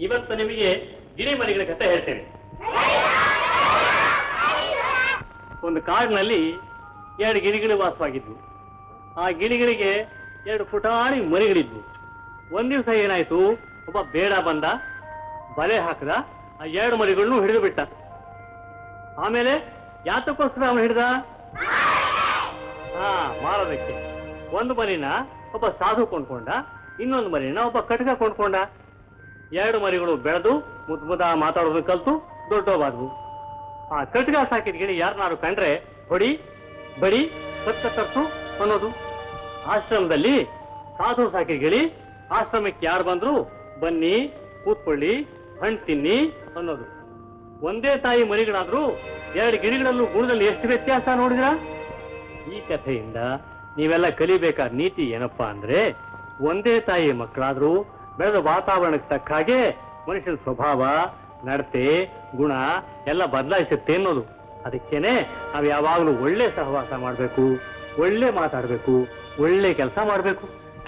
ಇವತ್ತು ನಿಮಗೆ ಗಿಳಿ ಮರಿಗಳ ಕಥೆ ಹೇಳ್ತೇನೆ ಒಂದು ಕಾಡಿನಲ್ಲಿ ಎರಡು ಗಿಳಿಗಳು ವಾಸವಾಗಿದ್ವು ಆ ಗಿಳಿಗಳಿಗೆ ಎರಡು ಪುಟಾಣಿ ಮರಿಗಳಿದ್ವು ಒಂದ್ ದಿವಸ ಏನಾಯ್ತು ಒಬ್ಬ ಬೇಡ ಬಂದ ಬಲೆ ಹಾಕದ ಆ ಎರಡು ಮರಿಗಳನ್ನು ಹಿಡಿದು ಬಿಟ್ಟ ಆಮೇಲೆ ಯಾತಕ್ಕೋಸ್ಕರ ಅವನು ಹಿಡ್ದ ಹಾ ಮಾರೋದಕ್ಕೆ ಒಂದು ಮರಿನ ಒಬ್ಬ ಸಾಧು ಕೊಂಡ್ಕೊಂಡ ಇನ್ನೊಂದು ಮರಿನ ಒಬ್ಬ ಕಟಕ ಕೊಂಡ್ಕೊಂಡ ಎರಡು ಮರಿಗಳು ಬೆಳೆದು ಮುದ್ ಮುದ ಮಾತಾಡೋದನ್ನ ಕಲ್ತು ದೊಡ್ಡವಾದ್ವು ಆ ಕಟಕ ಸಾಕಿದ ಗಿಳಿ ಯಾರನ್ನಾರು ಕಂಡ್ರೆ ಹೊಡಿ ಬಡಿ ಸತ್ತ ತರ್ಸು ಅನ್ನೋದು ಆಶ್ರಮದಲ್ಲಿ ಸಾಧು ಸಾಕಿದ ಗಿಳಿ ಆಶ್ರಮಕ್ಕೆ ಯಾರು ಬಂದ್ರು ಬನ್ನಿ ಕೂತ್ಕೊಳ್ಳಿ ಹಣ್ಣು ತಿನ್ನಿ ಅನ್ನೋದು ಒಂದೇ ತಾಯಿ ಮರಿಗಳಾದ್ರೂ ಎರಡು ಗಿಳಿಗಳಲ್ಲೂ ಗುಣದಲ್ಲಿ ಎಷ್ಟು ವ್ಯತ್ಯಾಸ ನೋಡಿದ್ರ ಈ ಕಥೆಯಿಂದ ನೀವೆಲ್ಲ ಕಲಿಬೇಕಾದ ನೀತಿ ಏನಪ್ಪಾ ಅಂದ್ರೆ ಒಂದೇ ತಾಯಿ ಮಕ್ಕಳಾದ್ರೂ ಬೆಳೆದ ವಾತಾವರಣಕ್ಕೆ ತಕ್ಕ ಹಾಗೆ ಮನುಷ್ಯನ ಸ್ವಭಾವ ನಡತೆ ಗುಣ ಎಲ್ಲ ಬದಲಾಯಿಸುತ್ತೆ ಅನ್ನೋದು ಅದಕ್ಕೇನೆ ನಾವು ಯಾವಾಗಲೂ ಒಳ್ಳೆ ಸಹವಾಸ ಮಾಡಬೇಕು ಒಳ್ಳೆ ಮಾತಾಡಬೇಕು ಒಳ್ಳೆ ಕೆಲಸ ಮಾಡಬೇಕು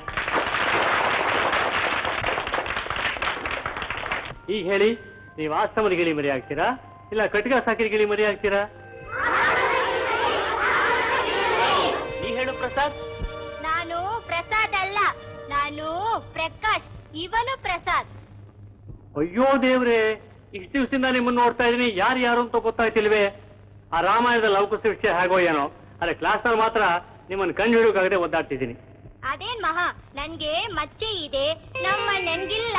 ಈಗ ಹೇಳಿ ನೀವು ಆಶ್ರಮದ ಗಿಳಿ ಮರಿ ಆಗ್ತೀರಾ ಇಲ್ಲ ಕಟ್ಗ ಸಾಕಿದ ಗಿಳಿ ಮರಿ ಆಗ್ತೀರಾ ನೀ ಹೇಳು ಪ್ರಸಾದ್ ನಾನು ಪ್ರಸಾದ್ ಅಲ್ಲ ನಾನು ಪ್ರಕಾಶ್ ಇವನು ಪ್ರಸಾದ್ ಅಯ್ಯೋ ದೇವ್ರೆ ಇಷ್ಟು ದಿವಸದಿಂದ ನಿಮ್ಮನ್ನ ನೋಡ್ತಾ ಇದೀನಿ ಯಾರು ಯಾರು ಅಂತ ಗೊತ್ತಾಯ್ತಿಲ್ವೇ ಆ ರಾಮಾಯಣದ ಲವಕುಶ ವಿಷಯ ಹೇಗೋ ಏನೋ ಅದೇ ಕ್ಲಾಸ್ನಲ್ಲಿ ಮಾತ್ರ ನಿಮ್ಮನ್ನ ಕಂಡು ಹಿಡಿಯೋಕಾಗದೆ ಒದ್ದಾಡ್ತಿದ್ದೀನಿ ಅದೇನ್ ಮಹಾ ನನ್ಗೆ ಮಚ್ಚೆ ಇದೆ ನಮ್ಮ ನನ್ಗಿಲ್ಲ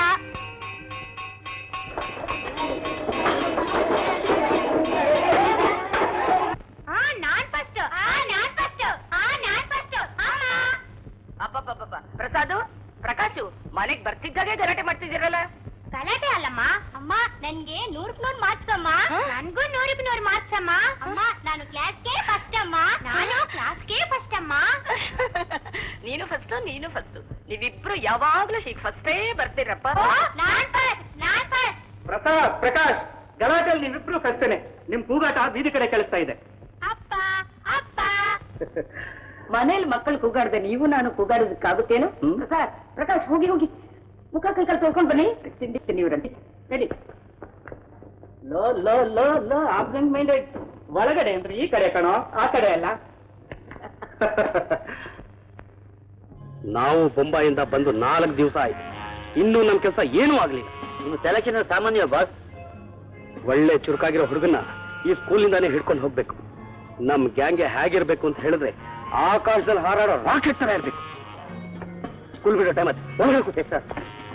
ಆ ನಾನ್ ಫಸ್ಟ್ ಆ ನಾನ್ ಫಸ್ಟ್ ಆ ನಾನ್ ಫಸ್ಟ್ ಅಪ್ಪಪ್ಪಪ್ಪ ಪ್ರಸಾದು ಪ್ರಕಾಶು ಮನೆಗ್ ಬರ್ತಿದ್ದಾಗೆ ಗಲಾಟೆ ಮಾಡ್ತಿದ್ದೀರಲ್ಲ ಗಲಾಟೆ ಅಲ್ಲಮ್ಮ ಅಮ್ಮ ನನ್ಗೆ ನೂರಕ್ ನೂರ್ ಮಾರ್ಕ್ಸ್ ಅಮ್ಮ ನನ್ಗೂ ನೂರಕ್ ನೂರ್ ಮಾರ್ಕ್ಸ್ ಅಮ್ಮ ಅಮ್ಮ ನಾನು ಕ್ಲಾಸ್ಗೆ ಫಸ್ಟ್ ಅಮ್ಮ ನಾನು ಕ್ಲಾಸ್ಗೆ ಫಸ್ಟ್ ಅಮ್ಮ ನೀನು ಫಸ್ಟ್ ನೀನು ಫಸ್ಟ್ ನೀವಿಬ್ರು ಯಾವಾಗ್ಲೂ ಹೀಗ್ ಫಸ್ಟೇ ಬರ್ತೀರಪ್ಪ ಓ, ನಾನ್ ಫಸ್ಟ್ ನಾನ್ ಫಸ್ಟ್ ಪ್ರಸಾದ್ ಪ್ರಕಾಶ್ ಗಲಾಟೆಯಲ್ಲಿ ನೀವಿಬ್ರು ಕಷ್ಟನೆ ನಿಮ್ ಕೂಗಾಟ ಬೀದಿ ಕಡೆ ಕೇಳಿಸ್ತಾ ಇದೆ ಅಪ್ಪ ಅಪ್ಪ ಮನೇಲಿ ಮಕ್ಕಳು ಕೂಗಾಡ್ದೆ ನೀವು ನಾನು ಕೂಗಾಡೋದಕ್ಕಾಗುತ್ತೇನು ಹ್ಮ್. ಪ್ರಸಾದ್ ಪ್ರಕಾಶ್ ಹೋಗಿ ಹೋಗಿ ಮುಖ ಕೈ ಕಾಲು ತೊಳ್ಕೊಂಡ್ ಬನ್ನಿ ತಿಂಡಿ ತಿನ್ನಿ ಇವ್ರಲ್ಲಿ ನಡಿ ಲೋ ಲೋ ಲೋ ಲೋ ಆಬ್ಸೆಂಟ್ ಮೈಂಡೆಡ್ ಒಳಗಡೆ ಅಂದ್ರೆ ಈ ಕಡೆ ಕಣೋ ಆ ಕಡೆ ಅಲ್ಲ ನಾವು ಬೊಂಬಾಯಿಂದ ಬಂದು ನಾಲ್ಕು ದಿವಸ ಆಯ್ತು ಇನ್ನೂ ನಮ್ ಕೆಲಸ ಏನೂ ಆಗ್ಲಿಲ್ಲ ನಿಮ್ಮ ಸೆಲೆಕ್ಷನ್ ಸಾಮಾನ್ಯ ಬಾಸ್ ಒಳ್ಳೆ ಚುರುಕಾಗಿರೋ ಹುಡುಗನ ಈ ಸ್ಕೂಲಿಂದಾನೇ ಹಿಡ್ಕೊಂಡು ಹೋಗ್ಬೇಕು ನಮ್ ಗ್ಯಾಂಗ್ಗೆ ಹೇಗಿರ್ಬೇಕು ಅಂತ ಹೇಳಿದ್ರೆ ಆಕಾಶದಲ್ಲಿ ಹಾರಾಡೋ ರಾಕೆಟ್ ತರ ಇರ್ಬೇಕು ಸ್ಕೂಲ್ ಬಿಡೋ ಟೈಮ್ ಒಳಗೆ ಕೂತೆ ಸರ್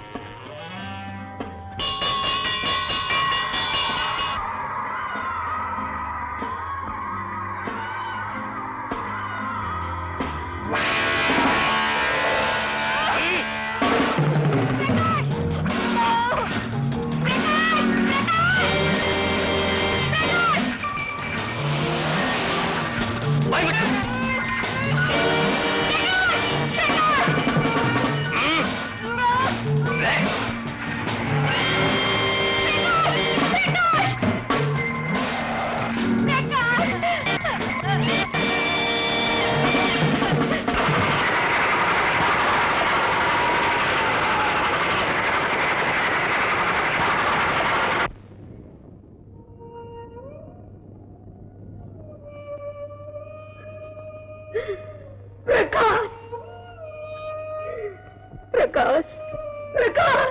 ಪ್ರಕಾಶ್ ಪ್ರಕಾಶ್ ಪ್ರಕಾಶ್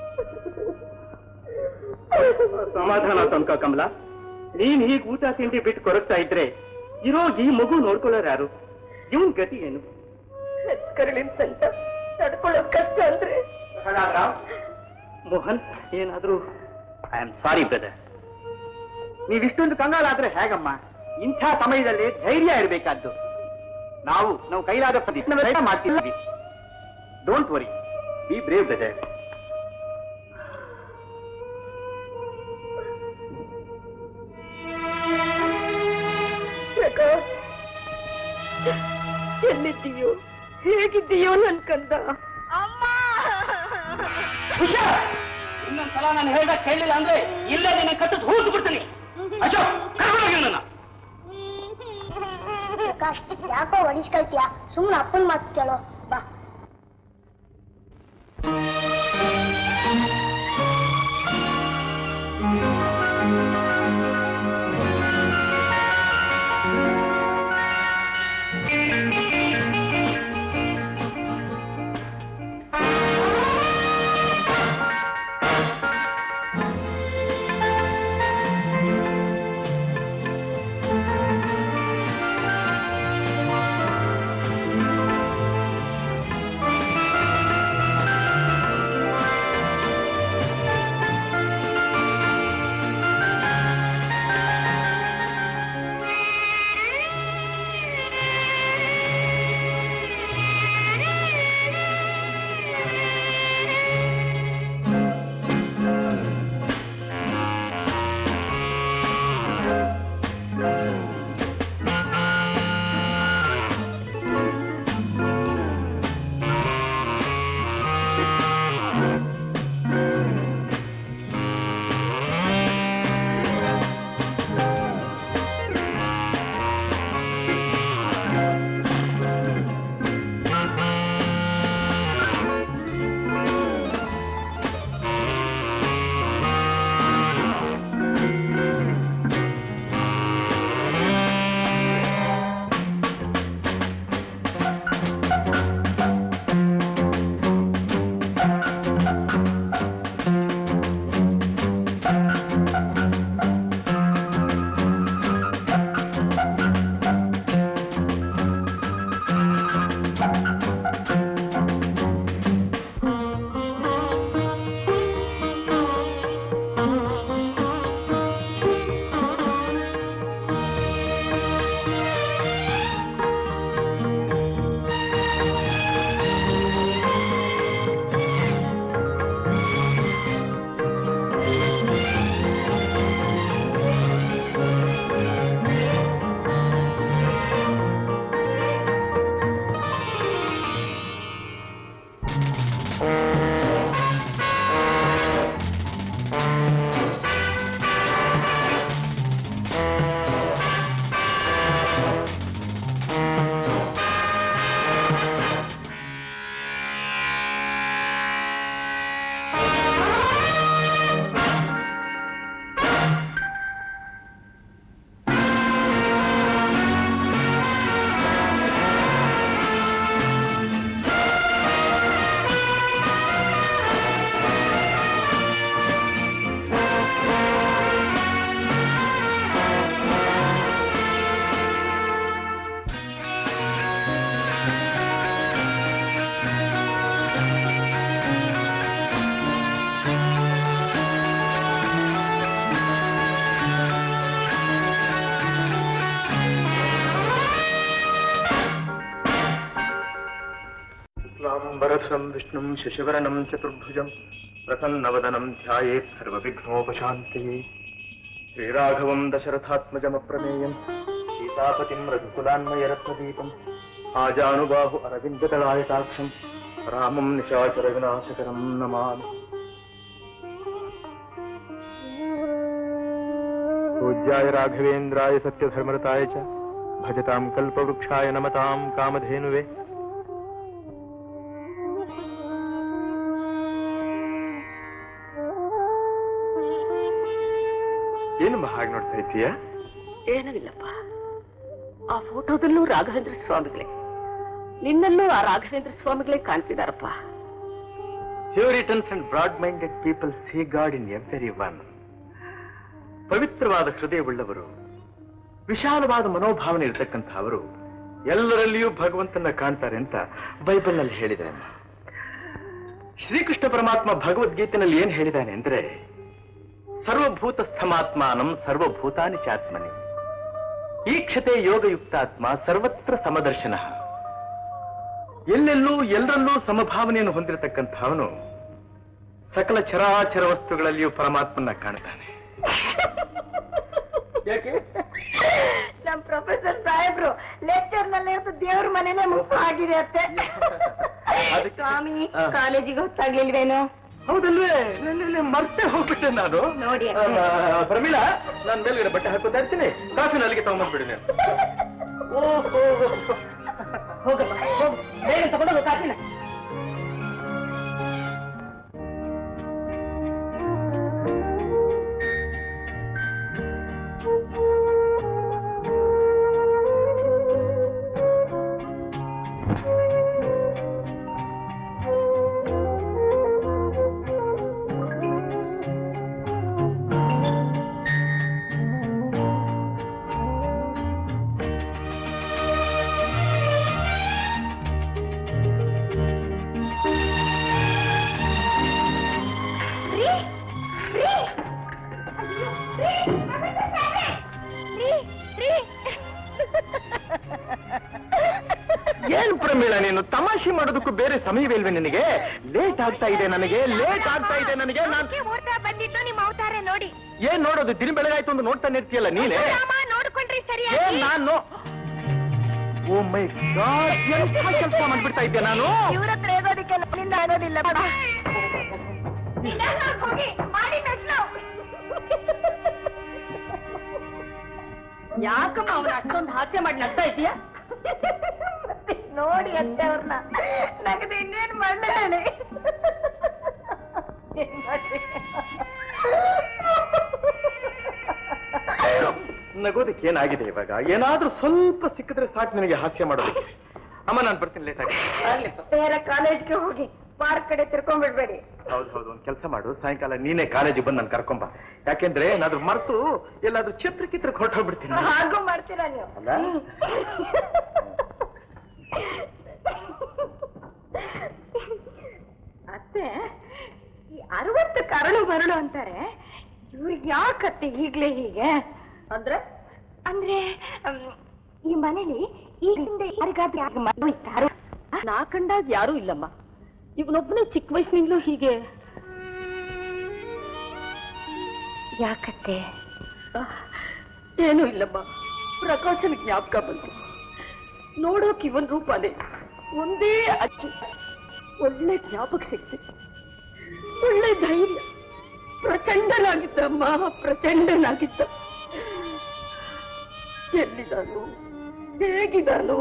ಸಮಾಧಾನ ತನಕ ಕಮಲ ನೀನ್ ಹೀಗ್ ಊಟ ತಿಂಡಿ ಬಿಟ್ಟು ಕೊರಗ್ತಾ ಇದ್ರೆ ಇರೋ ಈ ಮಗು ನೋಡ್ಕೊಳ್ಳೋರು ಯಾರು ಇವನ್ ಗತಿ ಏನು ಕರಳಿನ ಸಂತ ತಡ್ಕೊಳ್ಳೋದ್ ಕಷ್ಟ ಅಂದ್ರೆ ಮೋಹನ್ ಏನಾದ್ರೂ ಐ ಆಮ್ ಸಾರಿ ಬ್ರದರ್ ನೀವಿಷ್ಟೊಂದು ಕಂಗಾಲಾದ್ರೆ ಹೇಗಮ್ಮ ಇಂಥ ಸಮಯದಲ್ಲಿ ಧೈರ್ಯ ಇರಬೇಕಾದ್ದು ನಾವು ನಾವು ಕೈಲಾದ ಪ್ರಯತ್ನ ಮಾಡ್ತೀವಿ don't worry be brave brother Prakash ಎಲ್ಲಿದ್ದೀಯೋ ಹೇಗಿದ್ದೀಯೋ ನನ್ ಕಂದ ಅಮ್ಮ ಇನ್ನೊಂದ್ಸಲ ನಾನು ಹೇಳ್ದ ಕೇಳಿಲ್ಲ ಅಂದ್ರೆ ಇಲ್ಲೇ ನಿನ್ನ ಕಟ್ಟದ್ ಹೂತು ಬಿಡ್ತೀನಿ ಅಶೋಕ್ ಕರ್ಕೊಂಡೋಗಿ ನನ್ನ ಪ್ರಕಾಶ್ ಯಾಕೋ ಹೊಡಿಸ್ಕೊಳ್ತೀಯ ಸುಮ್ಮನೆ ಅಪ್ಪನ ಮಾತು ಕೇಳೋ ಬಾ शुक्लाम्बरधरं विष्णुं शशिवरनं चतुर्भुजं प्रसन्नवदनं ध्यायेत् सर्वविघ्नोपशान्तये श्रीराघवं दशरथात्मजमप्रमेयं सीतापतिं रघुकुलान्मयरत्नदीपम् आजानुबाहु अरविन्ददलायताक्षं रामं निशाचरविनाशकरं नमामि पूज्याय राघवेन्द्राय सत्यधर्मरताय च भजतां कल्पवृक्षाय नमतां कामधेनुवे ಏನಮ್ಮ ಹಾಗೆ ನೋಡ್ತಾ ಇದ್ದೀಯ ಏನೂ ಇಲ್ಲಪ್ಪ ಆ ಫೋಟೋದಲ್ಲೂ ರಾಘವೇಂದ್ರ ಸ್ವಾಮಿಗಳೇ ನಿನ್ನಲ್ಲೂ ಆ ರಾಘವೇಂದ್ರ ಸ್ವಾಮಿಗಳೇ ಕಾಣ್ತಿದಾರಪ್ಪ puritans and broad minded people see God in everyone ಪವಿತ್ರವಾದ ಹೃದಯವುಳ್ಳವರು ವಿಶಾಲವಾದ ಮನೋಭಾವನೆ ಇರತಕ್ಕಂಥ ಅವರು ಎಲ್ಲರಲ್ಲಿಯೂ ಭಗವಂತನ ಕಾಣ್ತಾರೆ ಅಂತ ಬೈಬಲ್ನಲ್ಲಿ ಹೇಳಿದ್ದಾನೆ ಶ್ರೀಕೃಷ್ಣ ಪರಮಾತ್ಮ ಭಗವದ್ಗೀತೆನಲ್ಲಿ ಏನ್ ಹೇಳಿದ್ದಾನೆ ಅಂದ್ರೆ ಸರ್ವಭೂತ ಸ್ಥಮಾತ್ಮಾನಂ ಸರ್ವಭೂತಾನಿ ಚಾತ್ಮನಿ ಈಕ್ಷತೆ ಯೋಗಯುಕ್ತಾತ್ಮ ಸರ್ವತ್ರ ಸಮದರ್ಶನ ಎಲ್ಲೆಲ್ಲೂ ಎಲ್ಲರಲ್ಲೂ ಸಮಭಾವನೆಯನ್ನು ಹೊಂದಿರತಕ್ಕಂಥವನು ಸಕಲ ಚರಾಚರ ವಸ್ತುಗಳಲ್ಲಿಯೂ ಪರಮಾತ್ಮನ ಕಾಣ್ತಾನೆ ಯಾಕೆ ನಮ್ ಪ್ರೊಫೆಸರ್ ಸಾಹೇಬ್ರು ಲೆಕ್ಚರ್ ನಲ್ಲಿ ದೇವ್ರ ಮನೇಲೆ ಮುಖ ಆಗಿದೆ ಅತ್ತೆ ಅದಕ್ಕೆ- ಸ್ವಾಮಿ ಆ. ಕಾಲೇಜಿಗೆ ಹೊತ್ತಾಗಿಲ್ವೇನೋ ಹೌದಲ್ವೇ ನೆನ್ನೆ ಮರ್ತೇ ಹೋಗ್ಬಿಟ್ಟೆ ನಾನು ನೋಡಿ ಆ, ಪ್ರಮೀಳಾ ನಾನು ಮೇಲ್ಗಡೆ ಬಟ್ಟೆ ಹಾಕೋತಾ ಇರ್ತೀನಿ ಕಾಫಿನ ಅಲ್ಲಿಗೆ ತಗೊಂಡ್ಬಂದ್ಬಿಡಿ ನೀನು ಓಹೋ ಹೋಗಮ್ಮ ಹೋಗು ಬೇಗ ತಗೊಂಡೋಗು ಕಾಫಿನ ಏನ್ ಪ್ರಮೀಳ ನೀನು ತಮಾಷೆ ಮಾಡೋದಕ್ಕೂ ಬೇರೆ ಸಮಯವಿಲ್ವೇ ನಿನಗೆ ಲೇಟ್ ಆಗ್ತಾ ಇದೆ ನನಗೆ ಲೇಟ್ ಆಗ್ತಾ ಇದೆ ನನಗೆ ನಾನ್ ಓಡ್ತಾ ಬಂದಿದ್ದು ನಿಮ್ಮ ಅವತಾರ ನೋಡಿ ಏನ್ ನೋಡೋದು ದಿನ ಬೆಳಗಾಯ್ತು ಒಂದು ನೋಡ್ತಾನೆ ಇರ್ತೀಯಲ್ಲ ನೀನೆ ರಾಮ ನೋಡ್ಕೊಂಡ್ರಿ ಏನ್ ಸರಿಯಾಗಿ ನಾನು ಓ ಮೈ ಗಾಡ್ ಎಂತ ಕೆಲಸ ಮಾಡ್ಬಿಡ್ತಾ ಇದ್ದೆ ನಾನು ಇವ್ರ ಹತ್ರ ಹೇಗೋದಿಕ್ಕೆ ನನ್ನಿಂದ ಆಗೋದಿಲ್ಲ ಬೇಡ ನಿಧಾನವಾಗಿ ಹೋಗಿ ಮಾಡಿ ಮೆಟ್ಲು ಯಾಕಮ್ಮ ಅವನ ಅಷ್ಟೊಂದು ಹಾಸ್ಯ ಮಾಡಿ ನಗ್ತಾ ಇದೀಯಾ ನೋಡಿ ಅತ್ತೆ ಅವ್ರನ್ನ ನಗದು ಇನ್ನೇನ್ ಮಾಡ್ಲ ಹೇಳಿ ನಗೋದಕ್ಕೆ ಏನಾಗಿದೆ ಇವಾಗ ಏನಾದ್ರೂ ಸ್ವಲ್ಪ ಸಿಕ್ಕಿದ್ರೆ ಸಾಕು ನಿನಗೆ ಹಾಸ್ಯ ಮಾಡೋದಕ್ಕೆ ಅಮ್ಮ ನಾನು ಬರ್ತೀನಿ ಲೇಟ್ ಆಗಿ ಬೇರೆ ಕಾಲೇಜ್ಗೆ ಹೋಗಿ ಪಾರ್ಕ್ ಕಡೆ ತಿರ್ಕೊಂಡ್ಬಿಡ್ಬೇಡಿ ಹೌದು ಹೌದು ಒಂದು ಕೆಲಸ ಮಾಡು ಸಾಯಂಕಾಲ ನೀನೇ ಕಾಲೇಜಿಗೆ ಬಂದು ನಾನು ಕರ್ಕೊಂಬ ಯಾಕೆಂದ್ರೆ ಏನಾದ್ರೂ ಮರ್ತು ಎಲ್ಲಾದ್ರೂ ಚಿತ್ರ ಕಿತ್ರಕ್ಕೆ ಹೊರಟೋಗ್ಬಿಡ್ತೀನಿ ಹಾಗೂ ಮಾಡ್ತೀರಾ ನೀವು ಅಲ್ಲ ಅತ್ತೆ ಈ ಅರವತ್ತು ಕರಳು ಮರಳು ಅಂತಾರೆ ಇವ್ರಿಗೆ ಯಾಕತ್ತೆ ಈಗ್ಲೇ ಹೀಗೆ ಅಂದ್ರೆ ಅಂದ್ರೆ ಅಮ್, ಈ ಮನೇಲಿ ಈ ಹಿಂದೆ ಯಾರಿಗಾದ್ರೂ ಯಾಕೆ ಮಗಳು ಇತ್ತಾರೋ ನಾ ಕಂಡಾಗ ಯಾರೂ ಇಲ್ಲಮ್ಮ ಇವನೊಬ್ಬನೇ ಚಿಕ್ಕ ವಯಸ್ಸಿನಿಂದಲೂ ಹೀಗೆ ಯಾಕತ್ತೆ ಆಹ್, ಏನೂ ಇಲ್ಲಮ್ಮ ಪ್ರಕಾಶನ ಜ್ಞಾಪಕ ಬಂತು ನೋಡೋಕ್ ಇವನ್ ರೂಪನೇ ಒಂದೇ ಅಚ್ಚು ಒಳ್ಳೆ ಜ್ಞಾಪಕ ಶಕ್ತಿ ಒಳ್ಳೆ ಧೈರ್ಯ ಪ್ರಚಂಡನಾಗಿದ್ದಮ್ಮ ಪ್ರಚಂಡನಾಗಿದ್ದ ಎಲ್ಲಿದ್ದಾನು ಹೇಗಿದ್ದಾನು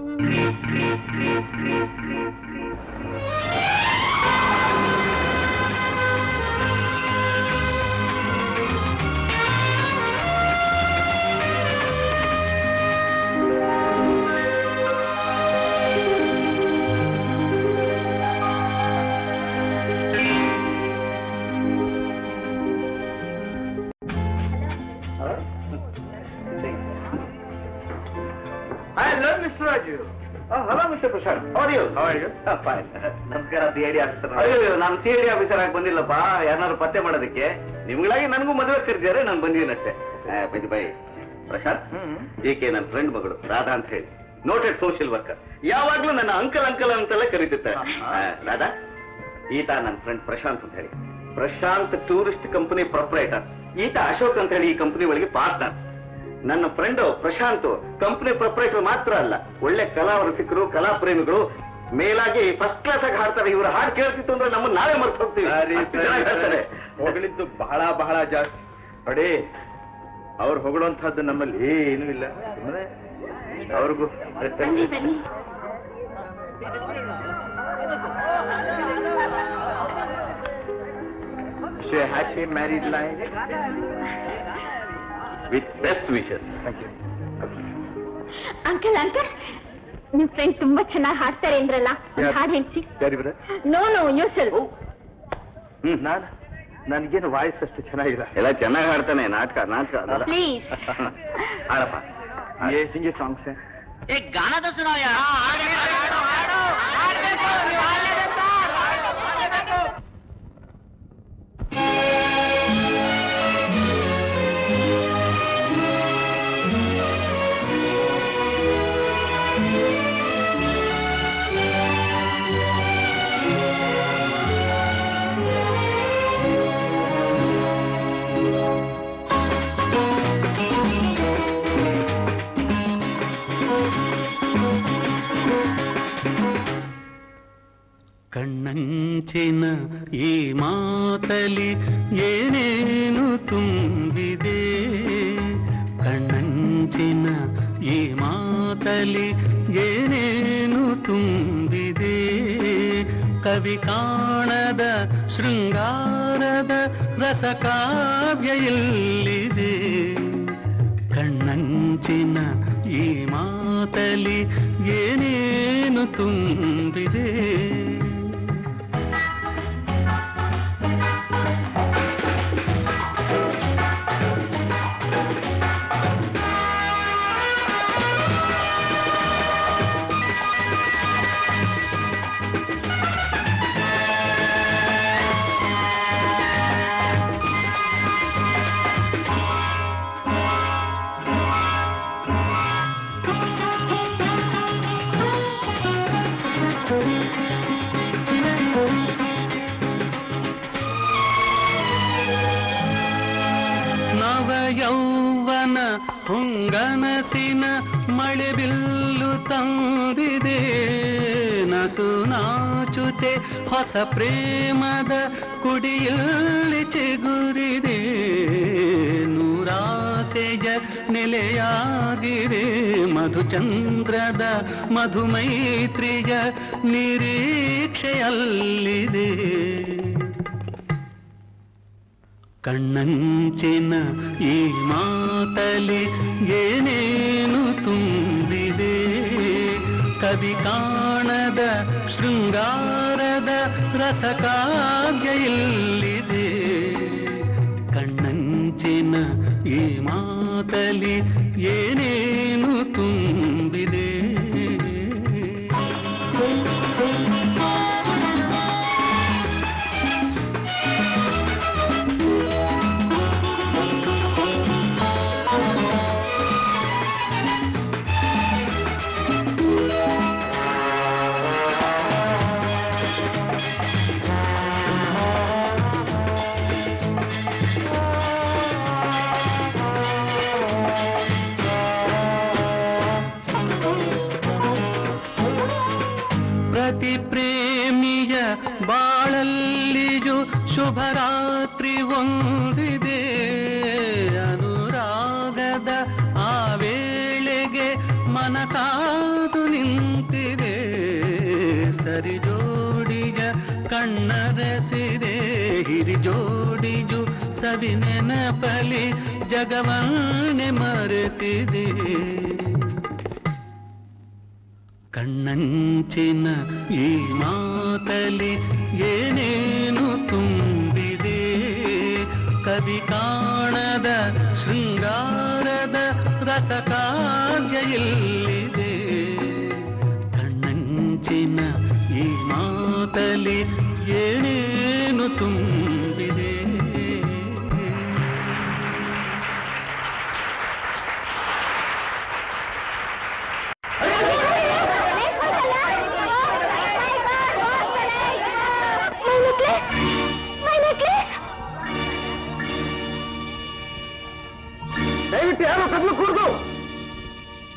hello mister Raju hello mister Prashant ಹೌದು ಹೌದು ಫೈನ್ ನಮಸ್ಕಾರ ಸಿ ಐ ಡಿ ಆಫೀಸರ್ ಅಯ್ಯೋ, ನಾನು ಸಿ ಐ ಡಿ ಆಫೀಸರ್ ಆಗಿ ಬಂದಿಲ್ಲಪ್ಪ ಯಾರನ್ನಾರು ಪತ್ತೆ ಮಾಡೋದಕ್ಕೆ ನಿಮ್ಗಳಾಗಿ ನನಗೂ ಮದುವೆ ಕರೆದಿದ್ದಾರೆ ನಾನು ಬಂದಿದ್ದೀನಿ ಅಷ್ಟೇ ಬೈ ಬೈ ಪ್ರಶಾಂತ್ ಹ್ಮ್ ಈಕೆ ನನ್ನ ಫ್ರೆಂಡ್ ಮಗಳು ರಾಧಾ ಅಂತ ಹೇಳಿ ನೋಟೆಡ್ ಸೋಷಿಯಲ್ ವರ್ಕರ್ ಯಾವಾಗ್ಲೂ ನನ್ನ ಅಂಕಲ್ ಅಂಕಲ್ ಅಂತೆಲ್ಲ ಕರೀತಿರ್ತಾರೆ ಆಹಾ. ಆ, ದಾದಾ ಈತ ನನ್ನ ಫ್ರೆಂಡ್ ಪ್ರಶಾಂತ್ ಅಂತ ಹೇಳಿ ಪ್ರಶಾಂತ್ ಟೂರಿಸ್ಟ್ ಕಂಪನಿ ಪ್ರೊಪ್ರೈಟರ್ ಈತ ಅಶೋಕ್ ಅಂತ ಹೇಳಿ ಈ ಕಂಪನಿ ಒಳಗೆ ಪಾರ್ಟ್ನರ್ ನನ್ನ ಫ್ರೆಂಡ್ ಪ್ರಶಾಂತ್ ಕಂಪನಿ ಪ್ರೊಪ್ರೈಟರ್ ಮಾತ್ರ ಅಲ್ಲ ಒಳ್ಳೆ ಕಲಾ ರಸಿಕರು ಕಲಾ ಪ್ರೇಮಿಗಳು ಮೇಲಾಗಿ ಫಸ್ಟ್ ಕ್ಲಾಸ್ ಆಗಿ ಹಾಡ್ತಾರೆ ಇವ್ರ ಹಾಡು ಕೇಳ್ತಿತ್ತು ಅಂದ್ರೆ ನಮ್ಮನ್ನ ನಾವೇ ಮರ್ತು ಹೋಗ್ತೀವಿ ಅಷ್ಟು ಚೆನ್ನಾಗಿ ಹಾಡ್ತಾರೆ. ಹೊಗಳಿದ್ದು ಬಹಳ ಬಹಳ ಜಾಸ್ತಿ ನೋಡಿ ಅವ್ರು ಹೊಗಳುವಂತಹದ್ದು ನಮ್ಮಲ್ಲಿ ಏನೂ ಇಲ್ಲ ಸುಮ್ಮನೆ ಅವ್ರಿಗೂ ಬನ್ನಿ ಬನ್ನಿ happy married life with best wishes uncle uncle ನಿಮ್ ಫ್ರೆಂಡ್ ತುಂಬಾ ಚೆನ್ನಾಗಿ ಹಾಡ್ತಾರೆ ಅಂದ್ರಲ್ಲ ಒಂದ್ ಯಾರು? ಹಾಡ್ ಹೇಳ್ಸಿ ಯಾರಿಬ್ರೆ no no yourself hmm ನಾನು ನನಗೇನು ವಾಯ್ಸ್ ಅಷ್ಟು ಚೆನ್ನಾಗಿಲ್ಲ ಎಲ್ಲ ಚೆನ್ನಾಗಿ ಹಾಡ್ತಾನೆ ನಾಟಕ ನಾಟಕ ಅದಲ್ಲ. ಪ್ಲೀಸ್ ಹಾಡಪ್ಪ ಏ ಸಿಂಗಿ ಸಾಂಗ್ಸ್ ಕಣ್ಣಂಚಿನ ಈ ಮಾತಲಿ ಏನೇನು ತುಂಬಿದೆ ಕಣ್ಣಂಚಿನ ಈ ಮಾತಲಿ ಏನೇನು ತುಂಬಿದೆ ಕವಿ ಕಾಣದ ಶೃಂಗಾರದ ರಸಕಾವ್ಯ ಎಲ್ಲಿದೆ ಕಣ್ಣಂಚಿನ ಈ ಮಾತಲಿ ಏನೇನು ತುಂಬಿದೆ ನವ ಯೌವನ ಹೊಂಗನಸಿನ ಮಳೆ ಬಿಲ್ಲು ತಂದಿದೆ ನಸು ನಾಚುತೆ ಹೊಸ ಪ್ರೇಮದ ಕುಡಿಯಲ್ಲಿ ಚಿಗುರಿದೆ ನೂರಾಸೆಯ ನೆಲೆಯಾಗಿವೆ ಮಧುಚಂದ್ರದ ಮಧುಮೈತ್ರಿಯ ನಿರೀಕ್ಷೆಯಲ್ಲಿದೆ ಕಣ್ಣಂಚಿನ ಈ ಮಾತಲಿ ಏನೇನು ತುಂಬಿದೆ ಕವಿ ಕಾಣದ ಶೃಂಗಾರದ ರಸಕಾವ್ಯ ಇಲ್ಲಿದೆ ಕಣ್ಣಂಚಿನ ಈ ಮಾತಲಿ ಏನೇನು ತುಂಬಿದೆ ಪ್ರತಿ ಪ್ರೇಮಿಯ ಬಾಳಲ್ಲಿಯೂ ಶುಭರಾತ್ರಿ ಒಂದಿದೆ ಅನುರಾಗದ ಆ ವೇಳೆಗೆ ಮನ ಕಾದು ನಿಂತಿದೆ ಸರಿ ಜೋಡಿಯ ಕಣ್ಣರಸಿದೆ ಹಿರಿ ಜೋಡಿಯು ಸವಿ ನೆನಪಲಿ ಜಗವನ್ನೇ ಮರೆತಿದೆ ಕಣ್ಣಂಚಿನ ಈ ಮಾತಲಿ ಏನೇನು ತುಂಬಿದೆ ಕವಿ ಕಾಣದ ಶೃಂಗಾರದ ರಸಕಾವ್ಯ ಎಲ್ಲಿದೆ ಕಣ್ಣಂಚಿನ ಈ ಮಾತಲಿ ಏನೇನು ತುಂಬಿದೆ ಅಯ್ಯೋ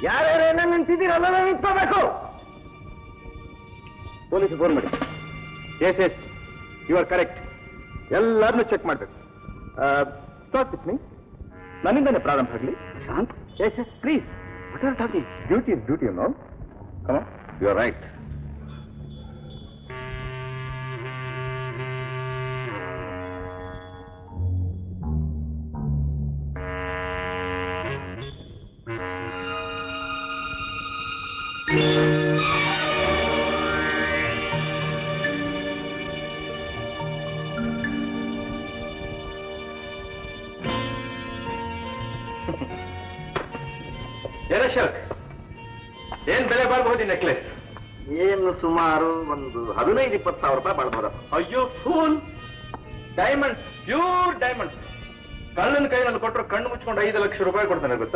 ಯಾರ್ಯಾರೇನ ನಿಂತಿದ್ದೀರಲ್ಲ ನಿಂತ್ಕೋಬೇಕು ಪೊಲೀಸ್ ಫೋನ್ ಮಾಡಿ yes yes you are correct ಎಲ್ಲರನ್ನೂ ಚೆಕ್ ಮಾಡಬೇಕು ಸ್ಟಾರ್ಟ್ ವಿತ್ ಮೀ ನನ್ನಿಂದನೇ ಪ್ರಾರಂಭ ಆಗಲಿ ಶಾಂತ್ yes yes please what are talking duty is duty no come you are right ಏನ ಶರ್ಕ್ ಏನ್ ಬೆಲೆ ಬಾಳ್ಬಹುದು ನೆಕ್ಲೆಸ್ ಏನು ಸುಮಾರು ಒಂದು ಹದಿನೈದು ಇಪ್ಪತ್ತು ಸಾವಿರ ರೂಪಾಯಿ ಬಾಳ್ಬೋದ ಅಯ್ಯೋ ಫೂಲ್ ಡೈಮಂಡ್ ಪ್ಯೂರ್ ಡೈಮಂಡ್ ಕಳ್ಳನ ಕೈನಲ್ಲಿ ಕೊಟ್ಟರು ಕಣ್ಣು ಮುಚ್ಕೊಂಡು ಐದು ಲಕ್ಷ ರೂಪಾಯಿ ಕೊಡ್ತಾನೆ ಗೊತ್ತಾ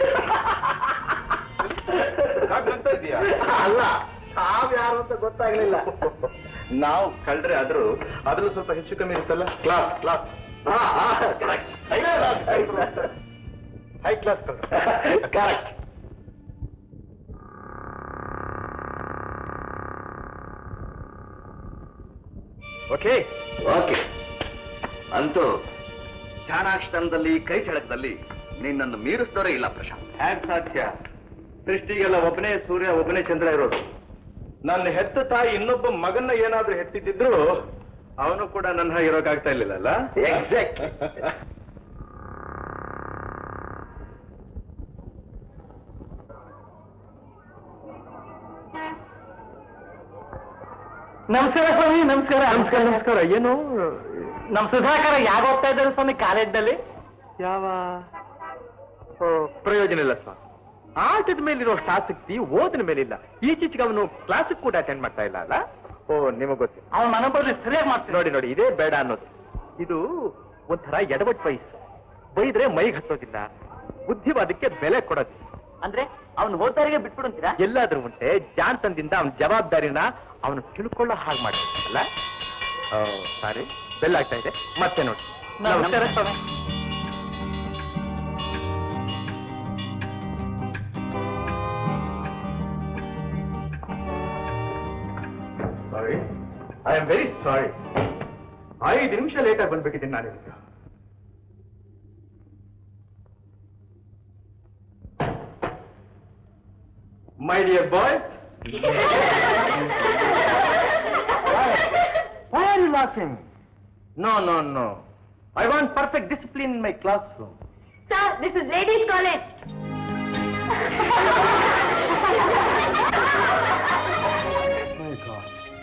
ಯಾಕ್ ನಗ್ತಾ ಇದೀಯಾ? ಅಲ್ಲ ತಾವ್ ಯಾರು ಅಂತ ಗೊತ್ತಾಗ್ಲಿಲ್ಲ ನಾವು ಕಳ್ರೆ ಆದ್ರೂ ಅದ್ರಲ್ಲೂ ಸ್ವಲ್ಪ ಹೆಚ್ಚು ಕಮ್ಮಿ ಇರುತ್ತಲ್ಲ ಕ್ಲಾಸ್ ಕ್ಲಾಸ್ ಹಾ, ಹಾ, correct. High class Correct. Okay okay ಅಂತೂ ಚಾಣಾಕ್ಷತನದಲ್ಲಿ ಕೈ ಚಳಕದಲ್ಲಿ ನಿನ್ನನ್ನು ಮೀರಿಸಿದವರೇ ಇಲ್ಲ ಪ್ರಶಾಂತ್ ಹ್ಯಾಕ್ ಸಾಧ್ಯ ಸೃಷ್ಟಿಗೆಲ್ಲ ಒಬ್ಬನೇ ಸೂರ್ಯ ಒಬ್ಬನೇ ಚಂದ್ರ ಇರೋದು ನನ್ನ ಹೆತ್ತ ತಾಯಿ ಇನ್ನೊಬ್ಬ ಮಗನ್ನ ಏನಾದ್ರೂ ಹೆತ್ತಿದ್ರು ಅವನು ಕೂಡ ನನ್ನ ಹಾಗೆ ಇರೋಕ್ಕಾಗ್ತಾ ಇರ್ಲಿಲ್ಲ ಎಕ್ಸಾಕ್ಟ್ ನಮಸ್ಕಾರ ಸ್ವಾಮಿ ನಮಸ್ಕಾರ ನಮಸ್ಕಾರ ನಮಸ್ಕಾರ ಏನು ನಮ್ ಸುಧಾಕರ ಯಾಗ ಹೋಗ್ತಾ ಇದ್ದಾರೆ ಸ್ವಾಮಿ ಕಾಲೇಜ್ನಲ್ಲಿ ಯಾವ ಓ, ಪ್ರಯೋಜನ ಇಲ್ಲ ಸ್ವಾಮಿ ಆಟದ ಮೇಲಿರೋ ಆಸಕ್ತಿ ಓದಿನ ಮೇಲಿಲ್ಲ ಈಚೀಚೆಗೆ ಅವನು ಕ್ಲಾಸ್ ಕೂಡ ಅಟೆಂಡ್ ಮಾಡ್ತಾ ಇಲ್ಲ ಅಲ್ಲ ಓ ನಿಮಗೆ ಗೊತ್ತಿಲ್ಲ ಅವನ ಮನೆ ಬರಲಿ ಸರಿಯಾಗಿ ಮಾಡ್ತೀನಿ ನೋಡಿ ನೋಡಿ ಇದೇ ಬೇಡ ಅನ್ನೋದು ಇದು ಒಂಥರ ಎಡವಟ್ ವಯಸ್ಸು ಬೈದ್ರೆ ಮೈಗೆ ಹತ್ತೋದಿಲ್ಲ ಬುದ್ಧಿವಾದಕ್ಕೆ ಬೆಲೆ ಕೊಡೋದಿಲ್ಲ ಅಂದ್ರೆ ಅವ್ನು ಹೋದಾರಿಗೆ ಬಿಟ್ಬಿಡುತ್ತೀರಾ ಎಲ್ಲಾದ್ರೂ ಉಂಟೆ ಜಾಣ್ತನದಿಂದ ಅವನ ಜವಾಬ್ದಾರಿನ ಅವನು ತಿಳ್ಕೊಳ್ಳೋ ಹಾಗೆ ಮಾಡ್ಬೇಕಲ್ಲ ಸಾರಿ ಬೆಲ್ಲ ಆಗ್ತಾ ಇದೆ ಮತ್ತೆ ನೋಡಿ ನಮಸ್ಕಾರ ಸ್ವಾಮಿ sorry I am very sorry ಐದು ನಿಮಿಷ ಲೇಟ್ ಆಗಿ ಬಂದ್ಬಿಟ್ಟಿದ್ದೀನಿ ನಾನು ಇವತ್ತು my dear boys Why are you laughing? No, no, no. I want perfect discipline in my classroom. Sir this is ladies college My God.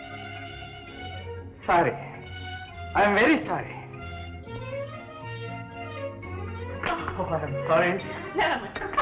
Sorry. I am very sorry. Oh, I am sorry.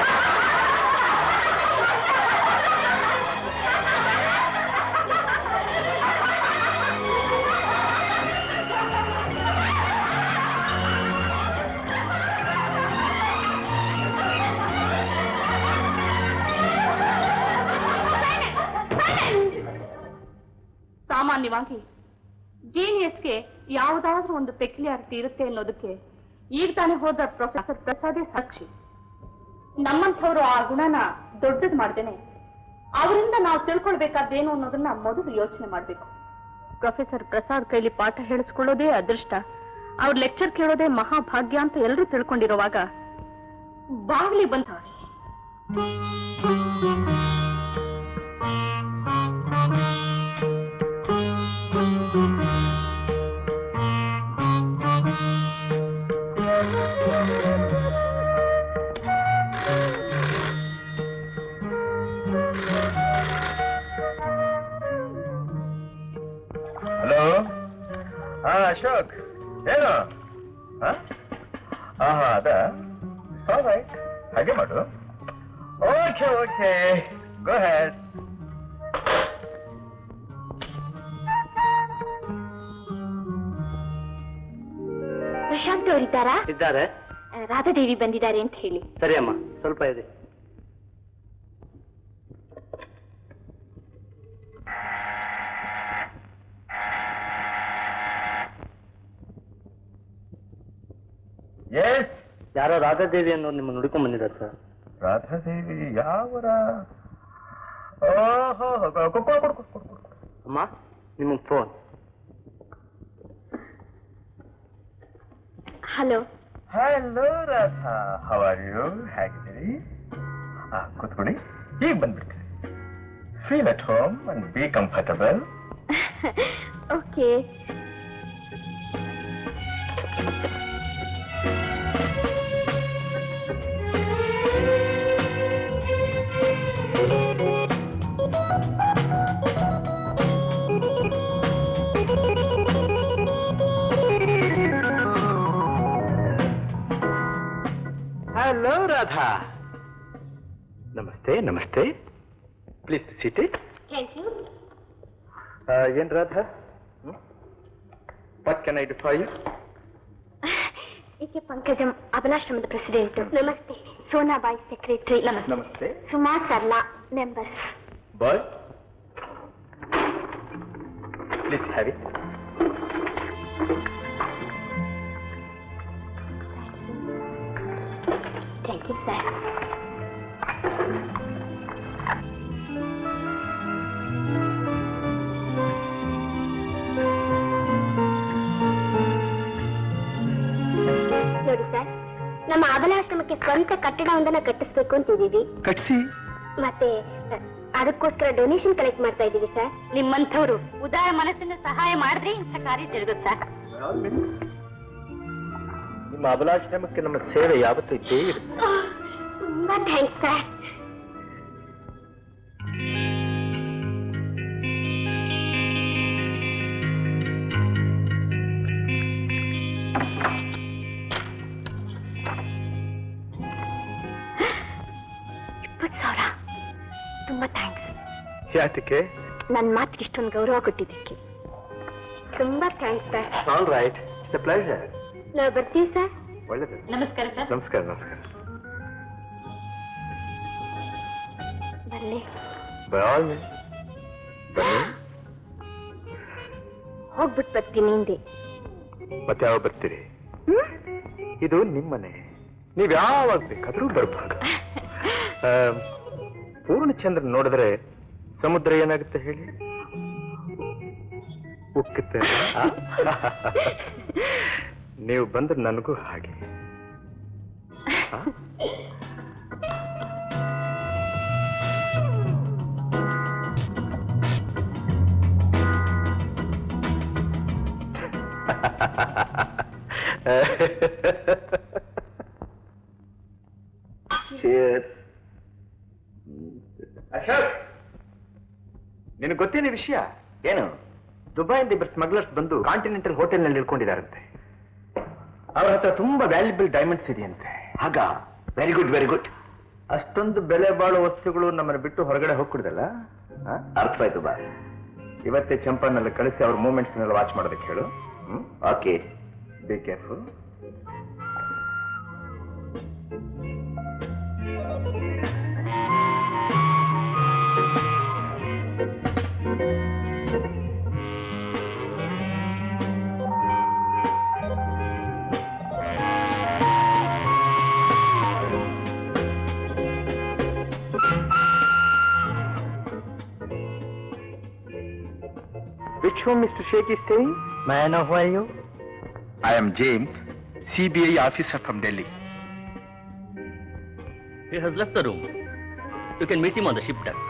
ಸಾಮಾನ್ಯವಾಗಿ ಜೀನಿಯಸ್ಗೆ ಯಾವುದಾದ್ರೂ ಒಂದು ಪೆಕ್ಯುಲಾರಿಟಿ ಇರುತ್ತೆ ಅನ್ನೋದಕ್ಕೆ ಈಗ ತಾನೇ ಹೋದ professor ಪ್ರಸಾದೇ ಸಾಕ್ಷಿ ನಮ್ಮಂಥವ್ರು ಆ ಗುಣನ ದೊಡ್ಡದು ಮಾಡ್ದೇನೆ ಅವರಿಂದ ನಾವು ತಿಳ್ಕೊಳ್ಬೇಕಾದ್ದೇನು ಅನ್ನೋದನ್ನ ಮೊದಲು ಯೋಚನೆ ಮಾಡಬೇಕು ಪ್ರೊಫೆಸರ್ ಪ್ರಸಾದ್ ಕೈಲಿ ಪಾಠ ಹೇಳಿಸ್ಕೊಳ್ಳೋದೇ ಅದೃಷ್ಟ ಅವ್ರ ಲೆಕ್ಚರ್ ಕೇಳೋದೇ ಮಹಾಭಾಗ್ಯ ಅಂತ ಎಲ್ಲರೂ ತಿಳ್ಕೊಂಡಿರುವಾಗ ಬಾಗ್ಲಿ ಬಂದವ್ರೆ ಹಲೋ ಹಾ ಅಶೋಕ್ ಏನು ಹಾ ಹಾ ಅದ ರೈಟ್ ಹಾಗೆ ಮಾಡು okay okay go ahead Prashant ಅವರಿದ್ದಾರಾ ಇದ್ದಾರೆ ರಾಧಾದೇವಿ ಬಂದಿದ್ದಾರೆ ಅಂತ ಹೇಳಿ ಸರಿ ಅಮ್ಮ ಸ್ವಲ್ಪ ಇದೆ ಎಸ್ ಯಾರೋ ರಾಧಾದೇವಿ ಅನ್ನೋರು ನಿಮ್ಮ ನುಡ್ಕೊಂಡ್ ಬಂದಿದ್ದಾರೆ ಸರ್ ರಾಧಾದೇವಿ ಯಾವರ ಓಹೋ ಕೊಡು ಕೊಡು ಕೊಡು ಕೊಡು ಕೊಡು ಅಮ್ಮ ನಿಮಗೆ phone hello hello Radha how are you ಹೇಗಿದ್ದೀರಿ ಆ ಕೂತ್ಕೊಳ್ಳಿ ಈಗ ಬಂದ್ಬಿಡ್ತೀನಿ feel at home and be comfortable okay hello Radha namaste namaste please seat thank you ಏನ್ Radha what can I do for you ಈಕೆ ಪಂಕಜಂ ಅಬಲಾಶ್ರಮದ president namaste Sonabai secretary namaste namaste Suma Sarla members boy please have it thank you sir ನೋಡಿ sir ನಮ್ಮ ಅಬಲಾಶ್ರಮಕ್ಕೆ ಸ್ವಂತ ಕಟ್ಟಡವೊಂದನ್ನ ಕಟ್ಟಿಸ್ಬೇಕು ಅಂತಿದ್ದೀವಿ ಕಟ್ಸಿ ಮತ್ತೆ ಅ, ಅದಕ್ಕೋಸ್ಕರ ಡೊನೇಷನ್ ಕಲೆಕ್ಟ್ ಮಾಡ್ತಾ ಇದ್ದೀವಿ ಸರ್ ನಿಮ್ಮಂಥವ್ರು ಉದಾರ ಮನಸ್ಸಿನ ಸಹಾಯ ಮಾಡಿದ್ರೆ ಇಂಥ ಕಾರ್ಯ ಜರುಗುತ್ತೆ ಸರ್ ನಿಮ್ಮ ಅಬಲಾಶ್ರಮಕ್ಕೆ ನಮ್ಮ ಸೇವೆ ಯಾವತ್ತೂ ಇದ್ದೇ ಇರುತ್ತೆ ತುಂಬಾ ಥ್ಯಾಂಕ್ಸ್ ಸರ್ ಇಪ್ಪತ್ತು ಸಾವಿರ ತುಂಬಾ ಥ್ಯಾಂಕ್ಸ್ ಯಾತಕ್ಕೆ ನನ್ನ ಮಾತಿಗೆ ಇಷ್ಟೊಂದು ಗೌರವ ಕೊಟ್ಟಿದ್ದಕ್ಕೆ ತುಂಬಾ thanks sir all right it's a pleasure ನಾವು ಬರ್ತೀವಿ ಸರ್ ಒಳ್ಳೆದು ನಮಸ್ಕಾರ ಸರ್ ನಮಸ್ಕಾರ ನಮಸ್ಕಾರ ಬನ್ನಿ ಬೈ ಆಲ್ ಮೀನ್ಸ್ ಬನ್ನಿ ಹೋಗ್ಬಿಟ್ಟು ಬರ್ತೀನಿ ಹಿಂದೆ ಮತ್ತೆ ಯಾವಾಗ ಬರ್ತೀರಿ ಇದು ನಿಮ್ಮನೆ ನೀವ್ ಯಾವಾಗ ಬೇಕಾದ್ರೂ ಬರ್ಬೋದು ಆ, ಪೂರ್ಣಚಂದ್ರ ನೋಡಿದ್ರೆ ಸಮುದ್ರ ಏನಾಗುತ್ತೆ ಹೇಳಿ ಉಕ್ಕುತ್ತೆ ಆ? ನೀವು ಬಂದ್ರೆ ನನಗೂ ಹಾಗೆ ಆ? ಅಶೋಕ್ ನಿನಗೆ ಗೊತ್ತೇನೆ ವಿಷಯ ಏನು ದುಬೈಯಿಂದ ಇಬ್ಬರು ಸ್ಮಗ್ಲರ್ಸ್ ಬಂದು ಕಾಂಟಿನೆಂಟಲ್ ಹೋಟೆಲ್ನಲ್ಲಿ ಇಳ್ಕೊಂಡಿದ್ದಾರಂತೆ ಅವ್ರ ಹತ್ರ ತುಂಬಾ ವ್ಯಾಲ್ಯೂಬಲ್ ಡೈಮಂಡ್ಸ್ ಇದೆಯಂತೆ ಆಗ ವೆರಿ ಗುಡ್ ವೆರಿ ಗುಡ್ ಅಷ್ಟೊಂದು ಬೆಲೆ ಬಾಳುವ ವಸ್ತುಗಳು ನಮ್ಮನ್ನು ಬಿಟ್ಟು ಹೊರಗಡೆ ಹೋಗ್ಕೊಡುದಲ್ಲ ಅರ್ಥವಾಯ್ತು ಬಾ ಇವತ್ತೇ ಚಂಪನ್ನಲ್ಲಿ ಕಳಿಸಿ ಅವ್ರ ಮೂಮೆಂಟ್ಸ್ ನೆಲ್ಲ ವಾಚ್ ಮಾಡೋದಕ್ಕೆ ಹೇಳು okay be careful Which home Mr. Sheikh is staying? May I know who are you? I am James, CBI officer from Delhi. He has left the room. You can meet him on the ship deck.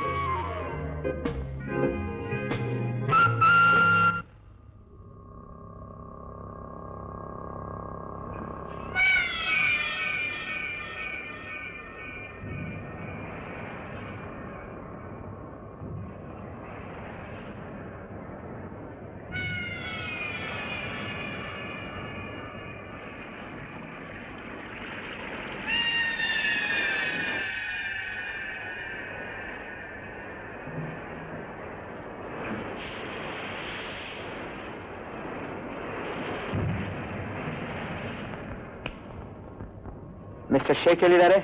Mister Sheikh ಹೇಳಿದ್ದಾರೆ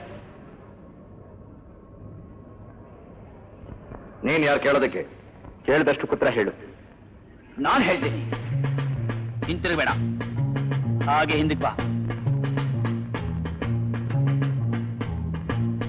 ನೀನ್ ಯಾರು ಕೇಳೋದಕ್ಕೆ ಕೇಳಿದಷ್ಟು ಪುತ್ರ ಹೇಳು ನಾನು ಹೇಳ್ತೀನಿ ಹಿಂತಿರುಗಬೇಡ ಹಾಗೆ ಹಿಂದಕ್ಕೆ ಬಾ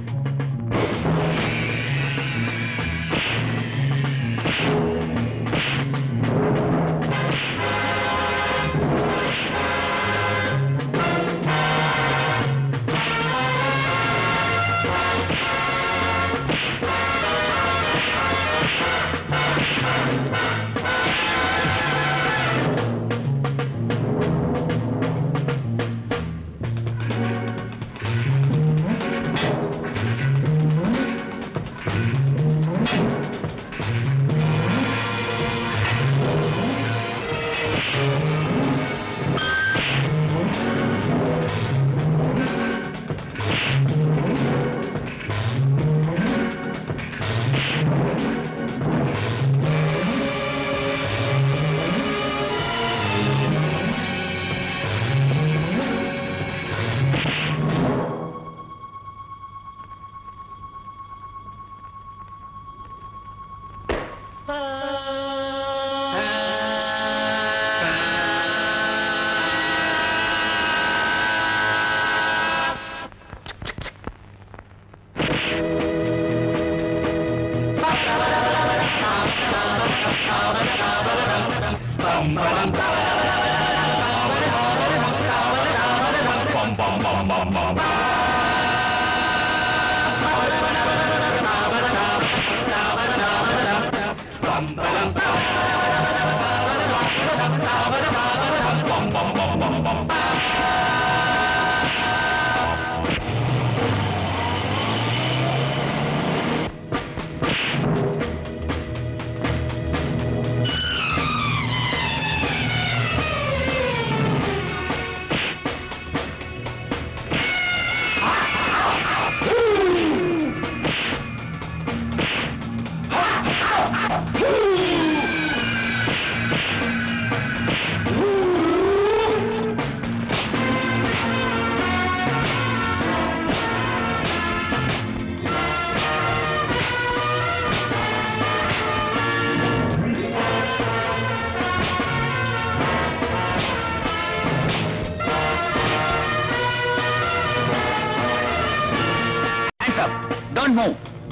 no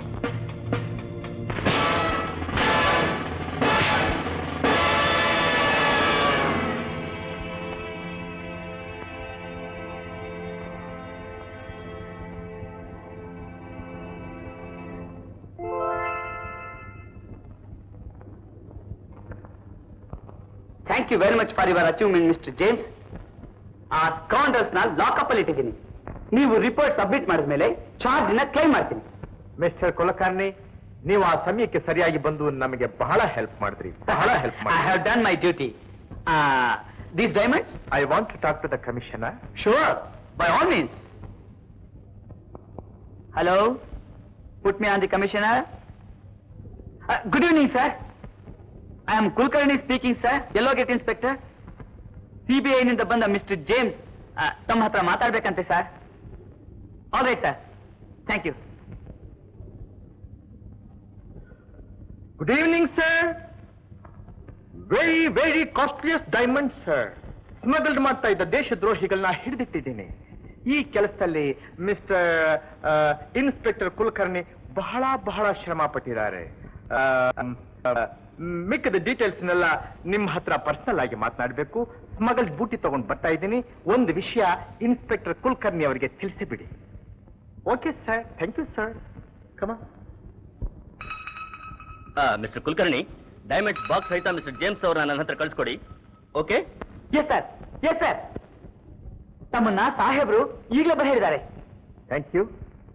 thank you very much for your achievement mister James ಆ ಸ್ಕಾಂಡರ್ಸ್ ನ ಲಾಕಪ್ ಅಲ್ಲಿ ಇಟ್ಟಿದ್ದೀನಿ ನೀವು ರಿಪೋರ್ಟ್ ಸಬ್ಮಿಟ್ ಮಾಡಿದ ಮೇಲೆ ಚಾರ್ಜ್ ನ ಕ್ಲೈಮ್ ಮಾಡ್ತೀನಿ ಮಿಸ್ಟರ್ ಕುಲಕರ್ಣಿ ನೀವು ಆ ಸಮಯಕ್ಕೆ ಸರಿಯಾಗಿ ಬಂದು ನಮಗೆ ಬಹಳ ಹೆಲ್ಪ್ ಮಾಡಿದ್ರಿ ಬಹಳ help I have done my duty these diamonds I want to talk to the commissioner sure by all means hello put me on the commissioner good evening sir I am Kulkarni speaking sir ಎಲ್ಲೋ get inspector CBI ನಿಂದ ಬಂದ mister James ತಮ್ಮ ಹತ್ರ ಮಾತಾಡ್ಬೇಕಂತೆ sir all right sir thank you good evening sir very very costliest diamond sir smuggled ಮಾಡ್ತಾ ಇದ್ದ ದೇಶದ್ರೋಹಿಗಳನ್ನ ಹಿಡಿದಿಟ್ಟಿದ್ದೀನಿ ಈ ಕೆಲಸದಲ್ಲಿ ಮಿಸ್ಟರ್ ಇನ್ಸ್ಪೆಕ್ಟರ್ ಕುಲಕರ್ಣಿ ಬಹಳ ಬಹಳ ಶ್ರಮ ಪಟ್ಟಿದ್ದಾರೆ ಆ, ಆ, ಮಿಕ್ಕಿದ ಡೀಟೇಲ್ಸ್ನೆಲ್ಲ ನಿಮ್ಮ ಹತ್ರ ಪರ್ಸನಲ್ ಆಗಿ ಮಾತನಾಡಬೇಕು ಸ್ಮಗಲ್ಡ್ ಬೂಟಿ ತಗೊಂಡು ಬರ್ತಾ ಇದ್ದೀನಿ ಒಂದು ವಿಷಯ ಇನ್ಸ್ಪೆಕ್ಟರ್ ಕುಲಕರ್ಣಿ ಅವರಿಗೆ ತಿಳಿಸಿಬಿಡಿ okay sir thank you sir ಕಮ ಮಿಸ್ಟರ್ ಕುಲಕರ್ಣಿ ಡೈಮಂಡ್ಸ್ ಬಾಕ್ಸ್ ಸಹಿತ ಮಿಸ್ಟರ್ ಜೇಮ್ಸ್ ಅವರ ನನ್ನ ಹತ್ರ ಕಳಿಸ್ಕೊಡಿ okay yes sir yes sir ತಮ್ಮನ್ನ ಸಾಹೇಬ್ರು ಈಗಲೇ ಬರ ಹೇಳಿದ್ದಾರೆ ಥ್ಯಾಂಕ್ ಯು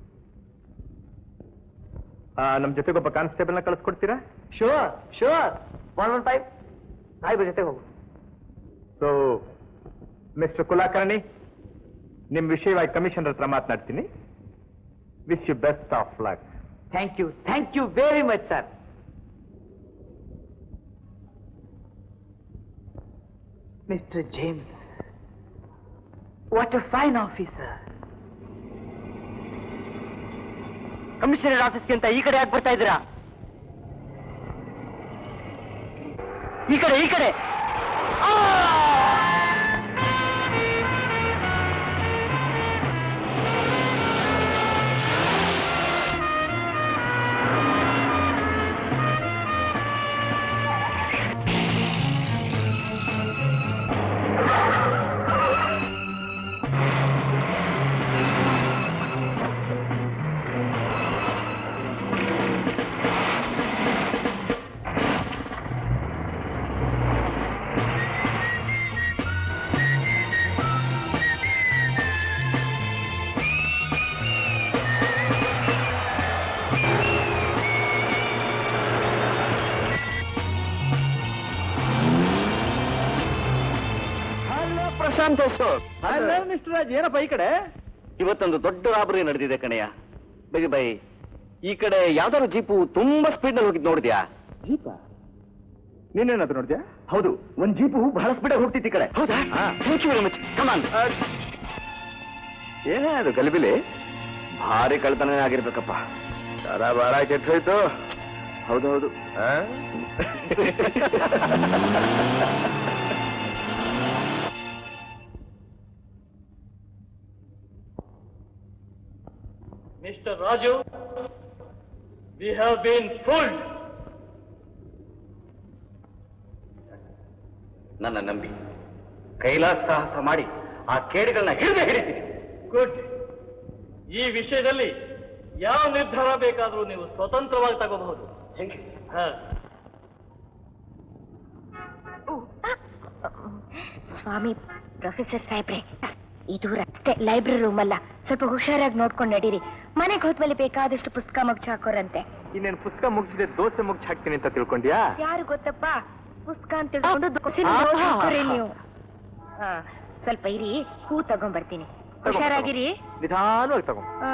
ನಮ್ಮ ಜೊತೆಗೊಬ್ಬ ಕಾನ್ಸ್ಟೇಬಲ್ನ ಕಳಿಸ್ಕೊಡ್ತೀರಾ sure sure one one five ಸಾಹೇಬ್ರ ಜೊತೆ ಹೋಗು ಸೊ ಮಿಸ್ಟರ್ ಕುಲಕರ್ಣಿ ನಿಮ್ಮ ವಿಷಯವಾಗಿ ಕಮಿಷನರ್ ಹತ್ರ ಮಾತನಾಡ್ತೀನಿ wish you best of luck thank you thank you very much sir mister James what a fine officer commissioner ಆಫೀಸ್ಗಿಂತ ಈ ಕಡೆ ಯಾಕೆ ಬರ್ತಾ ಇದ್ದೀರಾ ಈ ಕಡೆ ಈ ಕಡೆ hello Prashant Ashok Hello, mister Raj ಏನಪ್ಪ ಈ ಕಡೆ ಇವತ್ತೊಂದು ದೊಡ್ಡ ರಾಬರಿ ನಡೆದಿದೆ ಕಣಯ್ಯ ಬೈ ಬೈ ಈ ಕಡೆ ಯಾವ್ದಾದ್ರು ಜೀಪು ತುಂಬಾ ಸ್ಪೀಡ್ ನಲ್ಲಿ ಹೋಗಿದ್ ನೋಡಿದ್ಯಾ ಜೀಪ ನೀನೇನಾದ್ರು ನೋಡಿದ್ಯಾ ಹೌದು ಒಂದ್ ಜೀಪು ಬಹಳ ಸ್ಪೀಡ್ ಆಗಿ ಹೋಗ್ತಿತ್ತು ಈ ಕಡೆ ಹೌದಾ thank you very much come on ಏನೇ ಅದು ಗಲಿಬಿಲಿ ಭಾರಿ ಕಳ್ತನ ಆಗಿರ್ಬೇಕಪ್ಪ ಸರ ಬಾರ ಕೆಟ್ಟೋಯ್ತು ಹೌದೌದು ಆ? Mister Raju we have been fooled ನನ್ನ ನಂಬಿ ಕೈಲಾಸ ಸಾಹಸ ಮಾಡಿ ಆ ಕೇಡಿಗಳನ್ನ ಹಿಡಿದೇ ಹಿಡಿತೀನಿ ಗುಡ್ ಈ ವಿಷಯದಲ್ಲಿ ಯಾವ ನಿರ್ಧಾರ ಬೇಕಾದರೂ ನೀವು ಸ್ವತಂತ್ರವಾಗಿ ತಗೋಬಹುದು ಹಾ ಸ್ವಾಮಿ ಪ್ರೊಫೆಸರ್ ಸಾಹೇಬ್ರೆ ಇದು ರಸ್ತೆ ಲೈಬ್ರರಿ ರೂಮ್ ಅಲ್ಲ ಸ್ವಲ್ಪ ಹುಷಾರಾಗಿ ನೋಡ್ಕೊಂಡು ನಡೀರಿ ಮನೆಗೆ ಹೋದ್ಮೇಲೆ ಬೇಕಾದಷ್ಟು ಪುಸ್ತಕ ಮಗ್ಚ್ ಹಾಕೋರಂತೆ ಇನ್ನೇನು ಪುಸ್ತಕ ಮುಗಿಸಿದೆ ದೋಸೆ ಮುಗಿಸಿ ಹಾಕ್ತೀನಿ ಅಂತ ತಿಳ್ಕೊಂಡ್ಯಾ ಯಾರು ಗೊತ್ತಪ್ಪ ಪುಸ್ತಕ ಅಂತ ತಿಳ್ಕೊಂಡು ದೋಸೆನ ದೋಸೆ ಹಾಕೋರಿ ನೀವು ಹಾ ಸ್ವಲ್ಪ ಇರಿ ಹೂ ತಗೊಂಡ್ಬರ್ತೀನಿ ಹುಷಾರಾಗಿರಿ ನಿಧಾನವಾಗಿ ತಗೋ ಹಾ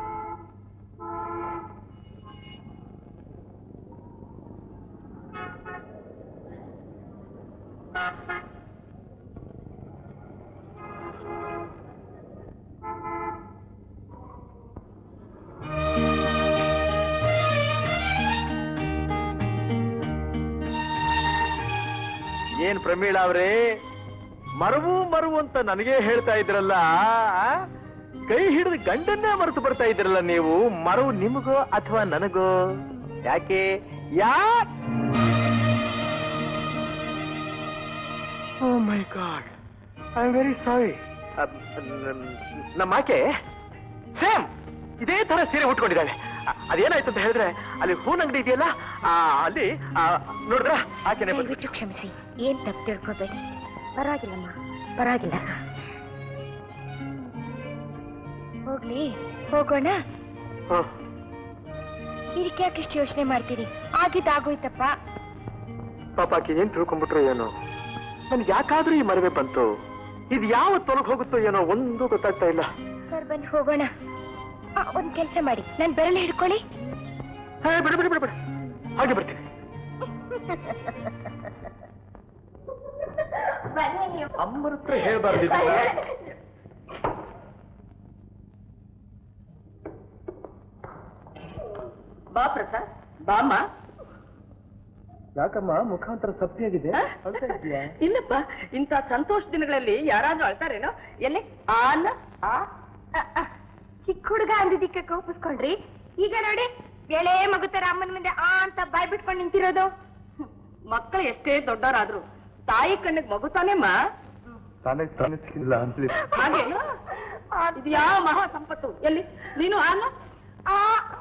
ಏನ್ ಪ್ರಮೀಳಾ ಅವ್ರೇ ಮರವು ಮರವು ಅಂತ ನನಗೇ ಹೇಳ್ತಾ ಇದ್ರಲ್ಲ ಆ? ಕೈ ಹಿಡಿದು ಗಂಡನ್ನೇ ಮರೆತು ಬರ್ತಾ ಇದ್ದೀರಲ್ಲ ನೀವು ಮರವು ನಿಮಗೋ ಅಥವಾ ನನಗೋ ಯಾಕೆ ಯಾ oh my God I am very sorry ನಮ್ಮ ಆಕೆ ಸೇಮ್ ಇದೇ ತರ ಸೀರೆ ಉಟ್ಕೊಂಡಿದ್ದಾಳೆ ಅ- ಅದೇನಾಯ್ತು ಅಂತ ಹೇಳಿದ್ರೆ ಅಲ್ಲಿ ಹೂನ್ ಅಂಗಡಿ ಇದೆಯಲ್ಲ ಆ, ಅಲ್ಲಿ ಆ, ನೋಡಿದ್ರ ಆಕೆನೆ ಬಂದು ದಯವಿಟ್ಟು ಕ್ಷಮಿಸಿ ಏನ್ ತಪ್ಪು ತಿಳ್ಕೊಬೇಡಿ ಪರವಾಗಿಲ್ಲಮ್ಮ ಪರವಾಗಿಲ್ಲ ಹೋಗ್ಲಿ ಹೋಗೋಣ ಇದಕ್ಕೆ ಯಾಕೆ ಇಷ್ಟು ಯೋಚನೆ ಮಾಡ್ತೀರಿ ಆಗಿದ್ದಾಗೋಯ್ತಪ್ಪ ಪಾಪ ಆಕೆ ಏನ್ ತಿಳ್ಕೊಂಡ್ಬಿಟ್ರು ಏನೋ ನನ್ಗೆ ಯಾಕಾದ್ರೂ ಈ ಮರವೆ ಬಂತು ಇದು ಯಾವ ತೊಲಗ್ ಹೋಗುತ್ತೋ ಏನೋ ಒಂದು ಗೊತ್ತಾಗ್ತಾ ಇಲ್ಲ ಸರ್ ಬನ್ನಿ ಹೋಗೋಣ ಆ, ಒಂದ್ ಕೆಲಸ ಮಾಡಿ ನನ್ ಬೆರಳು ಹಿಡ್ಕೊಳ್ಳಿ ಹೇ, ಬಿಡು ಬಿಡು ಬಿಡು ಬಿಡು ಹಾಗೆ ಬರ್ತೀನಿ ಅಮ್ಮನ ಹತ್ರ ಹೇಳ್ಬಾರ್ದಿತ್ತು ಬಾ ಪ್ರಸಾದ್ ಬಾಮ್ಮ ಯಾಕಮ್ಮ ಮುಖಾಂತರ ಸಪ್ಪಿಯಾಗಿದೆ ಅಳ್ತಾ ಇದ್ಯಾ? ಇಲ್ಲಪ್ಪ ಇಂಥ ಸಂತೋಷ ದಿನಗಳಲ್ಲಿ ಯಾರಾದ್ರೂ ಅಳ್ತಾರೇನೋ ಎಲ್ಲಿ ಆನ ಆ ಆ, ಆ, ಚಿಕ್ಕ ಹುಡುಗ ಅಂದಿದ್ದಕ್ಕೆ ಕೋಪಿಸ್ಕೊಂಡ್ರಿ ಈಗ ನೋಡಿ ಎಳೆ ಮಗುತರ ಅಮ್ಮನ ಮುಂದೆ ಆ ಅಂತ ಬಾಯ್ ಬಿಟ್ಕೊಂಡು ನಿಂತಿರೋದು ಮಕ್ಕಳು ಎಷ್ಟೇ ದೊಡ್ಡವರಾದ್ರು ತಾಯಿ ಕಣ್ಣಿಗೆ ಮಗು ತಾನೇಮ್ಮ ತಾನೇ ತಾನೇ ಸಿಕ್ಕಿಲ್ಲ ಅಂತಲೇ ಹಾಗೇನು ಇದು ಯಾವ ಮಹಾ ಸಂಪತ್ತು ಎಲ್ಲಿ ನೀನು ಆನ ಆ,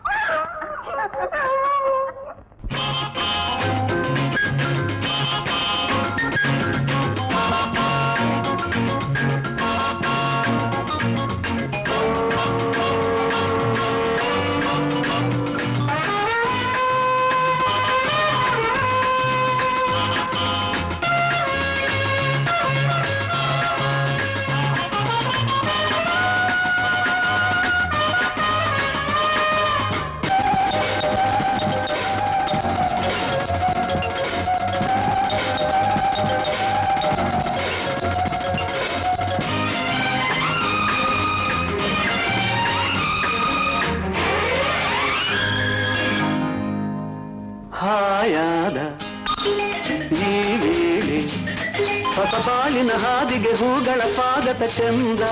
ಹಾಯಾದ ಈ ವೇಳೆ ಹೊಸ ಬಾಳಿನ ಹಾದಿಗೆ ಹೂಗಳ ಸ್ವಾಗತ ಚಂದ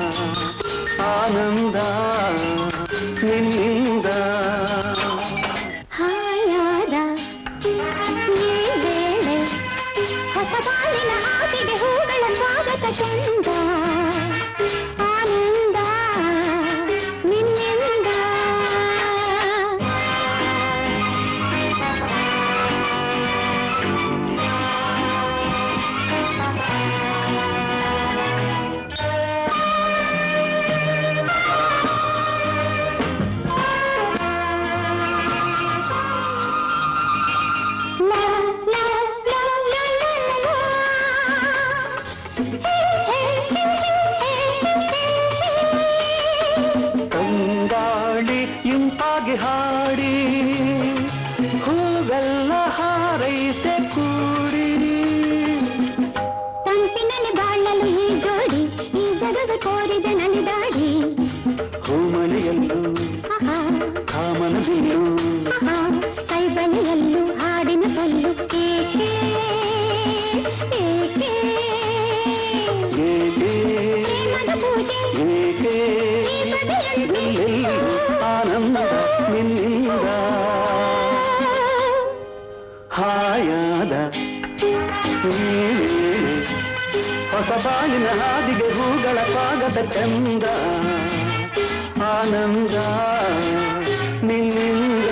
ಆನಂದ ನಿನ್ನಿಂದ ಹಾಯಾದ ಈ ವೇಳೆ ಹೊಸ ಬಾಳಿನ ಹಾದಿಗೆ ಹೂಗಳ ಸ್ವಾಗತ ಚಂದ ಆನಂದ ನಿನ್ನಿಂದ ಲಾ ಲಾ ಲಾ ಲಾ ಲಾ ಲಾ. ಹೇ, ಹೇ, ಹೇ, ಹೇ, ಹೇ, ಹೇ. ತಂಗಾಳಿ ಇಂಪಾಗಿ ಹಾಡಿ ಹೂವೆಲ್ಲ ಹಾರೈಸೆ ಕೂಡಿ ತಂಪಿನಲ್ಲಿ ಬಾಳಲು ಈ ಜೋಡಿ ಈ ಜಗದ ಕೋರಿದ ನಲಿದಾಡಿ ಹೂಮಳೆಯಲ್ಲೂ ಆಹಾ, ಕಾಮನ ಬೀರು ಆಹಾ, ಕೈ ಬಳೆಯಲ್ಲೂ ಹಾಡಿನ ಸೊಲ್ಲು ಏಕೆ ಏಕೆ ಏಕೆ ಪ್ರೇಮದ ಪೂಜೆ ಏಕೆ ಈ ಬಗೆಯಲ್ಲಿ ಎಲ್ಲೆಲ್ಲೂ ಆನಂದ ನಿನ್ನಿಂದ ಹಾಯಾದ ಈ ವೇಳೆ ಹೊಸ ಬಾಳಿನ ಹಾದಿಗೆ ಹೂಗಳ ಸ್ವಾಗತ ಚಂದ ಆನಂದ ನಿನ್ನಿಂದ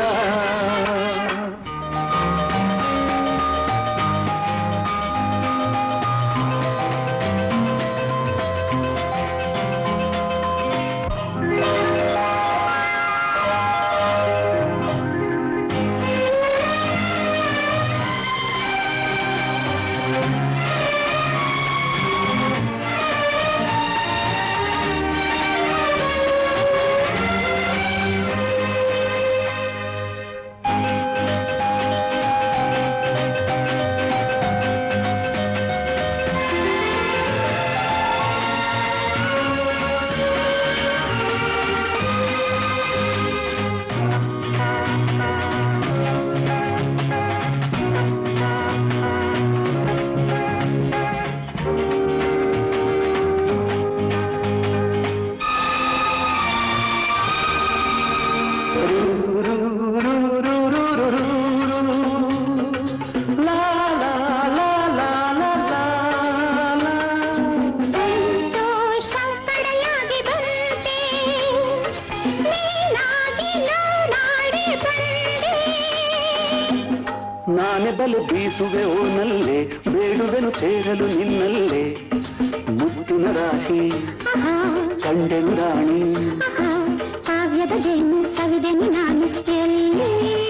ಗಾಳಿ ಬೀಸುವೆ ಓನಲ್ಲೇ ಬೇಡುವೆನು ಸೇರಲು ನಿನ್ನಲ್ಲೇ ಮುತ್ತಿನ ರಾಶಿ ಕಂಡೆನು ರಾಣಿ ಕಾವ್ಯದ ಜೇನು ಸವಿದೆನು ನಾನು ಎಲ್ಲಿ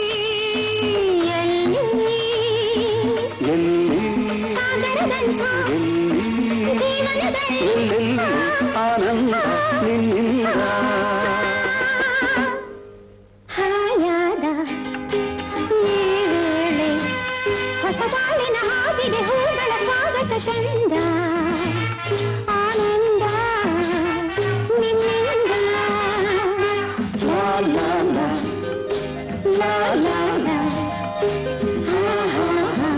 ಎಲ್ಲಿ ಎಲ್ಲಿ ಸಾಗರದಂಥ ಎಲ್ಲಿ ಜೀವನದಲ್ಲಿ ಎಲ್ಲೆಲ್ಲಿ ಆನಂದ ನಿನ್ನಿಂದ ಹಾಯಾದ ಈ ವೇಳೆ ಹೊಸ ಬಾಳಿನ ಹಾದಿಗೆ ಹೂಗಳ ಸ್ವಾಗತ ಚಂದ ಆನಂದ ನಿನ್ನಿಂದ ಲಾ ಲಾ ಲಾ ಲಾ ಲಾ ಲಾ ಹಾ ಹಾ ಹಾ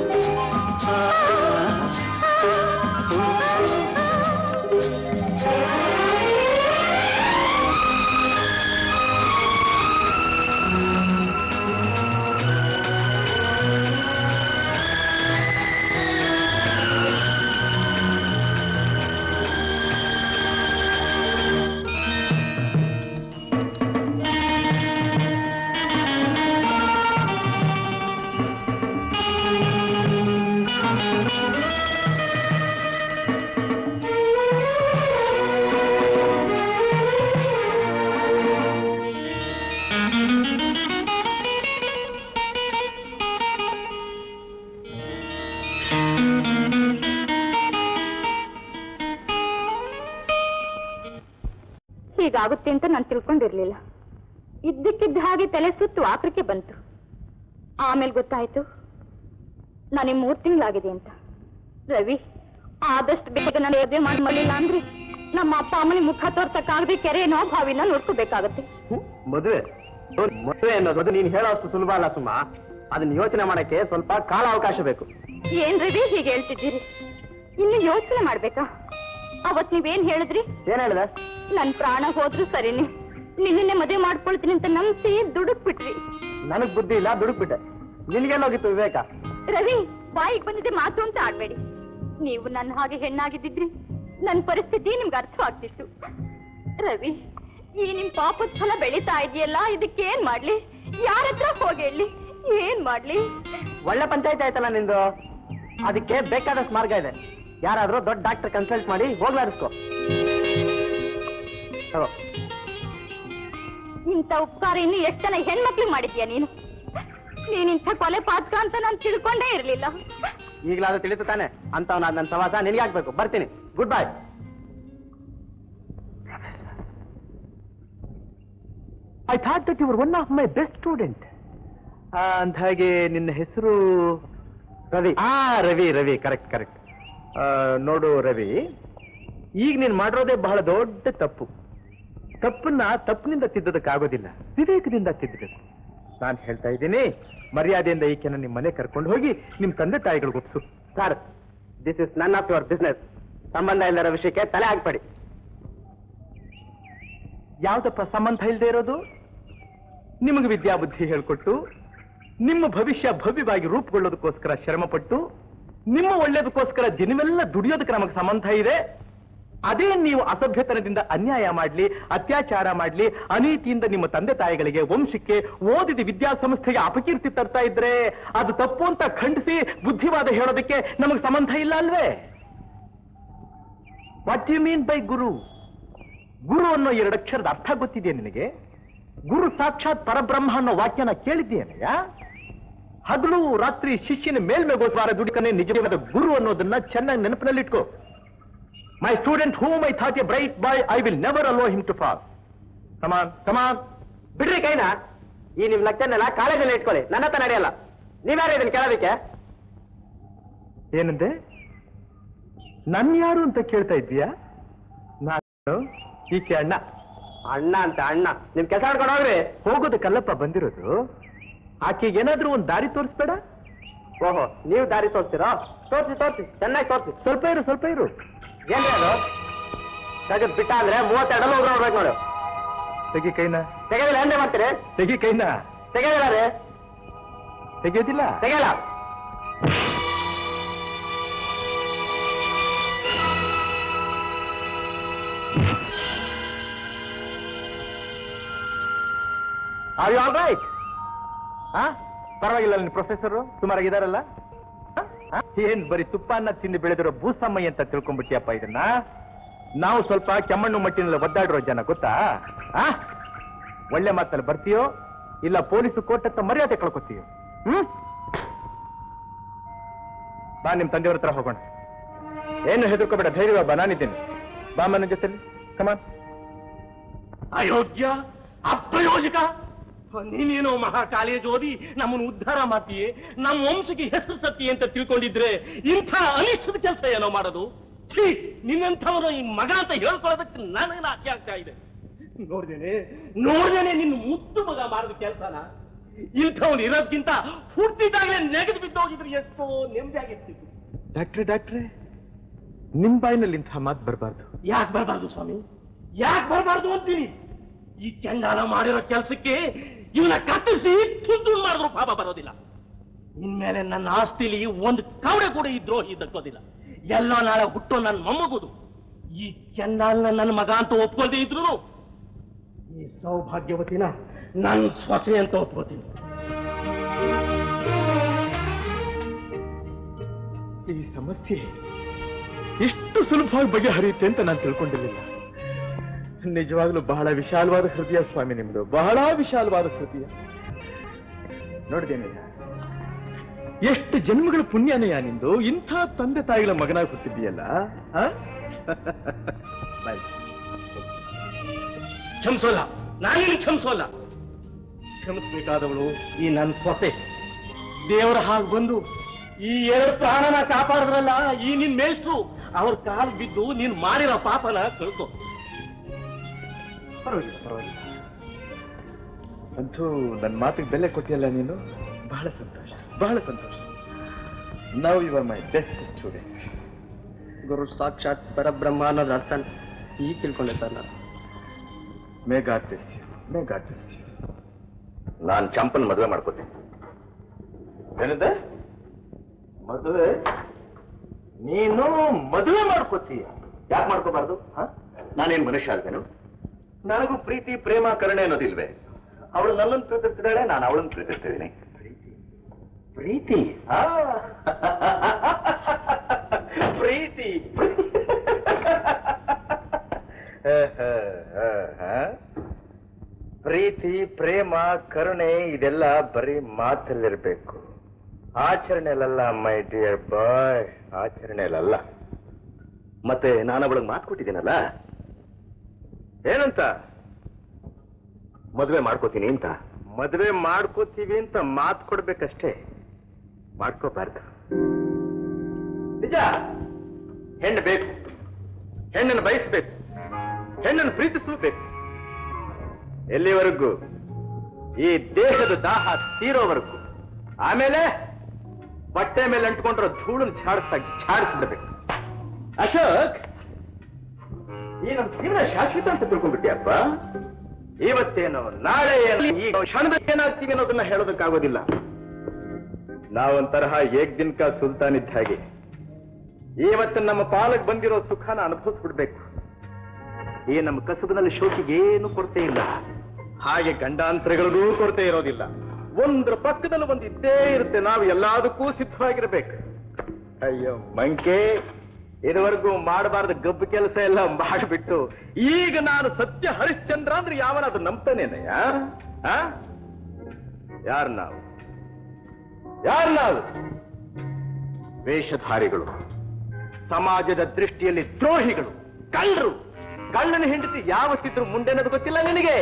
ಹೀಗಾಗುತ್ತೆ ಅಂತ ನಾನು ತಿಳ್ಕೊಂಡಿರ್ಲಿಲ್ಲ ಇದ್ದಕ್ಕಿದ್ದ ಹಾಗೆ ತಲೆ ಸುತ್ತು ಆತೃಕೆ ಬಂತು ಆಮೇಲೆ ಗೊತ್ತಾಯ್ತು ನನಗೆ ಮೂರ್ ತಿಂಗಳಾಗಿದೆ ಅಂತ ರವಿ ಆದಷ್ಟು ಬೇಗ ನಾನು ಮದುವೆ ಮಾಡಿ ಮಾಡಲಿಲ್ಲ ಅಂದ್ರೆ ನಮ್ಮ ಅಪ್ಪ ಅಮ್ಮನ ಮುಖ ತೋರ್ಸಕ್ಕಾಗದೆ ಕೆರೆನೋ ಬಾವಿನ ನೋಡ್ಕೋಬೇಕಾಗತ್ತೆ ಮದುವೆ ಮದುವೆ ಅನ್ನೋದು ನೀನು ಹೇಳೋ ಅಷ್ಟು ಸುಲಭ ಅಲ್ಲ ಸುಮ್ಮ ಅದನ್ನ ಯೋಚನೆ ಮಾಡಕ್ಕೆ ಸ್ವಲ್ಪ ಕಾಲ ಅವಕಾಶ ಬೇಕು ಏನ್ ರವಿ ಹೀಗೆ ಹೇಳ್ತಿದ್ದೀರಿ ಇನ್ನು ಯೋಚನೆ ಮಾಡ್ಬೇಕಾ ಅವತ್ ನೀವೇನ್ ಹೇಳಿದ್ರಿ ಏನ್ ಹೇಳಿದೆ ನನ್ ಪ್ರಾಣ ಹೋದ್ರು ಸರಿನೇ ನಿನ್ನೆ ಮದುವೆ ಮಾಡ್ಕೊಳ್ತೀನಿ ಅಂತ ನಂಬಿಸಿ ದುಡುಕ್ ಬಿಟ್ರಿ ನನಗ್ ಬುದ್ಧಿ ಇಲ್ಲ ದುಡುಕ್ಬಿಟ್ಟೆ ನಿನ್ಗೆಲ್ಲೋಗಿತ್ತು ವಿವೇಕ ರವಿ ಬಾಯಿಗೆ ಬಂದಿದೆ ಮಾತು ಅಂತ ಆಡ್ಬೇಡಿ ನೀವು ನನ್ನ ಹಾಗೆ ಹೆಣ್ಣಾಗಿದ್ದಿದ್ರಿ ನನ್ನ ಪರಿಸ್ಥಿತಿ ನಿಮ್ಗೆ ಅರ್ಥವಾಗ್ತಿತ್ತು ರವಿ ಈ ನಿಮ್ ಪಾಪದ ಫಲ ಬೆಳೀತಾ ಇದೆಯಲ್ಲ ಇದಕ್ಕೇನ್ ಮಾಡ್ಲಿ ಯಾರ ಹತ್ರ ಹೋಗಿ ಹೇಳಿ ಏನ್ ಮಾಡ್ಲಿ ಒಳ್ಳೆ ಪಂಚಾಯತ್ ಆಯ್ತಲ್ಲ ನಿಂದು ಅದಕ್ಕೆ ಬೇಕಾದಷ್ಟು ಮಾರ್ಗ ಇದೆ ಯಾರಾದ್ರೂ ದೊಡ್ಡ ಡಾಕ್ಟರ್ ಕನ್ಸಲ್ಟ್ ಮಾಡಿ ಹೋಗ್ಲಾಡಿಸ್ಕೋ ತಗೋ. ಇಂಥ ಉಪಕಾರ ಇನ್ನು ಎಷ್ಟು ಜನ ಹೆಣ್ಮಕ್ಳಿಗೆ ಮಾಡಿದ್ಯಾ ನೀನು ನೀನಿಂಥ ಕೊಲೆ ಪಾತಕ ಅಂತ ನಾನು ತಿಳ್ಕೊಂಡೇ ಇರ್ಲಿಲ್ಲ ಈಗಲಾದ್ರೂ ತಿಳಿತು ತಾನೆ ಅಂತವನಾದ ನನ್ನ ಸವಾಸ ನಿನಗೆ ಆಗ್ಬೇಕು ಬರ್ತೀನಿ goodbye I thought that your one of my best student ಅಂದ ಹಾಗೆ ನಿನ್ನ ಹೆಸರು ರವಿ ಆ ರವಿ ರವಿ ಕರೆಕ್ಟ್ ಕರೆಕ್ಟ್ ನೋಡು ರವಿ ಈಗ ನೀನು ಮಾಡಿರೋದೇ ಬಹಳ ದೊಡ್ಡ ತಪ್ಪು ತಪ್ಪನ್ನ ತಪ್ಪಿನಿಂದ ತಿದ್ದೋದಕ್ಕಾಗೋದಿಲ್ಲ ವಿವೇಕದಿಂದ ತಿದ್ದಬೇಕು ನಾನು ಹೇಳ್ತಾ ಇದ್ದೀನಿ ಮರ್ಯಾದೆಯಿಂದ ಈಕೆನ ನಿಮ್ಮ ಮನೆ ಕರ್ಕೊಂಡು ಹೋಗಿ ನಿಮ್ಮ ತಂದೆ ತಾಯಿಗಳಿಗೆ ಒಪ್ಸು sir this is none of your business ಸಂಬಂಧ ಇಲ್ಲದ ವಿಷಯಕ್ಕೆ ತಲೆ ಹಾಕ್ಬೇಡಿ ಯಾವ್ದಪ್ಪ ಸಂಬಂಧ ಇಲ್ಲದೆ ಇರೋದು ನಿಮಗೆ ವಿದ್ಯಾಬುದ್ಧಿ ಹೇಳ್ಕೊಟ್ಟು ನಿಮ್ಮ ಭವಿಷ್ಯ ಭವ್ಯವಾಗಿ ರೂಪುಗೊಳ್ಳೋದಕ್ಕೋಸ್ಕರ ಶ್ರಮಪಟ್ಟು ನಿಮ್ಮ ಒಳ್ಳೇದಕ್ಕೋಸ್ಕರ ದಿನವೆಲ್ಲ ದುಡಿಯೋದಕ್ಕೆ ನಮಗೆ ಸಂಬಂಧ ಇದೆ ಅದೇ ನೀವು ಅಸಭ್ಯತನದಿಂದ ಅನ್ಯಾಯ ಮಾಡ್ಲಿ ಅತ್ಯಾಚಾರ ಮಾಡ್ಲಿ ಅನೀತಿಯಿಂದ ನಿಮ್ಮ ತಂದೆ ತಾಯಿಗಳಿಗೆ ವಂಶಕ್ಕೆ ಓದಿದ ವಿದ್ಯಾಸಂಸ್ಥೆಗೆ ಅಪಕೀರ್ತಿ ತರ್ತಾ ಇದ್ರೆ ಅದು ತಪ್ಪು ಅಂತ ಖಂಡಿಸಿ ಬುದ್ಧಿವಾದ ಹೇಳೋದಕ್ಕೆ ನಮಗೆ ಸಂಬಂಧ ಇಲ್ಲ ಅಲ್ವೇ ವಾಟ್ ಯು ಮೀನ್ ಬೈ ಗುರು ಗುರು ಅನ್ನೋ ಎರಡಕ್ಷರದ ಅರ್ಥ ಗೊತ್ತಿದೆಯಾ ನಿನಗೆ ಗುರು ಸಾಕ್ಷಾತ್ ಪರಬ್ರಹ್ಮ ಅನ್ನೋ ವಾಕ್ಯನ ಕೇಳಿದ್ದೀಯನಯ್ಯ ಹಗಲು ರಾತ್ರಿ ಶಿಷ್ಯನ ಮೇಲ್ಮೆಗೋಸ್ವಾರ ದುಡಿಕನೆ ನಿಜವಾದ ಗುರು ಅನ್ನೋದನ್ನ ಚೆನ್ನಾಗಿ ನೆನಪಿನಲ್ಲಿಟ್ಕೋ my student whom I thought a bright boy I will never allow him to fall come on come on ಬಿಡ್ರಿ ಕೈನ ಈ ನಿಮ್ ಲೆಕ್ಕನೆಲ್ಲ ಕಾಲೇಜಲ್ಲಿ ಇಟ್ಕೊಳ್ಳಿ ನನ್ನ ಹತ್ರ ನಡೆಯಲ್ಲ ನೀವ್ಯಾರು ಇದನ್ನ ಕೇಳೋದಕ್ಕೆ ಏನಂದೆ ನನ್ ಯಾರು ಅಂತ ಕೇಳ್ತಾ ಇದ್ದೀಯಾ ನಾನು ಈಕೆ ಅಣ್ಣ ಅಣ್ಣ ಅಂತ ಅಣ್ಣ ನಿಮ್ ಕೆಲಸ ಮಾಡ್ಕೊಂಡು ಹೋಗ್ರಿ ಹೋಗೋದಕ್ಕಲ್ಲಪ್ಪ ಬಂದಿರೋದು ಆಕೆಗೆ ಏನಾದ್ರೂ ಒಂದು ದಾರಿ ತೋರಿಸ್ಬೇಡ ಓಹೋ ನೀವು ದಾರಿ ತೋರಿಸ್ತೀರಾ ತೋರಿಸಿ ತೋರಿಸಿ ಚೆನ್ನಾಗಿ ತೋರಿಸಿ ಸ್ವಲ್ಪ ಇರು ಸ್ವಲ್ಪ ಇರು ಏನ್ರಿ ಅದು ತೆಗೆದ್ ಬಿಟ್ಟ ಅಂದ್ರೆ ಮೂವತ್ತೆರಡಲ್ಲ ಹೋಗ್ರ ನೋಡ್ಬೇಕು ನೋಡು ತೆಗಿ ಕೈನ ತೆಗೆದಿಲ್ಲ ಎಂದೇ ಮಾಡ್ತೀರಿ ತೆಗಿ ಕೈನ ತೆಗೆದಿಲ್ಲ ರೀ ತೆಗೆಯೋದಿಲ್ಲ ತೆಗೆಯಲ್ಲ ಆರ್ ಯು ಆಲ್ ರೈಟ್ ಪರವಾಗಿಲ್ಲ ನಿನ್ ಪ್ರೊಫೆಸರ್ ಸುಮಾರಾಗಿದಾರಲ್ಲ ಹ? ಹ? ಏನ್ ಬರೀ ತುಪ್ಪ ಅನ್ನ ತಿಂದು ಬೆಳೆದಿರೋ ಭೂಸಮ್ಮಯ್ಯ ಅಂತ ತಿಳ್ಕೊಂಡ್ಬಿಟ್ಟಿಯಪ್ಪ ಇದನ್ನ ನಾವು ಸ್ವಲ್ಪ ಕೆಮ್ಮಣ್ಣು ಮಟ್ಟಿನಲ್ಲಿ ಒದ್ದಾಡಿರೋ ಜನ ಗೊತ್ತಾ ಆ? ಒಳ್ಳೆ ಮಾತಲ್ಲಿ ಬರ್ತೀಯೋ ಇಲ್ಲ ಪೊಲೀಸು ಕೋರ್ಟ್ ಹತ್ರ ಮರ್ಯಾದೆ ಕಳ್ಕೊತೀಯೋ ಹ್ಮ್ ಬಾ ನಿಮ್ ತಂದೆಯವ್ರ ಹತ್ರ ಹೋಗೋಣ ಏನು ಹೆದರ್ಕೋಬೇಡ ಧೈರ್ಯ ಬಾ ನಾನಿದ್ದೇನೆ ಬಾ ನನ್ನ ಜೊತೆಲಿ ಕಮಾನ್ ಅಯೋಗ್ಯ ಅಪ್ರಯೋಜಕ ನೀನೇನೋ ಮಹಾ ಕಾಲೇಜ್ ಓದಿ ನಮ್ಮನ್ನು ಉದ್ಧಾರ ಮಾಡ್ತೀಯೇ ನಮ್ಮ ವಂಶಕ್ಕೆ ಹೆಸರು ಸತ್ತಿ ಅಂತ ತಿಳ್ಕೊಂಡಿದ್ರೆ ಇಂಥ ಅನಿಷ್ಟದ ಕೆಲಸ ಏನೋ ಮಾಡೋದು ಛೀ ನಿನ್ನಂಥವನು ಈ ಮಗ ಅಂತ ಹೇಳ್ಕೊಳ್ಳೋದಕ್ಕೆ ನನಗೆ ನಾಚೆ ಆಗ್ತಾ ಇದೆ ನೋಡ್ದೇನೆ ನೋಡ್ದೇನೆ ನಿನ್ನ ಮುದ್ದು ಮಗ ಮಾಡಿದ ಕೆಲಸನ ಇಂಥವನು ಇರೋದ್ಕಿಂತ ಹುಟ್ಟಿದಾಗಲೇ ನೆಗೆದು ಬಿದ್ದೋಗಿದ್ರೆ ಎಷ್ಟೋ ನೆಮ್ಮದಿಯಾಗಿರ್ತಿತ್ತು ಡಾಕ್ಟ್ರೆ ಡಾಕ್ಟ್ರೆ ನಿಮ್ ಬಾಯಿನಲ್ಲಿ ಇಂಥ ಮಾತು ಬರಬಾರ್ದು ಯಾಕೆ ಬರಬಾರ್ದು ಸ್ವಾಮಿ ಯಾಕೆ ಬರಬಾರ್ದು ಅಂತೀನಿ ಈ ಚಂಡಾಲ ಮಾಡಿರೋ ಕೆಲಸಕ್ಕೆ ಇವನ ಕತ್ತಿಸಿ ತುಂಡು ಮಾಡಿದ್ರು ಪಾಪ ಬರೋದಿಲ್ಲ ಇನ್ಮೇಲೆ ನನ್ನ ಆಸ್ತಿಲಿ ಒಂದು ಕವಡೆ ಕೂಡ ಈ ದ್ರೋಹಿ ದಕ್ಕೋದಿಲ್ಲ ಎಲ್ಲ ನಾಳೆ ಹುಟ್ಟೋ ನನ್ನ ಮೊಮ್ಮಗುದು ಈ ಚಂಡಾಲ್ನ ನನ್ನ ಮಗ ಅಂತ ಒಪ್ಕೊಳ್ದೇ ಇದ್ರು ಈ ಸೌಭಾಗ್ಯವತಿನ ನನ್ನ ಸೊಸೆ ಅಂತ ಒಪ್ಕೋತೀನಿ ಈ ಸಮಸ್ಯೆ ಎಷ್ಟು ಸುಲಭವಾಗಿ ಬಗೆಹರಿಯುತ್ತೆ ಅಂತ ನಾನು ತಿಳ್ಕೊಂಡಿರ್ಲಿಲ್ಲ ನಿಜವಾಗ್ಲೂ ಬಹಳ ವಿಶಾಲವಾದ ಹೃದಯ ಸ್ವಾಮಿ ನಿಮ್ದು ಬಹಳ ವಿಶಾಲವಾದ ಹೃದಯ ನೋಡಿದೇನೆ ಎಷ್ಟು ಜನ್ಮಗಳ ಪುಣ್ಯನಯ್ಯ ನಿಂದು ಇಂಥ ತಂದೆ ತಾಯಿಗಳ ಮಗನಾಗಿ ಹುಟ್ಟಿದ್ದೀಯಲ್ಲ ಆ? ಬಾಯ್. ಕ್ಷಮಿಸೋಲ್ಲ ನಾನೇನು ಕ್ಷಮಿಸೋಲ್ಲ ಕ್ಷಮಿಸ್ಬೇಕಾದವಳು ಈ ನನ್ನ ಸೊಸೆ ದೇವರ ಹಾಗೆ ಬಂದು ಈ ಎರಡು ಪ್ರಾಣನ ಕಾಪಾಡಿದ್ರಲ್ಲ ಈ ನಿನ್ ಮೇಷ್ಟ್ರು ಅವ್ರ ಕಾಲ್ ಬಿದ್ದು ನೀನ್ ಮಾಡಿರೋ ಪಾಪನ ಕಳ್ಕೊ ಪರವಾಗಿಲ್ಲ ಪರವಾಗಿಲ್ಲ ಅಂತೂ ನನ್ನ ಮಾತಿಗೆ ಬೆಲೆ ಕೊಟ್ಟಿಯಲ್ಲ ನೀನು ಬಹಳ ಸಂತೋಷ ಬಹಳ ಸಂತೋಷ now you are my best student ಗುರು ಸಾಕ್ಷಾತ್ ಪರಬ್ರಹ್ಮ ಅನ್ನೋದು ಅರ್ಥ ಈಗ ತಿಳ್ಕೊಂಡೆ ಸರ್ ನಾನು may God bless you may God bless you ನಾನು ಚಂಪನ್ ಮದುವೆ ಮಾಡ್ಕೋತೀನಿ ಏನಿದೆ ಮದುವೆ ನೀನು ಮದುವೆ ಮಾಡ್ಕೋತೀಯ ಯಾಕೆ ಮಾಡ್ಕೋಬಾರ್ದು ನಾನೇನ್ ಮನುಷ್ಯ ಅಲ್ವೇನು ನನಗೂ ಪ್ರೀತಿ ಪ್ರೇಮ ಕರುಣೆ ಅನ್ನೋದಿಲ್ವೇ ಅವಳು ನನ್ನನ್ನು ಪ್ರೀತಿಸ್ತಿದ್ದಾಳೆ ನಾನು ಅವಳನ್ನು ಪ್ರೀತಿಸ್ತಿದ್ದೀನಿ ಪ್ರೀತಿ ಆ. ಪ್ರೀತಿ ಪ್ರೀತಿ ಪ್ರೇಮ ಕರುಣೆ ಇದೆಲ್ಲ ಬರೀ ಮಾತಲ್ಲಿರ್ಬೇಕು ಆಚರಣೆಯಲ್ಲ ಮೈ ಡಿಯರ್ ಬಾಯ್ ಆಚರಣೆಯಲ್ಲ ಮತ್ತೆ ನಾನು ಅವಳಿಗೆ ಮಾತು ಕೊಟ್ಟಿದ್ದೀನಲ್ಲ ಏನಂತ ಮದುವೆ ಮಾಡ್ಕೋತೀನಿ ಅಂತ ಮದುವೆ ಮಾಡ್ಕೋತೀವಿ ಅಂತ ಮಾತು ಕೊಡ್ಬೇಕಷ್ಟೇ ಮಾಡ್ಕೋಬಾರ್ದು ನಿಜ ಹೆಣ್ಣು ಬೇಕು ಹೆಣ್ಣನ್ನು ಬಯಸಬೇಕು ಹೆಣ್ಣನ್ನು ಪ್ರೀತಿಸಬೇಕು ಎಲ್ಲಿವರೆಗೂ ಈ ದೇಹದ ದಾಹ ತೀರೋವರೆಗೂ ಆಮೇಲೆ ಬಟ್ಟೆ ಮೇಲೆ ಅಂಟ್ಕೊಂಡಿರೋ ಧೂಳನ್ನು ಝಾಡಿಸ ಝಾಡಿಸ್ಬಿಡ್ಬೇಕು ಅಶೋಕ್ ಈ ನಮ್ಮ ಜೀವನ ಶಾಶ್ವತ ಅಂತ ತಿಳ್ಕೊಂಡ್ಬಿಟ್ಟಿಯಪ್ಪ ಇವತ್ತೇನೋ ನಾಳೆ ಏನು ಈ ಕ್ಷಣದಲ್ಲಿ ಏನಾಗ್ತೀವಿ ಅನ್ನೋದನ್ನ ಹೇಳೋದಕ್ಕಾಗೋದಿಲ್ಲ ನಾವೊಂತರಹ ಏಕ್ ದಿನಕ ಸುಲ್ತಾನ್ ಇದ್ದ ಹಾಗೆ ಇವತ್ತು ನಮ್ಮ ಪಾಲಕ್ ಬಂದಿರೋ ಸುಖನ ಅನುಭವಿಸ್ಬಿಡ್ಬೇಕು ಈ ನಮ್ಮ ಕಸುಬಿನಲ್ಲಿ ಶೋಕಿಗೆ ಏನು ಕೊರತೆ ಇಲ್ಲ ಹಾಗೆ ಗಂಡಾಂತರಗಳಿಗೂ ಕೊರತೆ ಇರೋದಿಲ್ಲ ಒಂದ್ರ ಪಕ್ಕದಲ್ಲಿ ಒಂದು ಇದ್ದೇ ಇರುತ್ತೆ ನಾವು ಎಲ್ಲದಕ್ಕೂ ಸಿದ್ಧವಾಗಿರ್ಬೇಕು ಅಯ್ಯೋ ಮಂಕೆ ಇದುವರೆಗೂ ಮಾಡಬಾರ್ದ ಗಬ್ಬು ಕೆಲಸ ಎಲ್ಲ ಮಾಡಿಬಿಟ್ಟು ಈಗ ನಾನು ಸತ್ಯ ಹರಿಶ್ಚಂದ್ರ ಅಂದ್ರೆ ಯಾವನಾದ್ರೂ ನಂಬ್ತಾನೇನಯ್ಯ ಯಾರು ನಾವು ಯಾರು ನಾವು ವೇಷಧಾರಿಗಳು ಸಮಾಜದ ದೃಷ್ಟಿಯಲ್ಲಿ ದ್ರೋಹಿಗಳು ಕಳ್ಳರು ಕಳ್ಳನ ಹೆಂಡತಿ ಯಾವತ್ತಿದ್ರು ಮುಂದೆನದು ಗೊತ್ತಿಲ್ಲ ನಿನಗೆ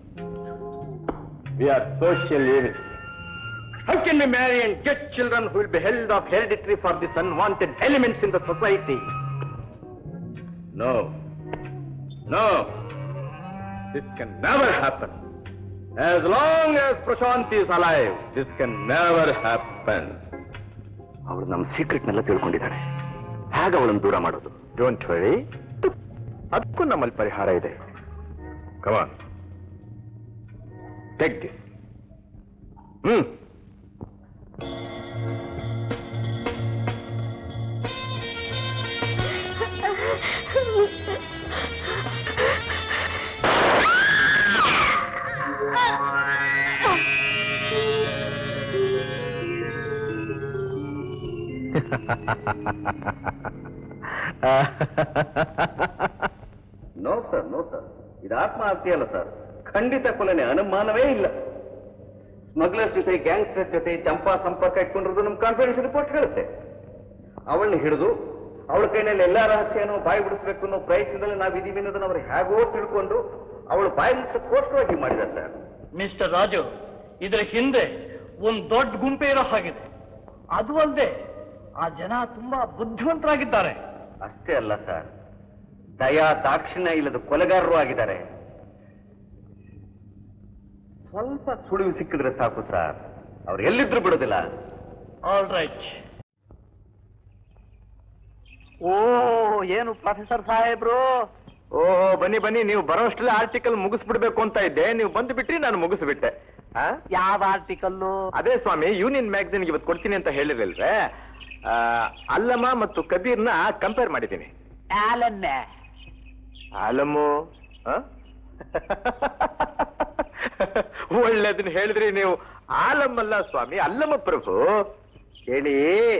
we are social evil How can we marry and get children who will be held of hereditary for these unwanted elements in the society? No. No. This can never happen. As long as Prashant is alive, this can never happen. ಅವಳು ನಮ್ಮ ಸೀಕ್ರೆಟ್ನೆಲ್ಲ ತಿಳ್ಕೊಂಡಿದ್ದಾಳೆ ಹೇಗೆ ಅವಳನ್ನು ದೂರ ಮಾಡೋದು Don't worry. ಅದಕ್ಕೂ ನಮ್ಮಲ್ಲಿ ಪರಿಹಾರ ಇದೆ come on take this hmm no sir no sir ಇದು ಆತ್ಮಹತ್ಯೆ ಅಲ್ಲ ಸರ್ ಖಂಡಿತ ಕೊಲೆನೆ ಅನುಮಾನವೇ ಇಲ್ಲ ಸ್ಮಗ್ಲರ್ಸ್ ಜೊತೆ ಗ್ಯಾಂಗ್ಸ್ಟರ್ ಜೊತೆ ಚಂಪಾ ಸಂಪರ್ಕ ಇಟ್ಕೊಂಡಿರೋದು ನಮ್ಮ ಕಾನ್ಫಿಡೆನ್ಸ್ ರಿಪೋರ್ಟ್ ಹೇಳುತ್ತೆ ಅವಳನ್ನ ಹಿಡಿದು ಅವಳ ಕೈನಲ್ಲಿ ಎಲ್ಲಾ ರಹಸ್ಯನೂ ಬಾಯಿ ಬಿಡಿಸ್ಬೇಕು ಅನ್ನೋ ಪ್ರಯತ್ನದಲ್ಲಿ ನಾವು ಇದೀವಿ ಅನ್ನೋದನ್ನ ಅವ್ರು ಹೇಗೋ ತಿಳ್ಕೊಂಡು ಅವಳು ಬಾಯಿ ಮುಚ್ಚಕ್ಕೋಸ್ಕರವಾಗಿ ಮಾಡಿದ ಸರ್ ಮಿಸ್ಟರ್ ರಾಜು ಇದರ ಹಿಂದೆ ಒಂದು ದೊಡ್ಡ ಗುಂಪೆ ಇರೋ ಹಾಗಿದೆ ಅದು ಅಲ್ಲದೆ ಆ ಜನ ತುಂಬಾ ಬುದ್ಧಿವಂತರಾಗಿದ್ದಾರೆ ಅಷ್ಟೇ ಅಲ್ಲ ಸರ್ ದಯಾ ದಾಕ್ಷಿಣ್ಯ ಇಲ್ಲದ ಕೊಲೆಗಾರರು ಆಗಿದ್ದಾರೆ ಸ್ವಲ್ಪ ಸುಳಿವು ಸಿಕ್ಕಿದ್ರೆ ಸಾಕು ಸರ್ ಅವ್ರು ಎಲ್ಲಿದ್ರು ಬಿಡೋದಿಲ್ಲ ಆಲ್ ರೈಟ್ ಓ ಏನು ಪ್ರೊಫೆಸರ್ ಸಾಹೇಬ್ರು ಓ ಬನ್ನಿ ಬನ್ನಿ ನೀವು ಬರೋಷ್ಟರಲ್ಲಿ ಆರ್ಟಿಕಲ್ ಮುಗಿಸ್ಬಿಡ್ಬೇಕು ಅಂತ ಇದ್ದೆ ನೀವು ಬಂದು ಬಿಟ್ರಿ ನಾನು ಮುಗಿಸ್ಬಿಟ್ಟೆ ಆ? ಯಾವ ಆರ್ಟಿಕಲ್ಲು ಅದೇ ಸ್ವಾಮಿ ಯೂನಿಯನ್ ಮ್ಯಾಗಝಿನ್ ಇವತ್ತು ಕೊಡ್ತೀನಿ ಅಂತ ಹೇಳಿರಲ್ವೇ ಆ, ಅಲ್ಲಮ ಮತ್ತು ಕಬೀರ್ನ ಕಂಪೇರ್ ಮಾಡಿದ್ದೀನಿ ಆಲನ್ನೆ ಆಲಮು ಆ? ಒಳ್ಳೇದನ್ನ ಹೇಳಿದ್ರಿ ನೀವು ಆಲಮ್ಮಲ್ಲ ಸ್ವಾಮಿ ಅಲ್ಲಮ ಪ್ರಭು ಹೇಳಿ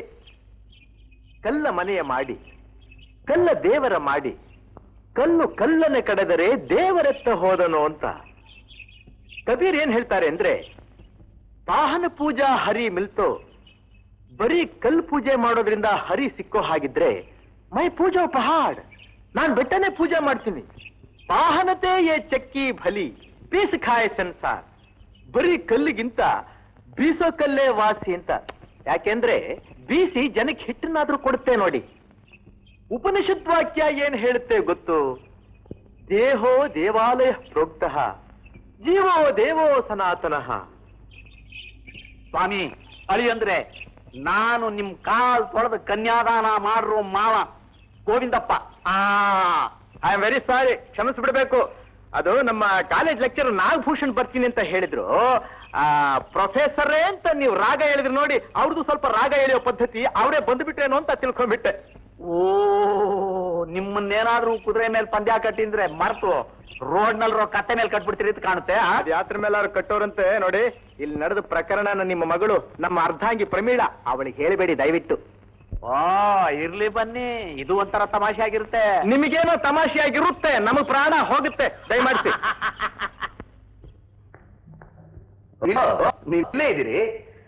ಕಲ್ಲ ಮನೆಯ ಮಾಡಿ ಕಲ್ಲ ದೇವರ ಮಾಡಿ ಕಲ್ಲು ಕಲ್ಲನೆ ಕಡೆದರೆ ದೇವರೆತ್ತ ಹೋದನು ಅಂತ ಕಬೀರ್ ಏನ್ ಹೇಳ್ತಾರೆ ಅಂದ್ರೆ ವಾಹನ ಪೂಜಾ ಹರಿ ಮಿಲ್ತೋ ಬರೀ ಕಲ್ ಪೂಜೆ ಮಾಡೋದ್ರಿಂದ ಹರಿ ಸಿಕ್ಕೋ ಹಾಗಿದ್ರೆ ಮೈ ಪೂಜಾ ಪಹಾಡ್ ನಾನ್ ಬೆಟ್ಟನೆ ಪೂಜೆ ಮಾಡ್ತೀನಿ ವಾಹನತೆ ಏ ಚಕ್ಕಿ ಭಲಿ ಪೀಸ್ ಖಾಯ್ ಸಂಸಾರ್ ಬರೀ ಕಲ್ಲಿಗಿಂತ ಬೀಸೋ ಕಲ್ಲೇ ವಾಸಿ ಅಂತ ಯಾಕೆಂದ್ರೆ ಬೀಸಿ ಜನಕ್ಕೆ ಹಿಟ್ಟನ್ನಾದ್ರೂ ಕೊಡುತ್ತೆ ನೋಡಿ ಉಪನಿಷತ್ ವಾಕ್ಯ ಏನ್ ಹೇಳುತ್ತೆ ಗೊತ್ತು ದೇಹೋ ದೇವಾಲಯ ಪ್ರೋಕ್ತಃ ಜೀವೋ ದೇವೋ ಸನಾತನಃ ಸ್ವಾಮಿ ಅಳಿ ಅಂದ್ರೆ ನಾನು ನಿಮ್ ಕಾಲ್ ತೊಳೆದ ಕನ್ಯಾದಾನ ಮಾಡ್ರೋ ಮಾವ Govindappa I am very sorry ಕ್ಷಮಿಸ್ಬಿಡ್ಬೇಕು ಅದು ನಮ್ಮ ಕಾಲೇಜ್ ಲೆಕ್ಚರ್ ನಾಗಭೂಷಣ್ ಬರ್ತೀನಿ ಅಂತ ಹೇಳಿದ್ರು ಪ್ರೊಫೆಸರೇ ಅಂತ ನೀವು ರಾಗ ಹೇಳಿದ್ರು ನೋಡಿ ಅವ್ರದ್ದು ಸ್ವಲ್ಪ ರಾಗ ಎಳೆಯೋ ಪದ್ಧತಿ ಅವರೇ ಬಂದ್ಬಿಟ್ರೇನೋ ಅಂತ ತಿಳ್ಕೊಂಡ್ಬಿಟ್ಟೆ ಓ ನಿಮ್ಮನ್ನೇನಾದ್ರೂ ಕುದುರೆ ಮೇಲೆ ಪಂದ್ಯ ಕಟ್ಟಿದ್ರೆ ಮರ್ತು ರೋಡ್ ನಲ್ಲಿ ಕತ್ತೆ ಮೇಲೆ ಕಟ್ಬಿಡ್ತೀರಿ ಅಂತ ಕಾಣುತ್ತೆ ಆ? ಅದ್ ಯಾತ್ರ ಮೇಲಾರು ಕಟ್ಟೋರಂತೆ ನೋಡಿ ಇಲ್ಲಿ ನಡೆದ ಪ್ರಕರಣ ನಿಮ್ಮ ಮಗಳು ನಮ್ಮ ಅರ್ಧಾಂಗಿ ಪ್ರಮೀಳ ಅವಳಿಗೆ ಹೇಳಬೇಡಿ ದಯವಿಟ್ಟು ಓ ಇರ್ಲಿ ಬನ್ನಿ ಇದು ಒಂಥರ ತಮಾಷೆ ಆಗಿರುತ್ತೆ ನಿಮಗೇನೋ ತಮಾಷೆಯಾಗಿರುತ್ತೆ ನಮಗ್ ಪ್ರಾಣ ಹೋಗುತ್ತೆ ದಯಮಾಡಿಸಿ ನೀವು ಇಲ್ಲೇ ಇದ್ದೀರಿ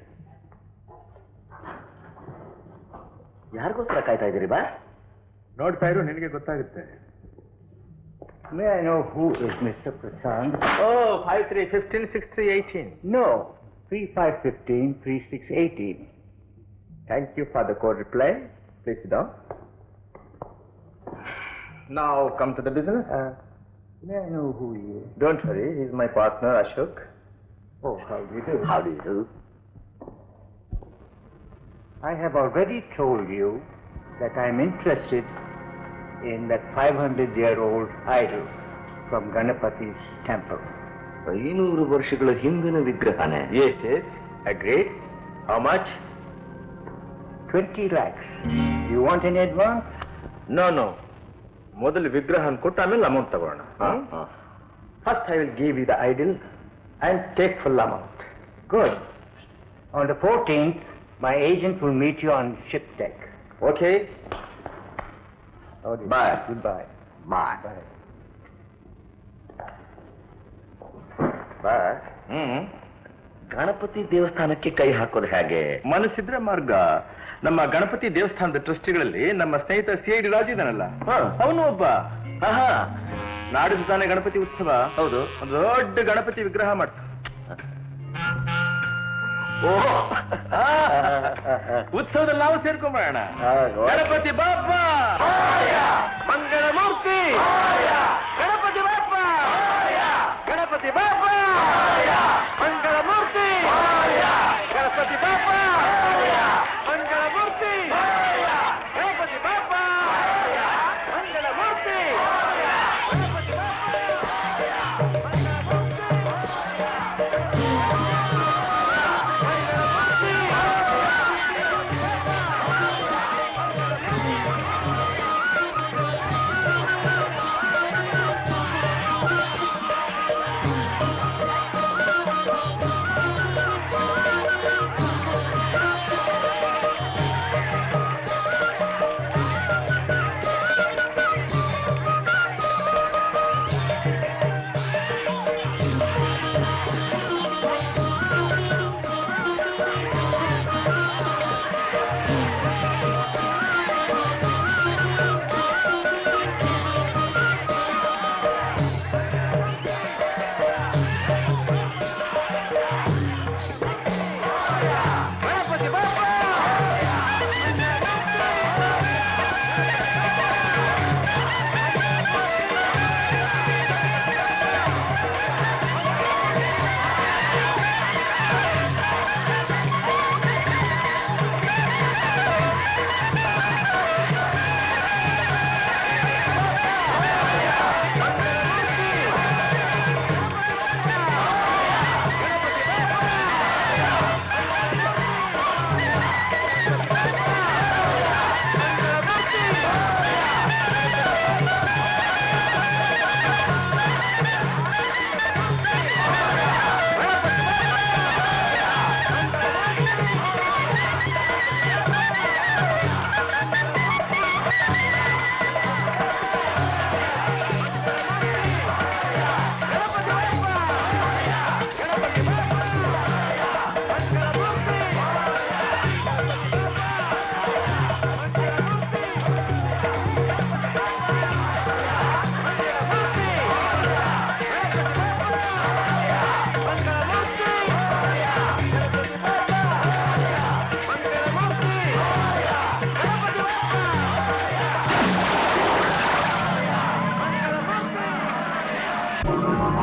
ಯಾರಿಗೋಸ್ಕರ ಕಾಯ್ತಾ ಇದ್ದೀರಿ ಬಾ ನೋಡ್ತಾ ಇರು ನಿನಗೆ ಗೊತ್ತಾಗುತ್ತೆ may I know who is mister Prashant O five three fifteen six three eighteen no three five fifteen three six eighteen thank you for the code reply please down Now come to the business. May I know who you don't worry he's my partner Ashok oh how do do how do do I have already told you that I am interested in that 500 year old idol from Ganapati's temple. ಐನೂರು ವರ್ಷಗಳ ಹಿಂದಿನ ವಿಗ್ರಹನೇ Yes, yes. Agreed. How much? 20 lakhs. You want any advance? No, no. ಮೊದಲು ವಿಗ್ರಹ ಕೊಟ್ಟು ಆಮೇಲೆ amount ತಗೋಣ first I will give you the idol and take full amount Good. On the 14th, my agent will meet you on ship deck. Okay bye Goodbye. Bye bye hmm Ganapati ದೇವಸ್ಥಾನಕ್ಕೆ ಕೈ ಹಾಕೋದು ಹೇಗೆ ಮನಸ್ಸಿದ್ರೆ ಮಾರ್ಗ ನಮ್ಮ ಗಣಪತಿ ದೇವಸ್ಥಾನದ ಟ್ರಸ್ಟಿಗಳಲ್ಲಿ ನಮ್ಮ ಸ್ನೇಹಿತ ಸಿ ಐ ಡಿ ರಾಜು ಇದ್ದಾನಲ್ಲ ಅವನು ಒಬ್ಬ ಆಹಾ ನಾಡಿದ್ದು ತಾನೇ ಗಣಪತಿ ಉತ್ಸವ ಹೌದು ಒಂದು ದೊಡ್ಡ ಗಣಪತಿ ವಿಗ್ರಹ ಮಾಡ್ತ ಓ ಆ, ಉತ್ಸವದಲ್ಲಿ ನಾವು ಸೇರ್ಕೊಂಬೋಣ ಗಣಪತಿ ಬಾಪ ಮಂಗಳ ಮೂರ್ತಿ ಗಣಪತಿ ಬಾಪ ಗಣಪತಿ ಬಾಪ ಮಂಗಳ ಮೂರ್ತಿ ಗಣಪತಿ ಬಾಪ ಮಂಗಳ ಮೂರ್ತಿ ಗಣಪತಿ ಬಾಪ ಮಂಗಳ ಮೂರ್ತಿ ಗಣಪತಿ ಬಾಪ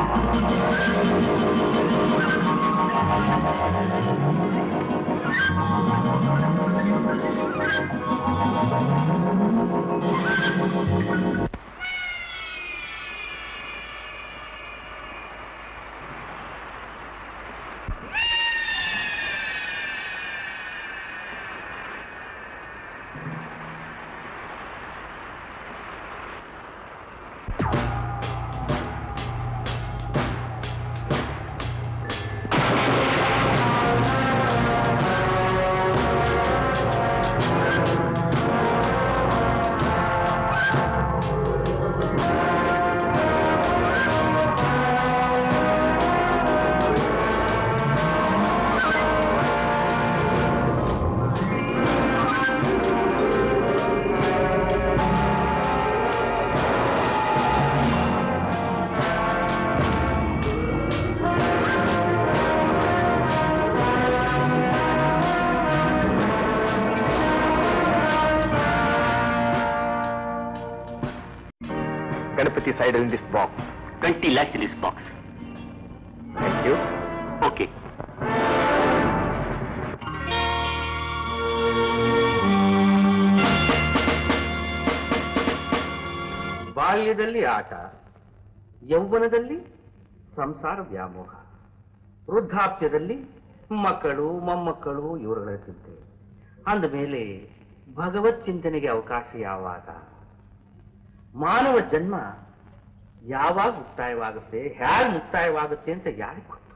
Ganapati side in this box twenty lakhs in this box thank you okay ಬಾಲ್ಯದಲ್ಲಿ ಆಟ ಯೌವನದಲ್ಲಿ ಸಂಸಾರ ವ್ಯಾಮೋಹ ವೃದ್ಧಾಪ್ಯದಲ್ಲಿ ಮಕ್ಕಳು ಮೊಮ್ಮಕ್ಕಳು ಇವರುಗಳ ಚಿಂತೆ ಅಂದಮೇಲೆ ಭಗವತ್ ಚಿಂತನೆಗೆ ಅವಕಾಶ ಯಾವಾಗ ಮಾನವ ಜನ್ಮ ಯಾವಾಗ ಮುಕ್ತಾಯವಾಗುತ್ತೆ ಹೇಗೆ ಮುಕ್ತಾಯವಾಗುತ್ತೆ ಅಂತ ಯಾರಿಗೆ ಗೊತ್ತು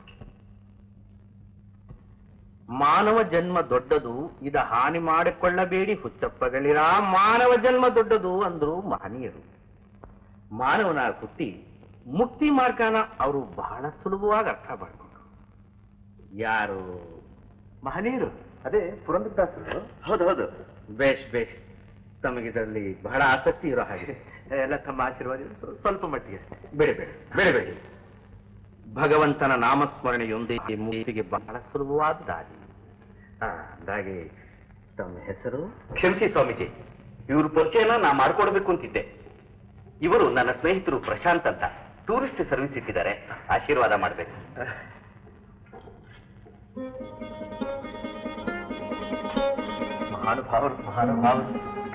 ಮಾನವ ಜನ್ಮ ದೊಡ್ಡದು ಇದ ಹಾನಿ ಮಾಡಿಕೊಳ್ಳಬೇಡಿ ಹುಚ್ಚಪ್ಪಗಳಿರ ಮಾನವ ಜನ್ಮ ದೊಡ್ಡದು ಅಂದ್ರು ಮಹನೀಯರು ಮಾನವನ ಹುಟ್ಟಿ ಮುಕ್ತಿ ಮಾರ್ಗನ ಅವರು ಬಹಳ ಸುಲಭವಾಗಿ ಅರ್ಥ ಮಾಡ್ಕೊಂಡ್ರು ಯಾರು ಮಹನೀಯರು ಅದೇ ಪುರಂದರದಾಸರು ಹೌದು ಹೌದು ಬೇಷ್ ಬೇಷ್ ತಮಗಿದರಲ್ಲಿ ಬಹಳ ಆಸಕ್ತಿ ಇರೋ ಹಾಗೆ ಎಲ್ಲ ತಮ್ಮ ಆಶೀರ್ವಾದ ಸ್ವಲ್ಪ ಮಟ್ಟಿಗೆ ಬೇಡ ಬೇಡ ಬೇಡ ಬೇಡ ಭಗವಂತನ ನಾಮಸ್ಮರಣೆಯೊಂದಿಗೆ ಮುಕ್ತಿಗೆ ಬಹಳ ಸುಲಭವಾದ ದಾರಿ ಆ, ಅಂದಾಗೆ ತಮ್ಮ ಹೆಸರು ಕ್ಷಮಿಸಿ ಸ್ವಾಮೀಜಿ ಇವ್ರ ಪರಿಚಯನ ನಾ ಮಾಡ್ಕೊಡ್ಬೇಕು ಅಂತಿದ್ದೆ ಇವರು ನನ್ನ ಸ್ನೇಹಿತರು ಪ್ರಶಾಂತ್ ಅಂತ ಟೂರಿಸ್ಟ್ ಸರ್ವಿಸ್ ಇಟ್ಟಿದ್ದಾರೆ ಆಶೀರ್ವಾದ ಮಾಡ್ಬೇಕು ಮಹಾನುಭಾವರು ಮಹಾನುಭಾವರು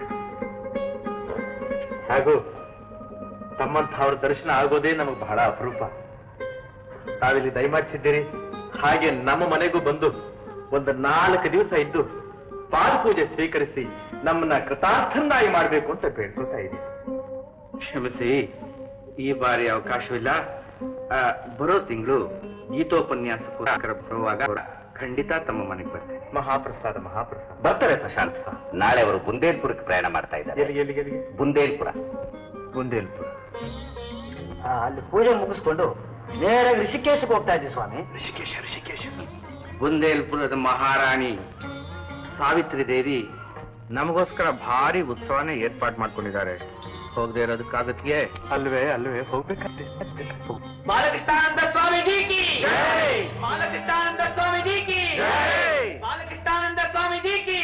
ಹಾಗೂ ತಮ್ಮಂಥವ್ರ ದರ್ಶನ ಆಗೋದೇ ನಮಗೆ ಬಹಳ ಅಪರೂಪ ತಾವಿಲ್ಲಿ ದಯಮಾಡಿಸಿದ್ದೀರಿ ಹಾಗೆ ನಮ್ಮ ಮನೆಗೂ ಬಂದು ಒಂದು ನಾಲ್ಕು ದಿವಸ ಇದ್ದು ಪಾದಪೂಜೆ ಸ್ವೀಕರಿಸಿ ನಮ್ಮನ್ನ ಕೃತಾರ್ಥನ್ನಾಗಿ ಮಾಡಬೇಕು ಅಂತ ಬೇಡ್ಕೊಳ್ತಾ ಇದ್ದೀನಿ ಕ್ಷಮಿಸಿ ಈ ಬಾರಿ ಅವಕಾಶವಿಲ್ಲ ಆ, ಬರೋ ತಿಂಗಳು ಗೀತೋಪನ್ಯಾಸ ಬರುವಾಗ ಖಂಡಿತ ತಮ್ಮ ಮನೆಗೆ ಬರ್ತೇನೆ ಮಹಾಪ್ರಸಾದ ಮಹಾಪ್ರಸಾದ ಬರ್ತಾರೆ ಪ್ರಶಾಂತ್ ನಾಳೆ ಅವರು ಬುಂದೇಲ್ಪುರಕ್ಕೆ ಪ್ರಯಾಣ ಮಾಡ್ತಾ ಇದ್ದಾರೆ ಎಲ್ಲಿಗೆ ಎಲ್ಲಿಗೆ ಎಲ್ಲಿಗೆ ಬುಂದೇಲ್ಪುರ ಬುಂದೇಲ್ಪುರ ಅಲ್ಲಿ ಪೂಜೆ ಮುಗಿಸ್ಕೊಂಡು ನೇರಾಗಿ ಋಷಿಕೇಶಕ್ಕೆ ಹೋಗ್ತಾ ಇದ್ದೀವಿ ಸ್ವಾಮಿ ಋಷಿಕೇಶ ಋಷಿಕೇಶ ಬುಂದೇಲ್ಪುರದ ಮಹಾರಾಣಿ ಸಾವಿತ್ರಿ ದೇವಿ ನಮಗೋಸ್ಕರ ಭಾರಿ ಉತ್ಸವನೇ ಏರ್ಪಾಡು ಮಾಡ್ಕೊಂಡಿದ್ದಾರೆ ಹೋಗದೆ ಇರೋದಕ್ಕಾಗತ್ತೆಯೇ ಅಲ್ವೇ ಅಲ್ವೇ ಹೋಗ್ಬೇಕಂತೆ ಬಾಲಕೃಷ್ಣಾನಂದ ಸ್ವಾಮೀಜಿ ಕಿ ಬಾಲಕೃಷ್ಣಾನಂದ ಸ್ವಾಮೀಜಿ ಕಿ ಬಾಲಕೃಷ್ಣಾನಂದ ಸ್ವಾಮೀಜಿ ಕಿ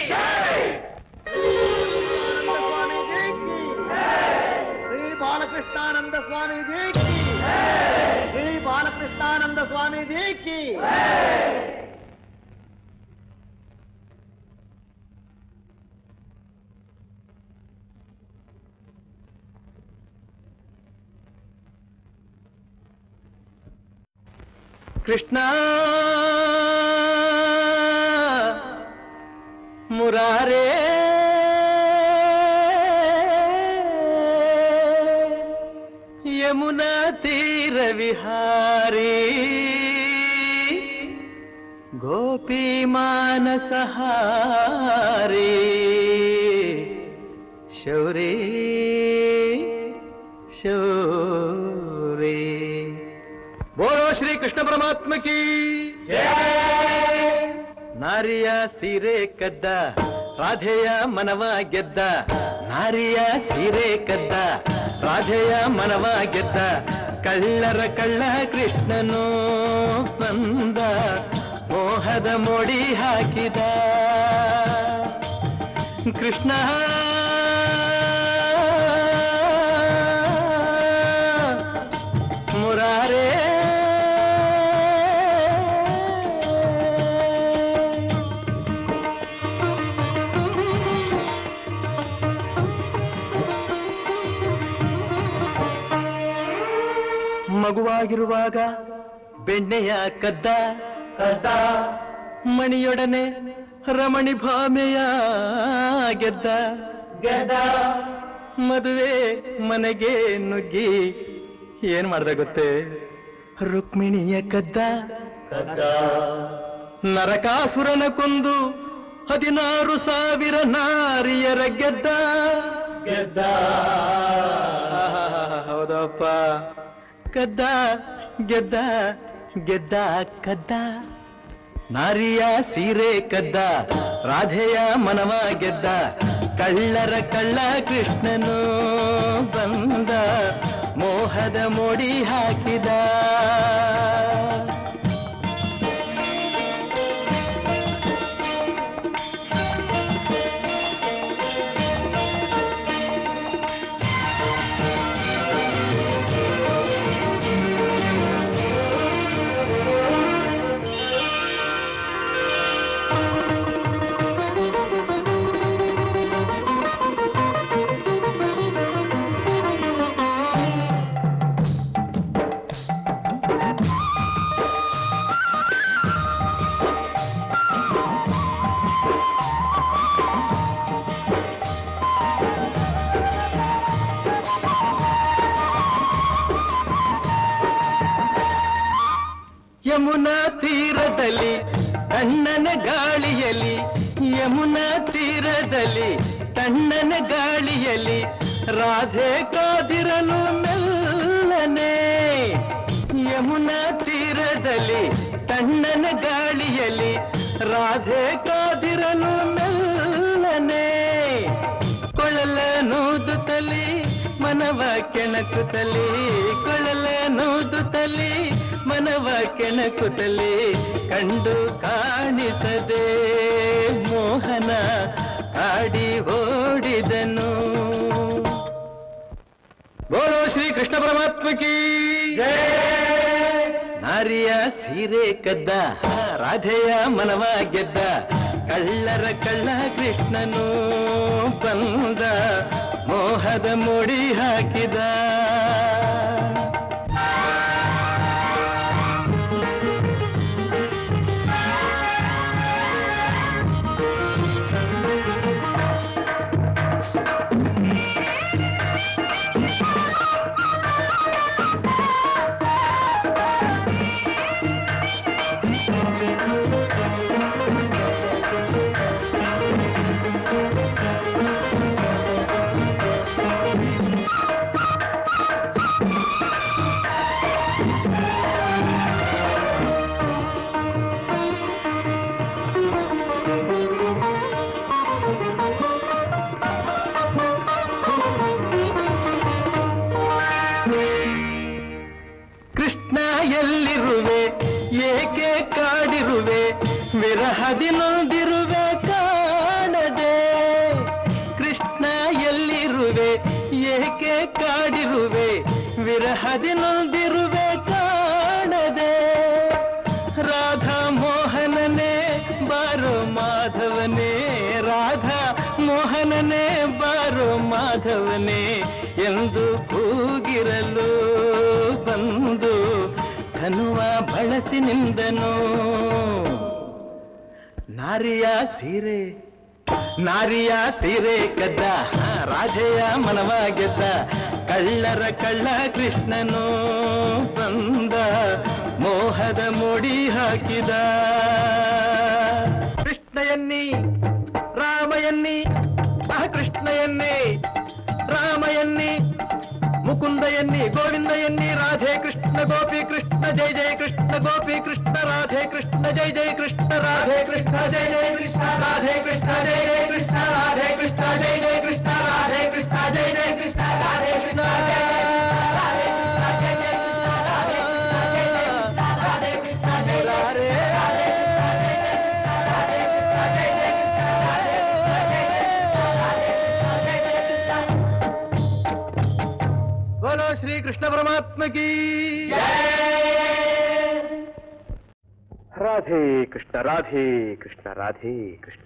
ಶ್ರೀ ಬಾಲಕೃಷ್ಣಾನಂದ ಸ್ವಾಮೀಜಿ ಕಿ ಶ್ರೀ ಬಾಲಕೃಷ್ಣಾನಂದ ಸ್ವಾಮೀಜಿ ಕಿ ಕೃಷ್ಣ ಮುರಾರೇ ಯಮುನಾ ತೀರ ವಿಹಾರಿ ಗೋಪಿ ಮಾನಸಹಾರಿ ಶೌರಿ ಶೌರಿ ಬೋಲೋ ಶ್ರೀ ಕೃಷ್ಣ ಪರಮಾತ್ಮ ಕಿ ನಾರಿಯ ಸೀರೆ ಕದ್ದ ರಾಧೆಯ ಮನವ ಗೆದ್ದ ನಾರಿಯ ಸೀರೆ ಕದ್ದ ರಾಧೆಯ ಮನವ ಗೆದ್ದ ಕಳ್ಳರ ಕಳ್ಳ ಕೃಷ್ಣನು ಬಂದ ಮೋಹದ ಮೋಡಿ ಹಾಕಿದ ಕೃಷ್ಣ ಮುರಾರೇ ಮಗುವಾಗಿರುವಾಗ ಬೆಣ್ಣೆಯ ಕದ್ದ ಕದ್ದ ಮಣಿಯೊಡನೆ ರಮಣಿ ಭಾಮೆಯ ಗೆದ್ದ ಗೆದ್ದ ಮದುವೆ ಮನೆಗೆ ನುಗ್ಗಿ ಏನ್ ಮಾಡ್ದ ಗೊತ್ತೇ ರುಕ್ಮಿಣಿಯ ಕದ್ದ ಕದ್ದ ನರಕಾಸುರನ ಕೊಂದು ಹದಿನಾರು ಸಾವಿರ ನಾರಿಯರ ಗೆದ್ದ ಗೆದ್ದ ಹೌದಪ್ಪ ಕದ್ದ ಗೆದ್ದ ಗೆದ್ದ ಕದ್ದ ನಾರಿಯ ಸೀರೆ ಕದ್ದ ರಾಧೆಯ ಮನವ ಗೆದ್ದ ಕಳ್ಳರ ಕಳ್ಳ ಕೃಷ್ಣನು ಬಂದ ಮೋಹದ ಮೋಡಿ ಹಾಕಿದ ಯಮುನಾ ತೀರದಲ್ಲಿ ತಣ್ಣನ ಗಾಳಿಯಲ್ಲಿ ಯಮುನಾ ತೀರದಲ್ಲಿ ತಣ್ಣನ ಗಾಳಿಯಲ್ಲಿ ರಾಧೆ ಕಾದಿರಲು ಮೆಲ್ಲನೆ ಯಮುನಾ ತೀರದಲ್ಲಿ ತಣ್ಣನ ಗಾಳಿಯಲ್ಲಿ ರಾಧೆ ಕಾದಿರಲು ಮೆಲ್ಲನೆ ಕೊಳಲ ನೂದುತ್ತಲಿ ಮನವ ಕೆಣಕುತ್ತಲಿ ಕೊಳಲ ನೂದುತ್ತಲಿ ಮನವ ಕೆಣಕುತ್ತಲಿ ಕಂಡು ಕಾಣಿಸದೆ ಮೋಹನ ಆಡಿ ಓಡಿದನು ಬೋಲೋ ಶ್ರೀ ಕೃಷ್ಣ ಪರಮಾತ್ಮ ಕೀ ನಾರಿಯ ಸೀರೆ ಕದ್ದ ರಾಧೆಯ ಮನವ ಗೆದ್ದ ಕಳ್ಳರ ಕಳ್ಳ ಕೃಷ್ಣನು ಬಂದ ಮೋಹದ ಮುಡಿ ಹಾಕಿದ ಕೃಷ್ಣ ಎಲ್ಲಿರುವೆ ಏಕೆ ಕಾಡಿರುವೆ ವಿರಹದಿ ನೊಂದಿರುವೆ ಕಾಣದೆ ಕೃಷ್ಣ ಎಲ್ಲಿರುವೆ ಏಕೆ ಕಾಡಿರುವೆ ವಿರಹದಿ ನೊಂದಿರುವೆ ಕಾಣದೆ ರಾಧಾ ಮೋಹನನೇ ಬಾರೋ ಮಾಧವನೇ ರಾಧಾ ಮೋಹನನೇ ಬಾರೋ ಮಾಧವನೇ ಎಂದು ಕೂಗಿರಲು ಬಂದು ಧನುವ ಬಳಸಿ ನಿಂದನು ನಾರಿಯ ಸೀರೆ ನಾರಿಯ ಸೀರೆ ಕದ್ದ ರಾಧೆಯ ಮನವ ಗೆದ್ದ ಕಳ್ಳರ ಕಳ್ಳ ಕೃಷ್ಣನು ಬಂದ ಮೋಹದ ಮುಡಿ ಹಾಕಿದ ಕೃಷ್ಣಯನ್ನಿ ರಾಮಯನ್ನಿ ಆ ಕೃಷ್ಣಯನ್ನಿ ರಾಮಯನ್ನಿ ಮುಕುಂದ ಎನ್ನಿ ಗೋವಿಂದ ಎನ್ನಿ ರಾಧೆ ಕೃಷ್ಣ ಗೋಪಿ ಕೃಷ್ಣ ಜಯ ಜಯ ಕೃಷ್ಣ ಗೋಪಿ ಕೃಷ್ಣ ರಾಧೆ ಕೃಷ್ಣ ಜಯ ಜಯ ಕೃಷ್ಣ ರಾಧೆ ಕೃಷ್ಣ ಜಯ ಜಯ ಕೃಷ್ಣ ರಾಧೆ ಕೃಷ್ಣ ಜಯ ಜಯ ಕೃಷ್ಣ ರಾಧೆ ಕೃಷ್ಣ ಜಯ ಜಯ ಕೃಷ್ಣ ರಾಧೆ ಕೃಷ್ಣ ಜಯ ಜಯ ಕೃಷ್ಣ ರಾಧೆ ಕೃಷ್ಣ ಜಯ बोलो श्री कृष्ण परमात्मा की ರಾಧೆ ಕೃಷ್ಣ ರಾಧೆ ಕೃಷ್ಣ ರಾಧೆ ಕೃಷ್ಣ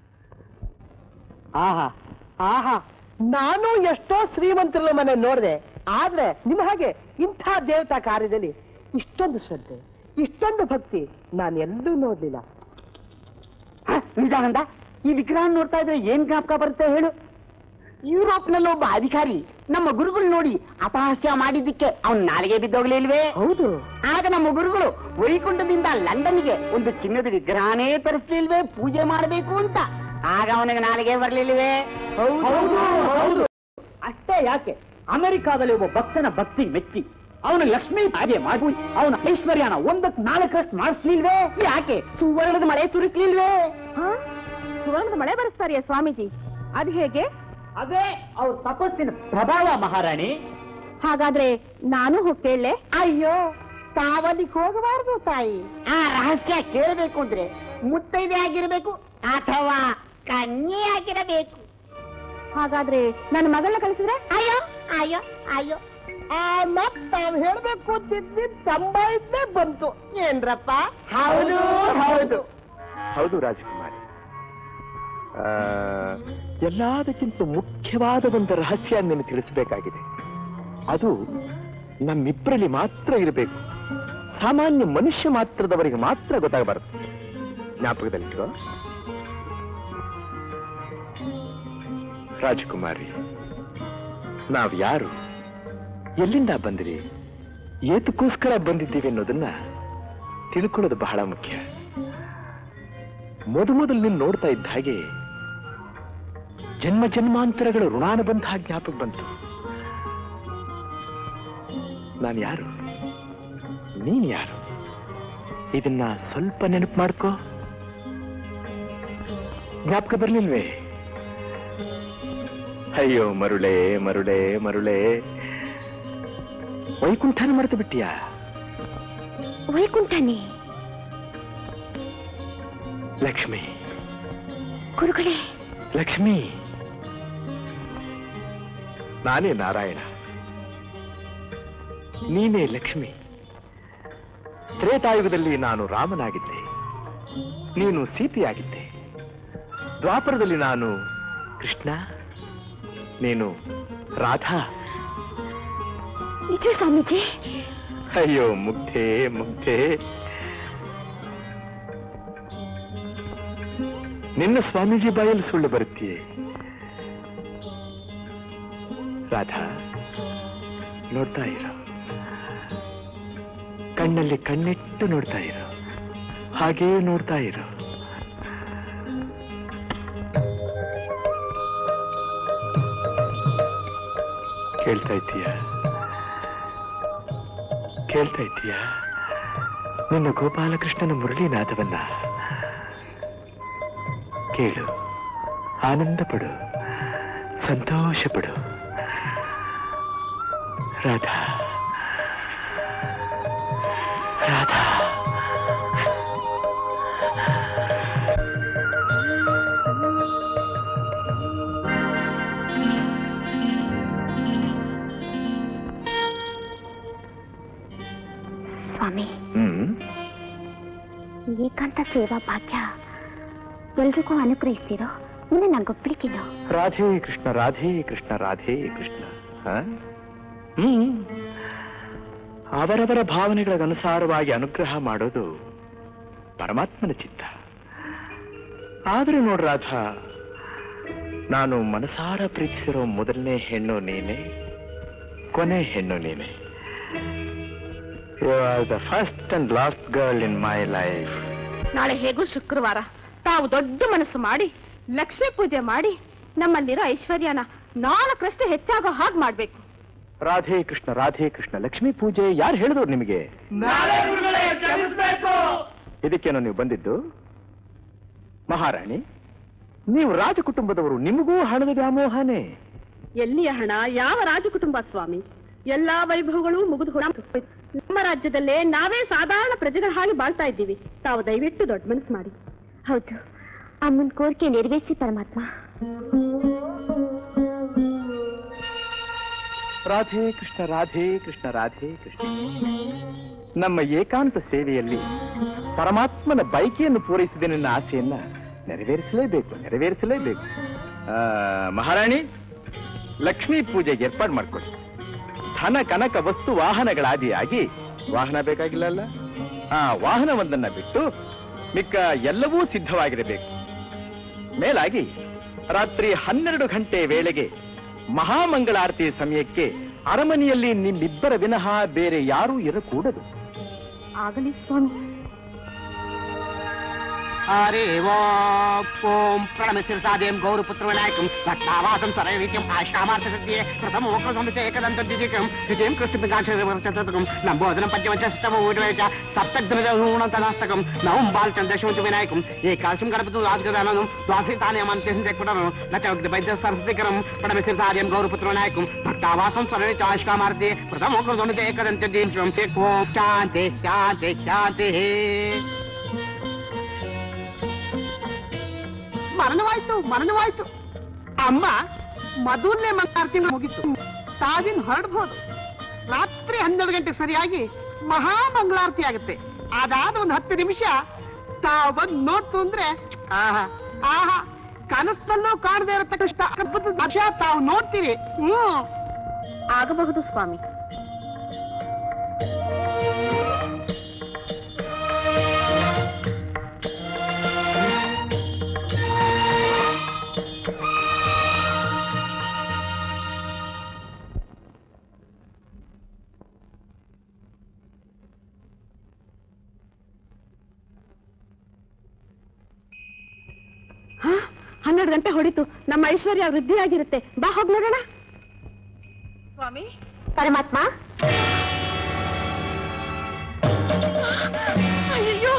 ಆಹಾ ಆಹಾ ನಾನು ಎಷ್ಟೋ ಶ್ರೀಮಂತರ ಮನೆ ನೋಡಿದೆ ಆದ್ರೆ ನಿಮ್ಮ ಹಾಗೆ ಇಂಥ ದೇವತಾ ಕಾರ್ಯದಲ್ಲಿ ಇಷ್ಟೊಂದು ಶ್ರದ್ಧೆ ಇಷ್ಟೊಂದು ಭಕ್ತಿ ನಾನು ಎಲ್ಲೂ ನೋಡ್ಲಿಲ್ಲ ನಿಜಾನಂದ ಈ ವಿಗ್ರಹ ನೋಡ್ತಾ ಇದ್ರೆ ಏನ್ ಜ್ಞಾಪಕ ಬರುತ್ತೆ ಹೇಳು ಯುರೋಪ್ನಲ್ಲಿ ಒಬ್ಬ ಅಧಿಕಾರಿ ನಮ್ಮ ಗುರುಗಳು ನೋಡಿ ಅಪಹಾಸ್ಯ ಮಾಡಿದ್ದಕ್ಕೆ ಅವನ್ ನಾಲಿಗೆ ಬಿದ್ದೋಗ್ಲಿಲ್ವೇ ಹೌದು ಆಗ ನಮ್ಮ ಗುರುಗಳು ವೈಕುಂಠದಿಂದ ಲಂಡನ್ಗೆ ಒಂದು ಚಿನ್ನದ ವಿಗ್ರಹನೇ ತರಿಸ್ಲಿಲ್ವೇ ಪೂಜೆ ಮಾಡಬೇಕು ಅಂತ ಆಗ ಅವನಿಗೆ ನಾಲಿಗೆ ಬರ್ಲಿಲ್ವೇ ಹೌದು ಅಷ್ಟೇ ಯಾಕೆ ಅಮೆರಿಕಾದಲ್ಲಿ ಒಬ್ಬ ಭಕ್ತನ ಭಕ್ತಿ ಮೆಚ್ಚಿ ಅವನು ಲಕ್ಷ್ಮೀ ಹಾಗೆ ಮಾಡಿ ಅವನ ಐಶ್ವರ್ಯನ ಒಂದಕ್ಕೆ ನಾಲ್ಕರಷ್ಟು ಮಾಡಿಸ್ಲಿಲ್ವೇ ಯಾಕೆ ಸುವರ್ಣದ ಮಳೆ ಸುರಿಸ್ಲಿಲ್ವೇ ಸುವರ್ಣದ ಮಳೆ ಬರೆಸ್ತಾರಿಯ ಸ್ವಾಮೀಜಿ ಅದು ಹೇಗೆ ಅದೇ ಅವ್ರ ತಪಸ್ಸಿನ ಪ್ರಭಾವ ಮಹಾರಾಣಿ ಹಾಗಾದ್ರೆ ನಾನು ಹೋಗಿ ಕೇಳಲೆ ಅಯ್ಯೋ ತಾವಲ್ಲಿಗೆ ಹೋಗಬಾರ್ದು ತಾಯಿ ಆ ರಹಸ್ಯ ಕೇಳಬೇಕು ಅಂದ್ರೆ ಮುತ್ತೈದೆ ಆಗಿರ್ಬೇಕು ಅಥವಾ ಕನ್ಯೆ ಆಗಿರಬೇಕು ಹಾಗಾದ್ರೆ ನನ್ನ ಮಗಳನ್ನ ಕಳಿಸಿದ್ರೆ ಅಯ್ಯೋ ಅಯ್ಯೋ ಅಯ್ಯೋ ಆ ಮತ್ ತಾವ್ ಹೇಳ್ಬೇಕು ಅಂತಿದ್ವಿ ಸಂಭಾಯಿಸಲೇ ಬಂತು ಏನ್ರಪ್ಪ ಹೌದು ಹೌದು ಹೌದು ರಾಜಕುಮಾರಿ ಆ, ಎಲ್ಲದಕ್ಕಿಂತ ಮುಖ್ಯವಾದ ಒಂದು ರಹಸ್ಯ ನಿನ್ನ ತಿಳಿಸಬೇಕಾಗಿದೆ ಅದು ನಮ್ಮಿಬ್ಬರಲ್ಲಿ ಮಾತ್ರ ಇರಬೇಕು ಸಾಮಾನ್ಯ ಮನುಷ್ಯ ಮಾತ್ರದವರಿಗೆ ಮಾತ್ರ ಗೊತ್ತಾಗಬಾರದು ಜ್ಞಾಪಕದಲ್ಲಿಟ್ಕೋ ರಾಜಕುಮಾರಿ ನಾವ್ ಯಾರು ಎಲ್ಲಿಂದ ಬಂದ್ರಿ ಏತಕ್ಕೋಸ್ಕರ ಬಂದಿದ್ದೀವಿ ಅನ್ನೋದನ್ನ ತಿಳ್ಕೊಳ್ಳೋದು ಬಹಳ ಮುಖ್ಯ ಮೊದಮೊದಲು ನೀನು ನೋಡ್ತಾ ಇದ್ದ ಹಾಗೆ ಜನ್ಮ ಜನ್ಮಾಂತರಗಳ ಋಣಾನುಬಂಧ ಜ್ಞಾಪಕ ಬಂತು ನಾನು ಯಾರು ನೀನ್ ಯಾರು ಇದನ್ನ ಸ್ವಲ್ಪ ನೆನಪು ಮಾಡ್ಕೋ ಜ್ಞಾಪಕ ಬರ್ಲಿಲ್ವೇ ಅಯ್ಯೋ ಮರುಳೆ ಮರುಳೆ ಮರುಳೆ ವೈಕುಂಠನ ಮರೆತು ಬಿಟ್ಟಿಯಾ ವೈಕುಂಠನೇ ಲಕ್ಷ್ಮಿ ಗುರುಗಳೇ ಲಕ್ಷ್ಮಿ ನಾನೇ ನಾರಾಯಣ ನೀನೇ ಲಕ್ಷ್ಮಿ ತ್ರೇತಾಯುಗದಲ್ಲಿ ನಾನು ರಾಮನಾಗಿದ್ದೆ ನೀನು ಸೀತೆಯಾಗಿದ್ದೆ ದ್ವಾಪರದಲ್ಲಿ ನಾನು ಕೃಷ್ಣ ನೀನು ರಾಧಾ ನಿಜ ಸ್ವಾಮೀಜಿ ಅಯ್ಯೋ ಮುಗ್ಧೆ ಮುಗ್ಧೆ ನಿನ್ನ ಸ್ವಾಮೀಜಿ ಬಾಯಲ್ಲಿ ಸುಳ್ಳು ಬರುತ್ತೀಯೇ ರಾಧಾ ನೋಡ್ತಾ ಇರೋ ಕಣ್ಣಲ್ಲಿ ಕಣ್ಣಿಟ್ಟು ನೋಡ್ತಾ ಇರೋ ಹಾಗೇ ನೋಡ್ತಾ ಇರೋ ಕೇಳ್ತಾ ಇದ್ದೀಯ ಕೇಳ್ತಾ ಇದ್ದೀಯ ನಿನ್ನ ಗೋಪಾಲಕೃಷ್ಣನ ಮುರಳೀನಾದವನ್ನ ಕೇಳು ಆನಂದ ಪಡು ಸಂತೋಷ ಪಡು ರಾಧಾ ರಾಧಾ ಸ್ವಾಮಿ ಹ್ಮ್ ಏಕಾಂತ ಸೇವಾ ಭಾಗ್ಯ ಎಲ್ರಿಗೂ ಅನುಗ್ರಹಿಸ್ತಿರೋ ಇನ್ನು ನಂಗೊಬ್ಳಿಗಿನೋ ರಾಧೇ ಕೃಷ್ಣ ರಾಧೇ ಕೃಷ್ಣ ರಾಧೇ ಕೃಷ್ಣ ಹ? ಹ್ಮ್ ಅವರವರ ಭಾವನೆಗಳಿಗನುಸಾರವಾಗಿ ಅನುಗ್ರಹ ಮಾಡೋದು ಪರಮಾತ್ಮನ ಚಿತ್ತ ಆದ್ರೆ ನೋಡ್ ರಾಧಾ ನಾನು ಮನಸಾರ ಪ್ರೀತಿಸಿರೋ ಮೊದಲನೇ ಹೆಣ್ಣು ನೀನೆ ಕೊನೆ ಹೆಣ್ಣು ನೀನೆ you are the first and last girl in my life ನಾಳೆ ಹೇಗೂ ಶುಕ್ರವಾರ ತಾವು ದೊಡ್ಡ ಮನಸ್ಸು ಮಾಡಿ ಲಕ್ಷ್ಮೀ ಪೂಜೆ ಮಾಡಿ ನಮ್ಮಲ್ಲಿರೋ ಐಶ್ವರ್ಯನ ನಾಲ್ಕರಷ್ಟು ಹೆಚ್ಚಾಗೋ ಹಾಗೆ ಮಾಡ್ಬೇಕು ರಾಧೇ ಕೃಷ್ಣ ರಾಧೇ ಕೃಷ್ಣ ಲಕ್ಷ್ಮೀ ಪೂಜೆ ಯಾರು ಹೇಳಿದವ್ರು ನಿಮಗೆ ಇದಕ್ಕೇನೋ ನೀವು ಬಂದಿದ್ದು ಮಹಾರಾಣಿ ನೀವು ರಾಜ ಕುಟುಂಬದವರು ನಿಮಗೂ ಹಣದ ವ್ಯಾಮೋಹನೇ ಎಲ್ಲಿಯ ಹಣ ಯಾವ ರಾಜಕುಟುಂಬ ಸ್ವಾಮಿ ಎಲ್ಲಾ ವೈಭವಗಳು ಮುಗಿದು ಹೋದ ನಮ್ಮ ರಾಜ್ಯದಲ್ಲೇ ನಾವೇ ಸಾಧಾರಣ ಪ್ರಜೆಗಳ ಹಾಗೆ ಬಾಳ್ತಾ ಇದ್ದೀವಿ ತಾವು ದಯವಿಟ್ಟು ದೊಡ್ಡ ಮನಸ್ಸು ಮಾಡಿ ಹೌದು ಅಮ್ಮನ ಕೋರಿಕೆ ನೆರವೇರಿಸಿ ಪರಮಾತ್ಮ ರಾಧೇ ಕೃಷ್ಣ ರಾಧೇ ಕೃಷ್ಣ ರಾಧೇ ಕೃಷ್ಣ ನಮ್ಮ ಏಕಾಂತ ಸೇವೆಯಲ್ಲಿ ಪರಮಾತ್ಮನ ಬೈಕಿಯನ್ನು ಪೂರೈಸಿದ ನನ್ನ ಆಸೆಯನ್ನ ನೆರವೇರಿಸಲೇಬೇಕು ನೆರವೇರಿಸಲೇಬೇಕು ಆ, ಮಹಾರಾಣಿ ಲಕ್ಷ್ಮೀ ಪೂಜೆಗೆ ಏರ್ಪಾಡು ಮಾಡ್ಕೊಳ್ಳಿ ಧನ ಕನಕ ವಸ್ತು ವಾಹನಗಳಾದಿಯಾಗಿ ವಾಹನ ಬೇಕಾಗಿಲ್ಲಲ್ಲ ಆ ವಾಹನವೊಂದನ್ನ ಬಿಟ್ಟು ಮಿಕ್ಕ ಎಲ್ಲವೂ ಸಿದ್ಧವಾಗಿರಬೇಕು ಮೇಲಾಗಿ ರಾತ್ರಿ ಹನ್ನೆರಡು ಗಂಟೆ ವೇಳೆಗೆ ಮಹಾಮಂಗಳಾರತಿ ಸಮಯಕ್ಕೆ ಅರಮನೆಯಲ್ಲಿ ನಿಮ್ಮಿಬ್ಬರ ವಿನಃ ಬೇರೆ ಯಾರೂ ಇರಕೂಡದು ಆಗಲಿ ಸ್ವಾಮಿ ಹರಿ ಓಂ ಪ್ರಣಮಿಸಿರ್ಸಾದೇಂ ಗೌರಪುತ್ರ ವಿನಾಯಕಂ ಭಕ್ತಾವಾಸಂ ಸರೈರಿಕ್ಯಂ ಆಶ್ರಾಮಾರ್ಥ ಸಿದ್ಧಿಯೇ ಪ್ರಥಮ ಓಕಸಂಹಿತೆ ಏಕದಂತ ದ್ವಿಜೀಕಂ ದ್ವಿತೀಯಂ ಕೃಷ್ಣಪಿಕಾಕ್ಷರಂ ನಂಬೋದನಂ ಪಂಚಮಚಷ್ಟಮ ಊಟವೇಚ ಸಪ್ತಗ್ರಜೂಣತನಾಷ್ಟಕಂ ನವಂ ಬಾಲಚಂ ದಶಮಂಚ ವಿನಾಯಕಂ ಏಕಾದಶಂ ಗಣಪತಿ ರಾಜಗದಾನಂ ದ್ವಾಸಿತಾನೇ ಅಮಂತ್ಯಂ ತೆಕ್ಪಟನು ನ ಚ ವೈದ್ಯ ಸರಸ್ವತಿಕರಂ ಪ್ರಣಮಿಸಿರ್ಸಾದೇಂ ಗೌರಪುತ್ರ ವಿನಾಯಕಂ ಭಕ್ತಾವಾಸಂ ಸರೈರಿಚ ಆಶ್ರಾಮಾರ್ಥ ಪ್ರಥಮ ಓಕಸಂಹಿತೆ ಏಕದಂತ ದ್ವಿಜೀಕಂ ಓಂ ಶಾಂತಿ ಶಾಂತಿ ಶಾಂತಿ ಮರಣವಾಯ್ತು ಮರಣವಾಯ್ತು ಅಮ್ಮ ಮೊದಲನೇ ಮಂಗಳಾರತಿ ಮುಗಿತು ತಾವಿನ್ ಹೊರಡ್ಬೋದು ರಾತ್ರಿ ಹನ್ನೆರಡು ಗಂಟೆ ಸರಿಯಾಗಿ ಮಹಾ ಮಂಗಳಾರತಿ ಆಗುತ್ತೆ ಅದಾದ ಒಂದು ಹತ್ತು ನಿಮಿಷ ತಾವು ಬಂದು ನೋಡ್ತು ಅಂದ್ರೆ ಆಹಾ ಆಹಾ ಕನಸಲ್ಲೂ ಕಾಣದೇ ಇರತಕ್ಕಷ್ಟ ಅದ್ಭುತ ದೃಶ್ಯ ತಾವು ನೋಡ್ತೀರಿ ಹ್ಮ್ ಆಗಬಹುದು ಸ್ವಾಮಿ ಹ? ಹನ್ನೆರಡು ಗಂಟೆ ಹೊಡಿತು ನಮ್ಮ ಐಶ್ವರ್ಯ ವೃದ್ಧಿಯಾಗಿರುತ್ತೆ ಬಾ ಹೋಗ್ ನೋಡೋಣ ಸ್ವಾಮಿ ಪರಮಾತ್ಮ ಅಯ್ಯೋ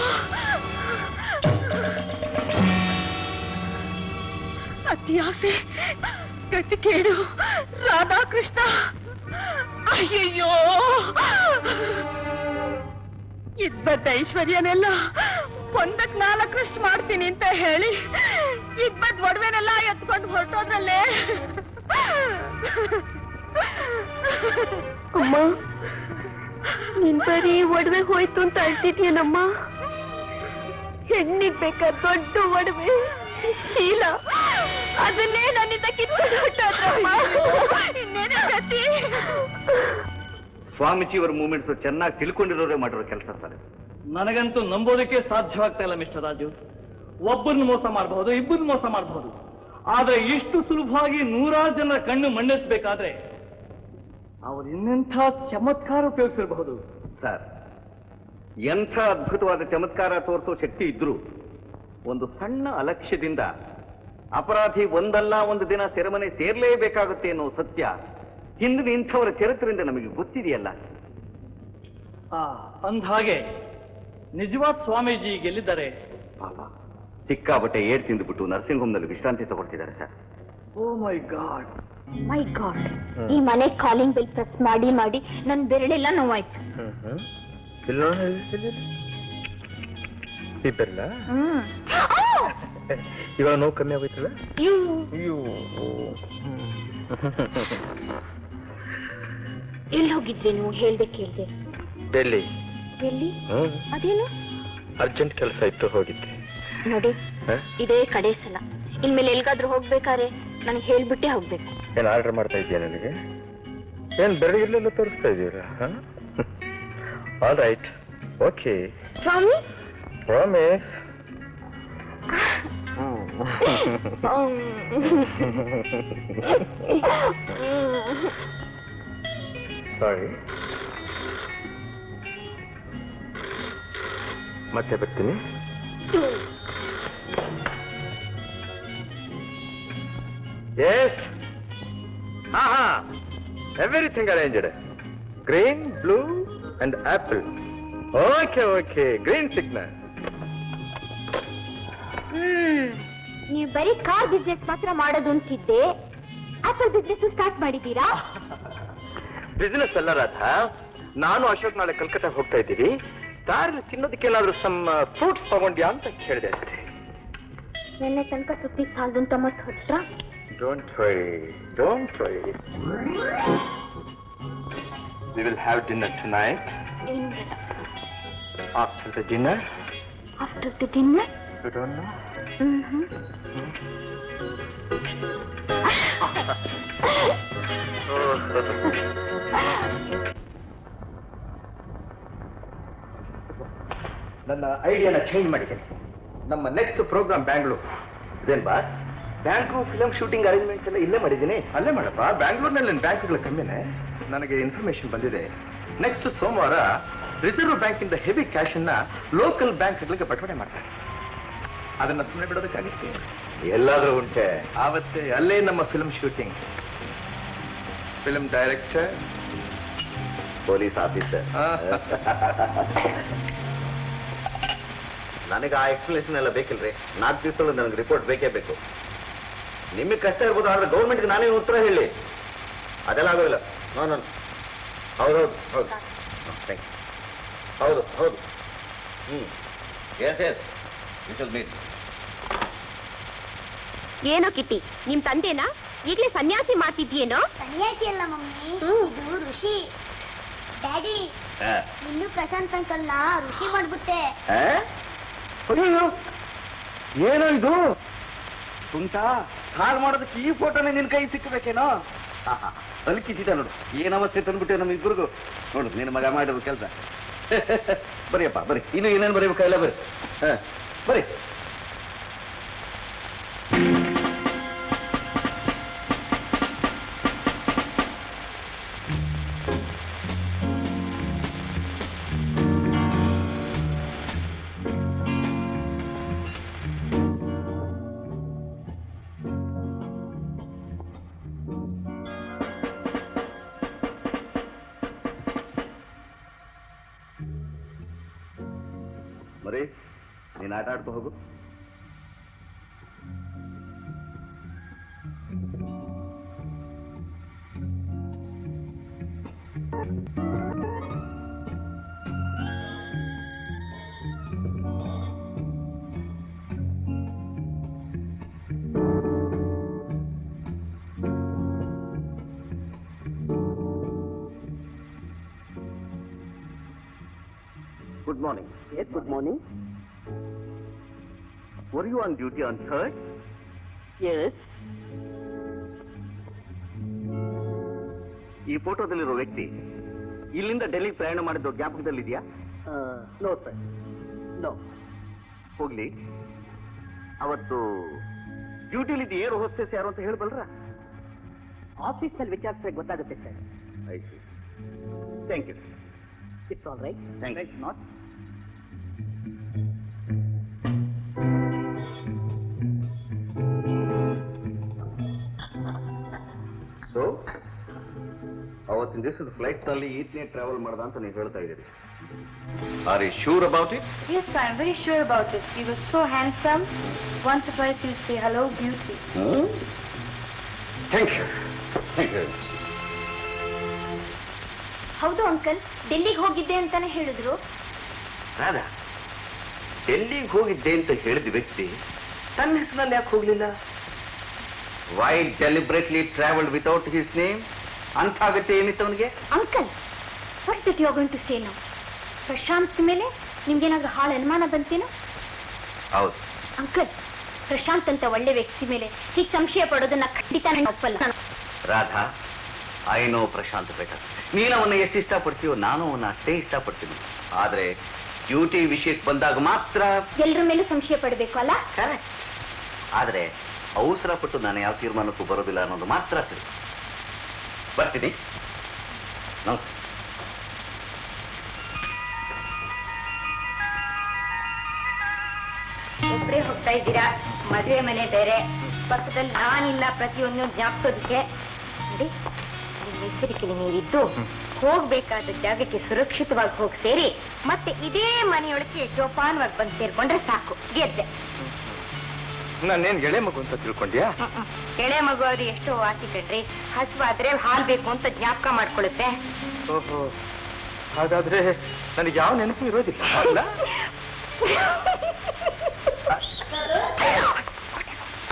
ಅತ್ಯಾಸೆ ಗಟ್ಟಿಕೇಡು ರಾಧಾಕೃಷ್ಣ ಅಯ್ಯಯ್ಯೋ ಇದ್ಬದ್ದ ಐಶ್ವರ್ಯನೆಲ್ಲ ಒಂದಕ್ ನಾಲ್ಕರಷ್ಟು ಮಾಡ್ತೀನಿ ಅಂತ ಹೇಳಿ ಇದ್ಬದ್ ಒಡವೆನೆಲ್ಲ ಎತ್ಕೊಂಡು ಹೊರಟೋದ್ರಲ್ಲೇ ಅಮ್ಮ ನಿನ್ ಬರೀ ಒಡವೆ ಹೋಯ್ತು ಅಂತ ಅಳ್ತಿದ್ಯೇನಮ್ಮ ಹೆಣ್ಣಿಗ್ ಬೇಕಾ ದೊಡ್ಡ ಒಡವೆ ಶೀಲ ಅದನ್ನೇ ನನ್ನಿಂದ ಕಿತ್ಕೊಂಡು ಹೊರಟೋದ್ರಮ್ಮ ಇನ್ನೇನ ಗತಿ ಸ್ವಾಮೀಜಿಯವರ ಮೂಮೆಂಟ್ಸ್ ಚೆನ್ನಾಗಿ ತಿಳ್ಕೊಂಡಿರೋರೇ ಮಾಡಿರೋ ಕೆಲಸ ಸರ್ ನನಗಂತೂ ನಂಬೋದಕ್ಕೆ ಸಾಧ್ಯವಾಗ್ತಾ ಇಲ್ಲ ಮಿಸ್ಟರ್ ರಾಜು ಒಬ್ಬರನ್ನ ಮೋಸ ಮಾಡಬಹುದು ಇಬ್ಬರನ್ನ ಮೋಸ ಮಾಡಬಹುದು ಆದ್ರೆ ಇಷ್ಟು ಸುಲಭವಾಗಿ ನೂರಾರು ಜನರ ಕಣ್ಣು ಮಣ್ಣಿಸಬೇಕಾದ್ರೆ ಅವ್ರು ಇನ್ನೆಂಥ ಚಮತ್ಕಾರ ಉಪಯೋಗಿಸಿರಬಹುದು ಸರ್ ಎಂಥ ಅದ್ಭುತವಾದ ಚಮತ್ಕಾರ ತೋರಿಸೋ ಶಕ್ತಿ ಇದ್ರು ಒಂದು ಸಣ್ಣ ಅಲಕ್ಷ್ಯದಿಂದ ಅಪರಾಧಿ ಒಂದಲ್ಲ ಒಂದು ದಿನ ಸೆರೆಮನೆ ಸೇರ್ಲೇಬೇಕಾಗುತ್ತೆ ಅನ್ನೋ ಸತ್ಯ ಹಿಂದಿನ ಇಂಥವರ ಚರಿತ್ರೆಯಿಂದ ನಮಗೆ ಗೊತ್ತಿದೆಯಲ್ಲ ಆ ಅಂದ್ಹಾಗೆ ನಿಜವಾದ ಸ್ವಾಮೀಜಿ ಗೆಲ್ಲಿದ್ದಾರೆ ಪಾಪ ಸಿಕ್ಕಾಬಟ್ಟೆ ಏಡ್ ತಿಂದುಬಿಟ್ಟು ನರ್ಸಿಂಗ್ ಹೋಮ್ನಲ್ಲಿ ವಿಶ್ರಾಂತಿ ತಗೊಳ್ತಿದ್ದಾರೆ sir oh my God my God ಈ ಮನೆ ಕಾಲಿಂಗ್ ಬಿಲ್ ಪ್ರೆಸ್ ಮಾಡಿ ಮಾಡಿ ನನ್ ಬೆರಳೆಲ್ಲ ನೋವಾಯ್ತು ಇಬ್ಬರಲ್ಲ ಹ್ಮ್ ಇವಾಗ ನೋವು ಕಮ್ಮಿ ಆಗೋಯ್ತಲ್ಲ ಇವು ಅಯ್ಯೋ ಎಲ್ಲಿ ಹೋಗಿದ್ರಿ ನೀವು ಹೇಳ್ದೆ ಕೇಳ್ದೆ ಡೆಲ್ಲಿ ಎಲ್ಲಿ ಹ್ಮ್ ಅದೇನು ಅರ್ಜೆಂಟ್ ಕೆಲಸ ಇತ್ತು ಹೋಗಿದ್ದೆ ನೋಡಿ ಹ? ಇದೇ ಕಡೆ ಸಲ ಇನ್ಮೇಲೆ ಎಲ್ಗಾದ್ರೂ ಹೋಗ್ಬೇಕಾದ್ರೆ ನನಗೆ ಹೇಳ್ಬಿಟ್ಟೆ ಹೋಗ್ಬೇಕು ಏನ್ ಆರ್ಡರ್ ಮಾಡ್ತಾ ಇದೆಯಾ ನನಗೆ ಏನ್ ಬೆರಳಿಗೆಲ್ಲ ತೋರಿಸ್ತಾ ಇದೀರಾ ಆಲ್ ರೈಟ್ ಓಕೆ ಸ್ವಾಮಿ ಪ್ರಾಮಿಸ್ ಸಾರಿ ಮತ್ತೆ ಬರ್ತೀನಿ ಎಸ್ ಹಾ ಹಾ everything arranged green blue and apple okay okay green signal hmm ನೀವು ಬರೀ ಕಾರ್ ಬಿಸ್ನೆಸ್ ಮಾತ್ರ ಮಾಡೋದು ಅಂತಿದ್ದೆ ಆಪಲ್ ಬಿಸ್ನೆಸ್ ಸ್ಟಾರ್ಟ್ ಮಾಡಿದ್ದೀರಾ ಬಿಸಿನೆಸ್ ಅಲ್ಲ ರಾಧ ನಾನು ಅಶೋಕ್ ನಾಳೆ ಕಲ್ಕತ್ತಾ ಹೋಗ್ತಾ ಇದ್ದೀವಿ ದಾರಿಲಿ ತಿನ್ನೋದಕ್ಕೆ ಏನಾದ್ರು ಸಮ್ ಫ್ರೂಟ್ಸ್ ತಗೊಂಡ್ಯಾ ಅಂತ ಕೇಳಿದೆ ಅಷ್ಟೇ ನಿನ್ನೆ ತನಕ ಸುತ್ತಿ ಸಾಲದು ಅಂತ ಮತ್ತೆ ಹೊತ್ರ don't worry don't worry we will have dinner tonight ಏನ್ ಬೇಡ after the dinner after the dinner you don't know hmm ನನ್ನ ಐಡಿಯಾನ ಚೇಂಜ್ ಮಾಡಿದ್ದೇನೆ ನಮ್ಮ ನೆಕ್ಸ್ಟ್ ಪ್ರೋಗ್ರಾಮ್ ಬ್ಯಾಂಗ್ಳೂರ್ ಇದೇನ್ boss bank film shooting arrangements ಎಲ್ಲ ಇಲ್ಲೇ ಮಾಡಿದ್ದೀನಿ ಅಲ್ಲೇ ಮಾಡಪ್ಪ ಬ್ಯಾಂಗ್ಳೂರ್ನಲ್ಲಿ ಬ್ಯಾಂಕ್ಗಳ ಕಮ್ಮಿನೇ ನನಗೆ ಇನ್ಫಾರ್ಮೇಶನ್ ಬಂದಿದೆ ನೆಕ್ಸ್ಟ್ ಸೋಮವಾರ ರಿಸರ್ವ್ ಬ್ಯಾಂಕಿಂದ ಹೆವಿ ಕ್ಯಾಶ್ ಅನ್ನ ಲೋಕಲ್ ಬ್ಯಾಂಕ್ಗಳಿಗೆ ಬಟವಾಡೆ ಮಾಡ್ತಾರೆ ಅದನ್ನ ಸುಮ್ಮನೆ ಬಿಡೋದಕ್ಕಾಗಿತ್ತು ಎಲ್ಲಾದ್ರೂ ಉಂಟೆ ಆವತ್ತೇ ಅಲ್ಲೇ ನಮ್ಮ film shooting film director police officer ನನಗೆ ಆ ಎಕ್ಸ್ಪ್ಲನೇಷನ್ ಎಲ್ಲ ಬೇಕಿಲ್ರಿ ನಾಲ್ಕು ದಿವಸದೊಳಗೆ ನನಗೆ ರಿಪೋರ್ಟ್ ಬೇಕೇ ಬೇಕು ನಿಮಗೆ ಕಷ್ಟ ಇರ್ಬೋದು ಆದ್ರೆ ಗೌರ್ಮೆಂಟ್ಗೆ ನಾನೇ ಉತ್ತರ ಹೇಳಿ ಅದೆಲ್ಲ ಆಗೋದಿಲ್ಲ ನೋ ನೋ ಹೌದೌದು ಹೌದು ಥ್ಯಾಂಕ್ ಹೌದು ಹೌದು ಹ್ಞೂ yes yes you should meet ಏನೋ ಕಿಟ್ಟಿ ನಿಮ್ ತಂದೆನಾ ಈಗ್ಲೇ ಸನ್ಯಾಸಿ ಮಾಡ್ತಿದ್ಯೇನೋ ಸನ್ಯಾಸಿ ಅಲ್ಲ ಮಮ್ಮಿ ಇದು ಋಷಿ ಡ್ಯಾಡಿ ಇನ್ನು ಪ್ರಶಾಂತ್ ಅಂಕಲ್ನ ಋಷಿ ಮಾಡ್ಬಿಟ್ಟೆ ಅಯ್ಯೋ ಏನೋ ಇದು ತುಂಟಾ ಹಾಳು ಮಾಡೋದಕ್ಕೆ ಈ ಫೋಟೋನೇ ನಿನ್ ಕೈ ಸಿಕ್ಕಬೇಕೇನೋ ಅಲ್ಕಿಸಿದ ನೋಡು ಏನ್ ಅವಸ್ಥೆ ತಂದ್ಬಿಟ್ಟೆ ನಮ್ಮ ಇಬ್ಬರಿಗೂ ನೋಡು ನಿನ್ನ ಮಗ ಮಾಡಿರೋ ಕೆಲಸ ಬರಿಯಪ್ಪ ಬರಿ ಇನ್ನು ಏನೇನು ಬರೀಬೇಕು ಎಲ್ಲ ಬರಿ ಹ ಬರಿ ಮರಿ ನೀನು ಆಟ ಆಡ್ಕೊ ಹೋಗು good morning Yes, good morning. Were you on duty on third Yes. ಈ ಫೋಟೋದಲ್ಲಿರೋ ವ್ಯಕ್ತಿ ಇಲ್ಲಿಂದ ಡೆಲ್ಲಿಗೆ ಪ್ರಯಾಣ ಮಾಡಿದ್ದು ಜ್ಞಾಪಕದಲ್ಲಿದೆಯಾ Uh, no, sir. No. ಹೋಗ್ಲಿ ಅವತ್ತು ಡ್ಯೂಟಿಲಿದ್ದು ಏರ್ ಹೋಸ್ಟೆಸ್ ಯಾರು ಅಂತ ಹೇಳಬಲ್ರ ಆಫೀಸಲ್ಲಿ ವಿಚಾರಿಸಿದ್ರೆ ಗೊತ್ತಾಗುತ್ತೆ ಸರ್ ಆಯ್ತು thank you it's all right Thank you. Right not so ಅವತ್ತಿನ ದಿವಸದ ಫ್ಲೈಟ್ ನಲ್ಲಿ ಈತನೇ ಟ್ರಾವೆಲ್ ಮಾಡ್ದ ಅಂತ ನೀವು ಹೇಳ್ತಾ ಇದ್ದೀರಿ are you sure about it Yes, I'm very sure about it. He was so handsome. Once or twice he'll say, hello, beauty. Thank you thank you ಹೌದು uncle ಡೆಲ್ಲಿಗೆ ಹೋಗಿದ್ದೆ ಅಂತಾನೆ ಹೇಳಿದ್ರು ರಾಧಾ ಡೆಲ್ಲಿಗೆ ಹೋಗಿದ್ದೆ ಅಂತ ಹೇಳಿದ ವ್ಯಕ್ತಿ ತನ್ನ ಹೆಸರಲ್ಲಿ ಯಾಕೆ ಹೋಗ್ಲಿಲ್ಲ why deliberately travelled without his name ಅಂತ ಆಗತ್ತೆ ಏನಿತ್ತು ಅವನಿಗೆ uncle what's that you going to say no Prashant ಮೇಲೆ ನಿಮ್ಗೇನಾದ್ರೂ ಹಾಳು ಅನುಮಾನ ಬಂತೇನೋ ಹೌದು ಅಂಕಲ್ ಪ್ರಶಾಂತ್ ಅಂತ ಒಳ್ಳೆ ವ್ಯಕ್ತಿ ಮೇಲೆ ಹೀಗೆ ಸಂಶಯ ಪಡೋದನ್ನ ಖಂಡಿತ ನಾನು ಒಪ್ಪಲ್ಲ ರಾಧಾ ಐ ನೋ ಪ್ರಶಾಂತ್ ಬೇಟ ನೀನು ಅವನ್ನ ಎಷ್ಟು ಇಷ್ಟಪಡ್ತೀಯೋ ನಾನು ಅವನ್ನ ಅಷ್ಟೇ ಇಷ್ಟಪಡ್ತೀನಿ ಆದ್ರೆ ಡ್ಯೂಟಿ ವಿಷಯಕ್ಕೆ ಬಂದಾಗ ಮಾತ್ರ ಎಲ್ರ ಮೇಲೂ ಸಂಶಯ ಪಡಬೇಕು ಅಲ್ಲ ಕರೆಕ್ಟ್ ಆದ್ರೆ ಅವಸರ ಪಟ್ಟು ನಾನು ಯಾವ ತೀರ್ಮಾನಕ್ಕೂ ಬರೋದಿಲ್ಲ ಅನ್ನೋದು ಮಾತ್ರ ತಿಳಿ ಬರ್ತೀನಿ ನಮಸ್ತೆ ಒಬ್ಬರೇ ಹೋಗ್ತಾ ಇದ್ದೀರಾ ಮದುವೆ ಮನೆ ಬೇರೆ ಪಕ್ಕದಲ್ಲಿ ನಾನಿಲ್ಲ ಪ್ರತಿಯೊಂದು ಜ್ಞಾಪಿಸೋದಕ್ಕೆ ನೋಡಿ ನಿಮ್ಮ ಎಚ್ಚರಿಕೆಯಲ್ಲಿ ನೀವಿದ್ದು ಹೋಗ್ಬೇಕಾದ ಜಾಗಕ್ಕೆ ಸುರಕ್ಷಿತವಾಗಿ ಹೋಗಿ ಸೇರಿ ಮತ್ತೆ ಇದೇ ಮನೆಯೊಳಗೆ ಜೋಪಾನವಾಗಿ ಬಂದು ಸೇರ್ಕೊಂಡ್ರೆ ಸಾಕು ಗೆದ್ದೆ ನಾನೇನ್ ಗೆಳೆ ಮಗು ಅಂತ ತಿಳ್ಕೊಂಡ್ಯಾ ಎಳೆ ಮಗು ಅವ್ರು ಎಷ್ಟೋ ವಾಸಿ ಕಣ್ರಿ ಹಸುವಾದ್ರೆ ಹಾಲ್ ಬೇಕು ಅಂತ ಜ್ಞಾಪಕ ಮಾಡ್ಕೊಳ್ಳುತ್ತೆ ಓಹೋ ಹಾಗಾದ್ರೆ ನನಗೆ ಯಾವ ನೆನಪು ಇರೋದಿಲ್ಲ ಅಲ್ಲ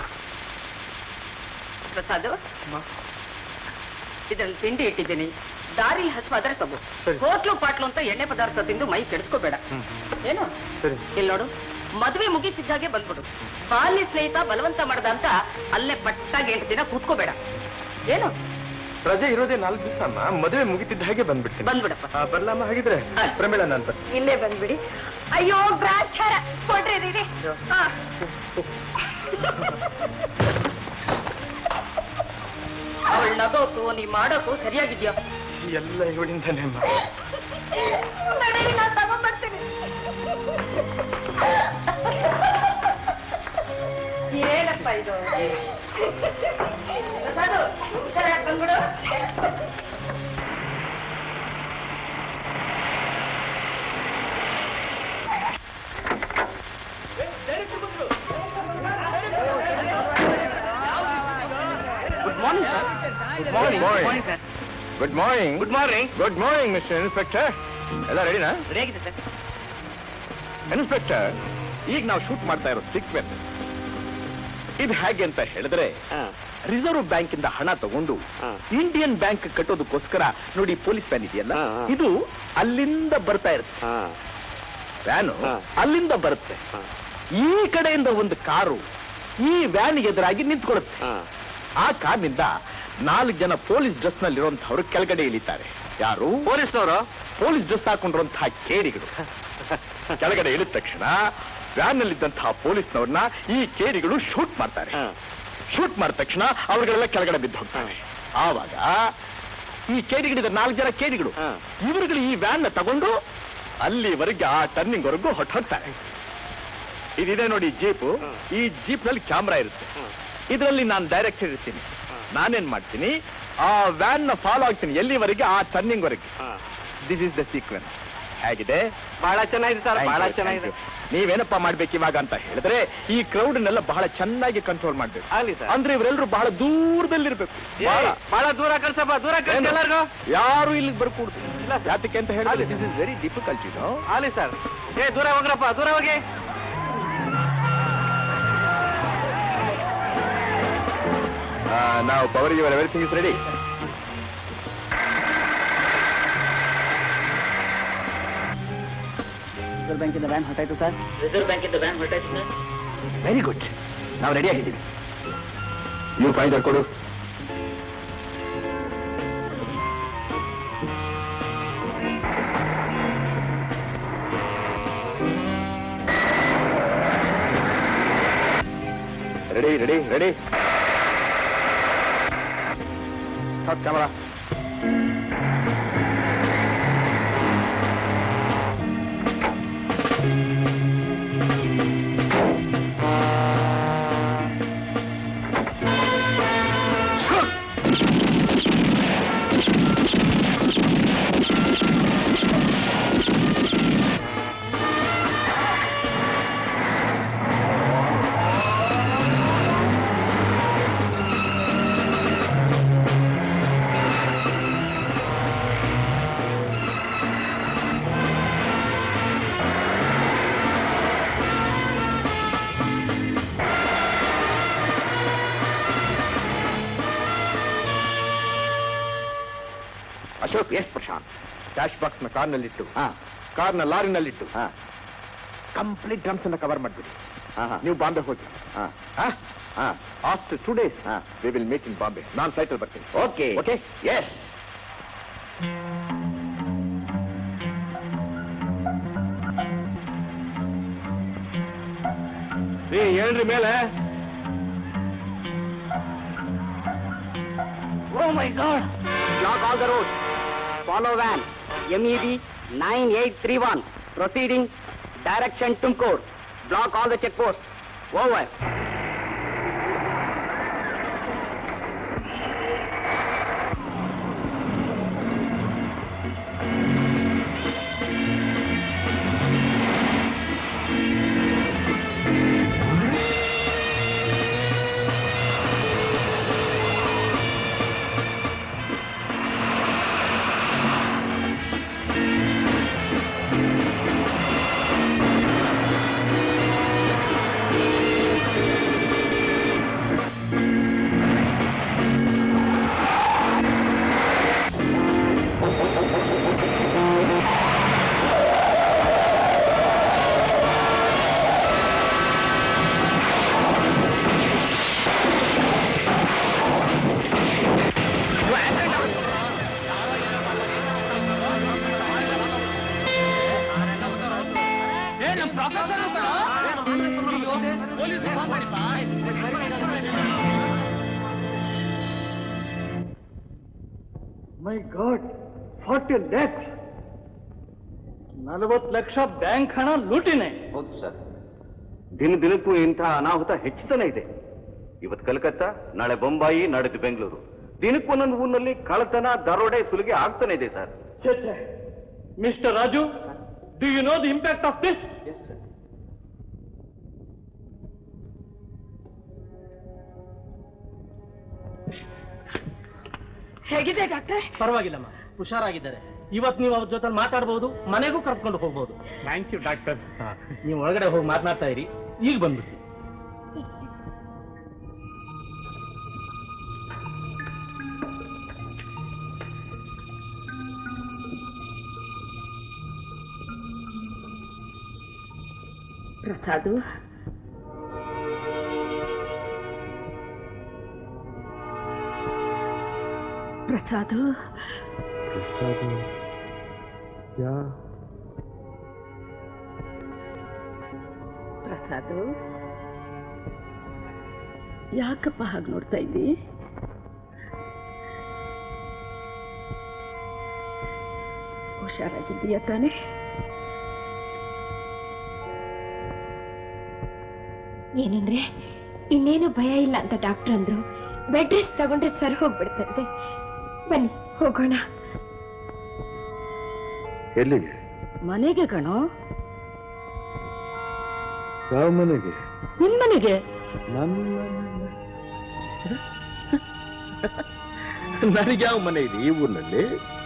ಪ್ರಸಾದ್ ಇದರಲ್ಲಿ ತಿಂಡಿ ಇಟ್ಟಿದ್ದೀನಿ ದಾರಿ ಹಸುವಾದ್ರೆ ತಗೋ ಸರಿ. ಹೋಟ್ಲು ಪಾಟ್ಲು ಅಂತ ಎಣ್ಣೆ ಪದಾರ್ಥ ತಿಂದು ಮೈ ಕೆಡಿಸ್ಕೋಬೇಡ ಏನು ಸರಿ ಇಲ್ಲಿ ನೋಡು ಮದುವೆ ಮುಗಿತಿದ್ದಾಗೆ ಬಂದ್ಬಿಡು ಬಾಲ್ಯ ಸ್ನೇಹಿತ ಬಲವಂತ ಮಾಡ್ದ ಅಂತ ಅಲ್ಲೇ ಪಟ್ಟಾಗಿ ಎಂಟು ದಿನ ಕೂತ್ಕೋಬೇಡ ಏನು ರಜೆ ಇರೋದೇ ನಾಲ್ಕು ದಿವಸ ಅಮ್ಮ ಮದುವೆ ಮುಗಿತಿದ್ದ ಹಾಗೆ ಬಂದ್ಬಿಡ್ತೀನಿ ಬಂದ್ಬಿಡಪ್ಪ ಆ, ಬರ್ಲಮ್ಮ ಹಾಗಿದ್ರೆ ಪ್ರಮೇಳ ನಾನು ಬರ್ತೀನಿ ಇಲ್ಲೇ ಬಂದ್ಬಿಡಿ ಅಯ್ಯೋ ಗ್ರಾಚಾರ ಕೊಡ್ರಿ ರೀ ಹಾ ಅವಳು ನಗೋಕು ನೀ ಮಾಡೋಕು ಸರಿಯಾಗಿದ್ಯಾ ಎಲ್ಲ ಇವಳಿಂದಾನೆ ಅಮ್ಮ ನಡೀರಿ ನಾನು ತಗೊಂಡ್ಬರ್ತೀನಿ ಏನಪ್ಪ ಇದು ಪ್ರಸಾದು, ಹುಷಾರಾಗ್ ಬಂದ್ಬಿಡು good morning good morning sir good morning good morning good morning mister inspector ಎಲ್ಲ ರೆಡಿನಾ ರೆಡಿ ಆಗಿದೆ ಸರ್ ಇನ್ಸ್ಪೆಕ್ಟರ್ ಈಗ ನಾವು ಶೂಟ್ ಮಾಡ್ತಾ ಇರೋ ಸೀಕ್ವೆನ್ಸ್ ಇದು ಹೇಗೆ ಅಂತ ಹೇಳಿದ್ರೆ ರಿಸರ್ವ್ ಬ್ಯಾಂಕ್ ಇಂದ ಹಣ ತಗೊಂಡು ಇಂಡಿಯನ್ ಬ್ಯಾಂಕ್ ಕಟ್ಟೋದಕ್ಕೋಸ್ಕರ ನೋಡಿ ಪೊಲೀಸ್ ವ್ಯಾನ್ ಇದೆಯಲ್ಲ ಹಾ, ಹಾ. ಇದು ಅಲ್ಲಿಂದ ಬರ್ತಾ ಇರುತ್ತೆ ವ್ಯಾನು ಹಾ. ಅಲ್ಲಿಂದ ಬರುತ್ತೆ ಈ ಕಡೆಯಿಂದ ಒಂದು ಕಾರು ಈ ವ್ಯಾನ್ ಎದುರಾಗಿ ನಿಂತ್ಕೊಳ್ಳುತ್ತೆ ಆ ಕಾರ್ನಿಂದ ನಾಲ್ಕು ಜನ ಪೊಲೀಸ್ ಡ್ರೆಸ್ ನಲ್ಲಿರುವಂತಹವರು ಕೆಳಗಡೆ ಇಳಿತಾರೆ ಯಾರು ಪೊಲೀಸ್ನವರು ಪೊಲೀಸ್ ಡ್ರೆಸ್ ಹಾಕೊಂಡಿರುವಂತಹ ಕೇಡಿಗಳು ಕೆಳಗಡೆ ಇಳಿದ ತಕ್ಷಣ ವ್ಯಾನ್ ನಲ್ಲಿದ್ದಂತಹ ಪೊಲೀಸ್ನವ್ರನ್ನ ಈ ಕೇಡಿಗಳು ಶೂಟ್ ಮಾಡ್ತಾರೆ ಶೂಟ್ ಮಾಡಿದ ತಕ್ಷಣ ಅವ್ರಿಗೆಲ್ಲ ಕೆಳಗಡೆ ಬಿದ್ದು ಹೋಗ್ತಾರೆ ಆವಾಗ ಈ ಕೇಡಿಗಳಿದ ನಾಲ್ಕು ಜನ ಕೇಡಿಗಳು ಹಾ. ಇವರುಗಳು ಈ ವ್ಯಾನ್ ನ ತಗೊಂಡು ಅಲ್ಲಿವರೆಗೆ ಆ ಟರ್ನಿಂಗ್ ವರೆಗೂ ಹೊಟ್ಟು ಹೋಗ್ತಾರೆ ಇದಿದೆ ನೋಡಿ ಜೀಪು ಈ ಜೀಪ್ ನಲ್ಲಿ ಕ್ಯಾಮ್ರಾ ಇರುತ್ತೆ ಇದರಲ್ಲಿ ನಾನು ಡೈರೆಕ್ಟರ್ ಇರ್ತೀನಿ ನಾನೇನ್ ಮಾಡ್ತೀನಿ ಆ ವ್ಯಾನ್ ನ ಫಾಲೋ ಆಗ್ತೀನಿ ಎಲ್ಲಿವರೆಗೆ ಆ ಟರ್ನಿಂಗ್ ವರೆಗೆ ದಿಸ್ ಇಸ್ ದ ಸೀಕ್ವೆನ್ಸ್ ಹೇಗಿದೆ ಬಹಳ ಚೆನ್ನಾಗಿದೆ ಸರ್ Thank ಬಹಳ you, ಚೆನ್ನಾಗಿದೆ thank you. ನೀವೇನಪ್ಪ ಮಾಡ್ಬೇಕು ಇವಾಗ ಅಂತ ಹೇಳಿದ್ರೆ ಈ ಕ್ರೌಡ್ನೆಲ್ಲ ಬಹಳ ಚೆನ್ನಾಗಿ ಕಂಟ್ರೋಲ್ ಮಾಡ್ಬೇಕು ಆಗ್ಲಿ ಸರ್ ಅಂದ್ರೆ ಇವರೆಲ್ಲರೂ ಬಹಳ ದೂರದಲ್ಲಿರ್ಬೇಕು ಬಹಳ ಬಹಳ ದೂರ ಕಳ್ಸಪ್ಪ ದೂರ ಕಳ್ಸಿ ಏನು? ಎಲ್ಲರಿಗೂ ಯಾರು ಇಲ್ಲಿಗೆ ಬರ್ಕೂಡ್ದು ಯಾತಕ್ಕೆ ಅಂತ ಹೇಳಿದ್ರೆ ದಿಸ್ ಇಸ್ ವೆರಿ ಡಿಫಿಕಲ್ಟ್ ಯು ಆಗ್ಲಿ ಸರ್ ಏ ದೂರ ಹೋಗ್ರಪ್ಪ ದೂರ ಹೋಗಿ ನಾವು power your everything is ready reserve ಬ್ಯಾಂಕಿಂದ ವ್ಯಾನ್ ಹೊರಟಾಯ್ತು ಸರ್ ರಿಸರ್ವ್ ಬ್ಯಾಂಕಿಂದ ವ್ಯಾನ್ ಹೊರಟಾಯ್ತು ಸರ್ ವೆರಿ ಗುಡ್ ನಾವು ರೆಡಿ ಆಗಿದ್ದೀವಿ ನೀವು ಫೈಂಡರ್ ಕೊಡು ರೆಡಿ ರೆಡಿ ರೆಡಿ ಸಾತ್ camera Ashok yes Prashant cash box ನ ಕಾರ್ನಲ್ಲಿಟ್ಟು ಕಾರ್ನ ಲಾರಿನಲ್ಲಿಟ್ಟು ಕಂಪ್ಲೀಟ್ ಡ್ರಮ್ಸ್ ಅನ್ನ ಕವರ್ ಮಾಡ್ಬಿಡಿ ನೀವು ಬಾಂಬೆ ಹೋಗಿ after two days we will make in Bombay ನಾನು ಫ್ಲೈಟ್ ಅಲ್ಲಿ ಬರ್ತೀನಿ ಓಕೆ ಓಕೆ ಎಸ್ ರೀ ಹೇಳ್ರಿ ಮೇಲೆ oh my God block all the road follow van MEB nine eight three one proceeding direction Tumkur block all the check post over ready my God forty lakhs ನಲವತ್ತು lakh bank ಹಣ ಲೂಟಿನೇ ಹೌದು sir ದಿನ ದಿನಕ್ಕೂ ಇಂತಹ ಅನಾಹುತ ಹೆಚ್ಚುತ್ತಾನೆ ಇದೆ ಇವತ್ತು ಕಲ್ಕತ್ತಾ ನಾಳೆ ಬೊಂಬಾಯಿ ನಾಡಿದ್ದು ಬೆಂಗಳೂರು ದಿನಕ್ಕೂ ಒಂದೊಂದು ಊರಿನಲ್ಲಿ ಕಳ್ಳತನ ದರೋಡೆ ಸುಲಿಗೆ ಆಗ್ತಾನೆ ಇದೆ sir mister Raju do you know the impact of this ಹೇಗಿದೆ ಡಾಕ್ಟರ್ ಪರವಾಗಿಲ್ಲಮ್ಮ ಹುಷಾರಾಗಿದ್ದಾರೆ ಇವತ್ತು ನೀವು ಅವ್ರ ಜೊತೆ ಮಾತಾಡಬಹುದು ಮನೆಗೂ ಕರ್ಕೊಂಡು ಹೋಗ್ಬೋದು ಥ್ಯಾಂಕ್ ಯು ಡಾಕ್ಟರ್ ನೀವು ಒಳಗಡೆ ಹೋಗಿ ಮಾತನಾಡ್ತಾ ಇರಿ ಈಗ ಬಂದ್ಬಿಡಿ ಪ್ರಸಾದು ಪ್ರಸಾದು ಪ್ರಸಾದು ಯಾಕಪ್ಪ ಹಾಗೆ ನೋಡ್ತಾ ಇದ್ದಿ ಹುಷಾರಾಗಿದ್ದೀಯ ತಾನೆ ಏನಂದ್ರೆ ಇನ್ನೇನು ಭಯ ಇಲ್ಲ ಅಂತ ಡಾಕ್ಟರ್ ಅಂದ್ರು ಬೆಡ್ ರೆಸ್ಟ್ ತಗೊಂಡ್ರೆ ಸರಿ ಹೋಗ್ಬಿಡ್ತಂತೆ ಬನ್ನಿ ಹೋಗೋಣ ಎಲ್ಲಿಗೆ ಮನೆಗೆ ಕಣೋ ಯಾವ ಮನೆಗೆ ನಿನ್ ಮನೆಗೆ ನನಗೆ ಯಾವ ಮನೆ ಇದೆ ಈ ಊರಿನಲ್ಲಿ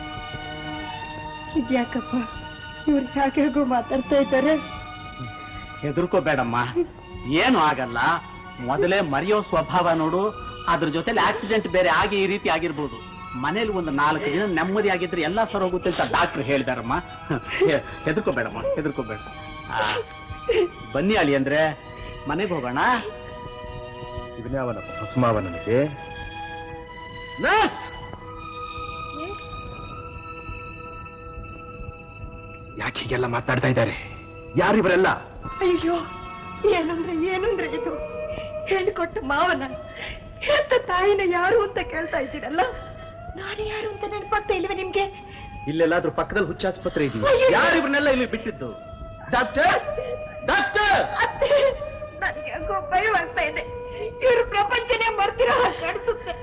ಇದ್ಯಾಕಪ್ಪ ಇವ್ರು ಹೇಗೋ ಮಾತಾಡ್ತಾ ಇದ್ದಾರೆ ಹೆದರ್ಕೋಬೇಡಮ್ಮ ಏನು ಆಗಲ್ಲ ಮೊದಲೇ ಮರೆಯೋ ಸ್ವಭಾವ ನೋಡು ಅದ್ರ ಜೊತೆಲಿ ಆಕ್ಸಿಡೆಂಟ್ ಬೇರೆ ಆಗಿ ಈ ರೀತಿ ಆಗಿರ್ಬೋದು ಮನೇಲಿ ಒಂದು ನಾಲ್ಕು ದಿನ ನೆಮ್ಮದಿ ಆಗಿದ್ರೆ ಎಲ್ಲ ಸರ್ ಹೋಗುತ್ತೆ ಅಂತ ಡಾಕ್ಟರ್ ಹೇಳ್ದಾರಮ್ಮ ಹೆ- ಹೆದರ್ಕೋಬೇಡಮ್ಮ ಹೆದರ್ಕೋಬೇಡ ಆ, ಬನ್ನಿ ಅಳಿ ಅಂದ್ರೆ ಮನೆಗೆ ಹೋಗೋಣ ಇವನ್ಯಾವನ ಭಸ್ಮಾವ ನನಗೆ ನರ್ಸ್ ಯಾಕೆ ಹೀಗೆಲ್ಲ ಮಾತಾಡ್ತಾ ಇದ್ದಾರೆ ಯಾರಿವರೆಲ್ಲ ಅಯ್ಯೋ ಏನಂದ್ರೆ ಏನಂದ್ರೆ ಇದು ಹೆಣ್ಣು ಕೊಟ್ಟ ಮಾವನ ಹೆತ್ತ ತಾಯಿನ ಯಾರು ಅಂತ ಕೇಳ್ತಾ ಇದ್ದೀರಲ್ಲ ನಾನು ಯಾರು ಅಂತ ನೆನಪಾಗ್ತಾ ಇಲ್ವೇ ನಿಮ್ಗೆ ಇಲ್ಲೆಲ್ಲಾದ್ರೂ ಪಕ್ಕದಲ್ಲಿ ಹುಚ್ಚಾಸ್ಪತ್ರೆ ಇದೆಯಾ ಅಯ್ಯೋ. ಯಾರಿವ್ರನ್ನೆಲ್ಲ ಇಲ್ಲಿ ಬಿಟ್ಟಿದ್ದು ಡಾಕ್ಟರ್ ಡಾಕ್ಟರ್ ಅತ್ತೆ ನನಗೆ ಯಾಕೋ ಭಯವಾಗ್ತಾ ಇದೆ ಇವರು ಪ್ರಪಂಚನೇ ಮರ್ತಿರೋ ಹಾಗೆ ಕಾಣಿಸುತ್ತೆ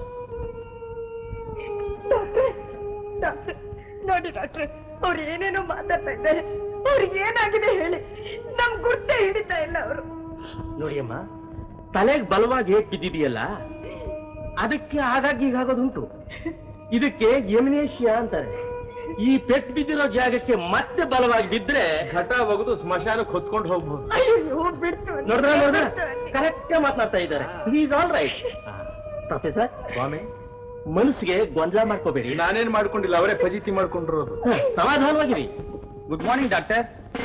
ಡಾಕ್ಟ್ರೆ ಡಾಕ್ಟ್ರೆ ನೋಡಿ ಡಾಕ್ಟ್ರೆ ಅವ್ರು ಏನೇನೋ ಮಾತಾಡ್ತಾ ಇದ್ದಾರೆ ಅವ್ರಿಗೆ ಏನಾಗಿದೆ ಹೇಳಿ ನಮ್ ಗುರ್ತೇ ಹಿಡಿತಾ ಇಲ್ಲ ಅವರು ನೋಡಿಯಮ್ಮ ತಲೆಗೆ ಬಲವಾಗಿ ಹೇಗ್ ಬಿದ್ದಿದೆಯಲ್ಲ ಅದಕ್ಕೆ ಆಗಾಗ ಹೀಗಾಗೋದುಂಟು ಇದಕ್ಕೆ ಎಮಿನೇಷಿಯಾ ಅಂತಾರೆ ಈ ಪೆಟ್ಟು ಬಿದ್ದಿರೋ ಜಾಗಕ್ಕೆ ಮತ್ತೆ ಬಲವಾಗಿ ಬಿದ್ರೆ ಘಟ ಒಗೆದು ಸ್ಮಶಾನಕ್ಕೆ ಹೊತ್ಕೊಂಡು ಹೋಗ್ಬೋದು ಅಯ್ಯೋ ಬಿಡ್ತು ಅನ್ನಿ, ನೋಡ್ರ ನೋಡ್ರ ಬಿಡ್ತು ಅನ್ನಿ. ಕರೆಕ್ಟ್ ಮಾತನಾಡ್ತಾ ಇದ್ದಾರೆ ಈಸ್ ಆಲ್ ರೈಟ್ ಪ್ರೊಫೆಸರ್ ಸ್ವಾಮಿ ಮನಸ್ಸಿಗೆ ಗೊಂದಲ ಮಾಡ್ಕೋಬೇಡಿ ನಾನೇನ್ ಮಾಡ್ಕೊಂಡಿಲ್ಲ ಅವರೇ ಫಜೀತಿ ಮಾಡ್ಕೊಂಡಿರೋದು ಹ, ಸಮಾಧಾನವಾಗಿರಿ ಗುಡ್ ಮಾರ್ನಿಂಗ್ ಡಾಕ್ಟರ್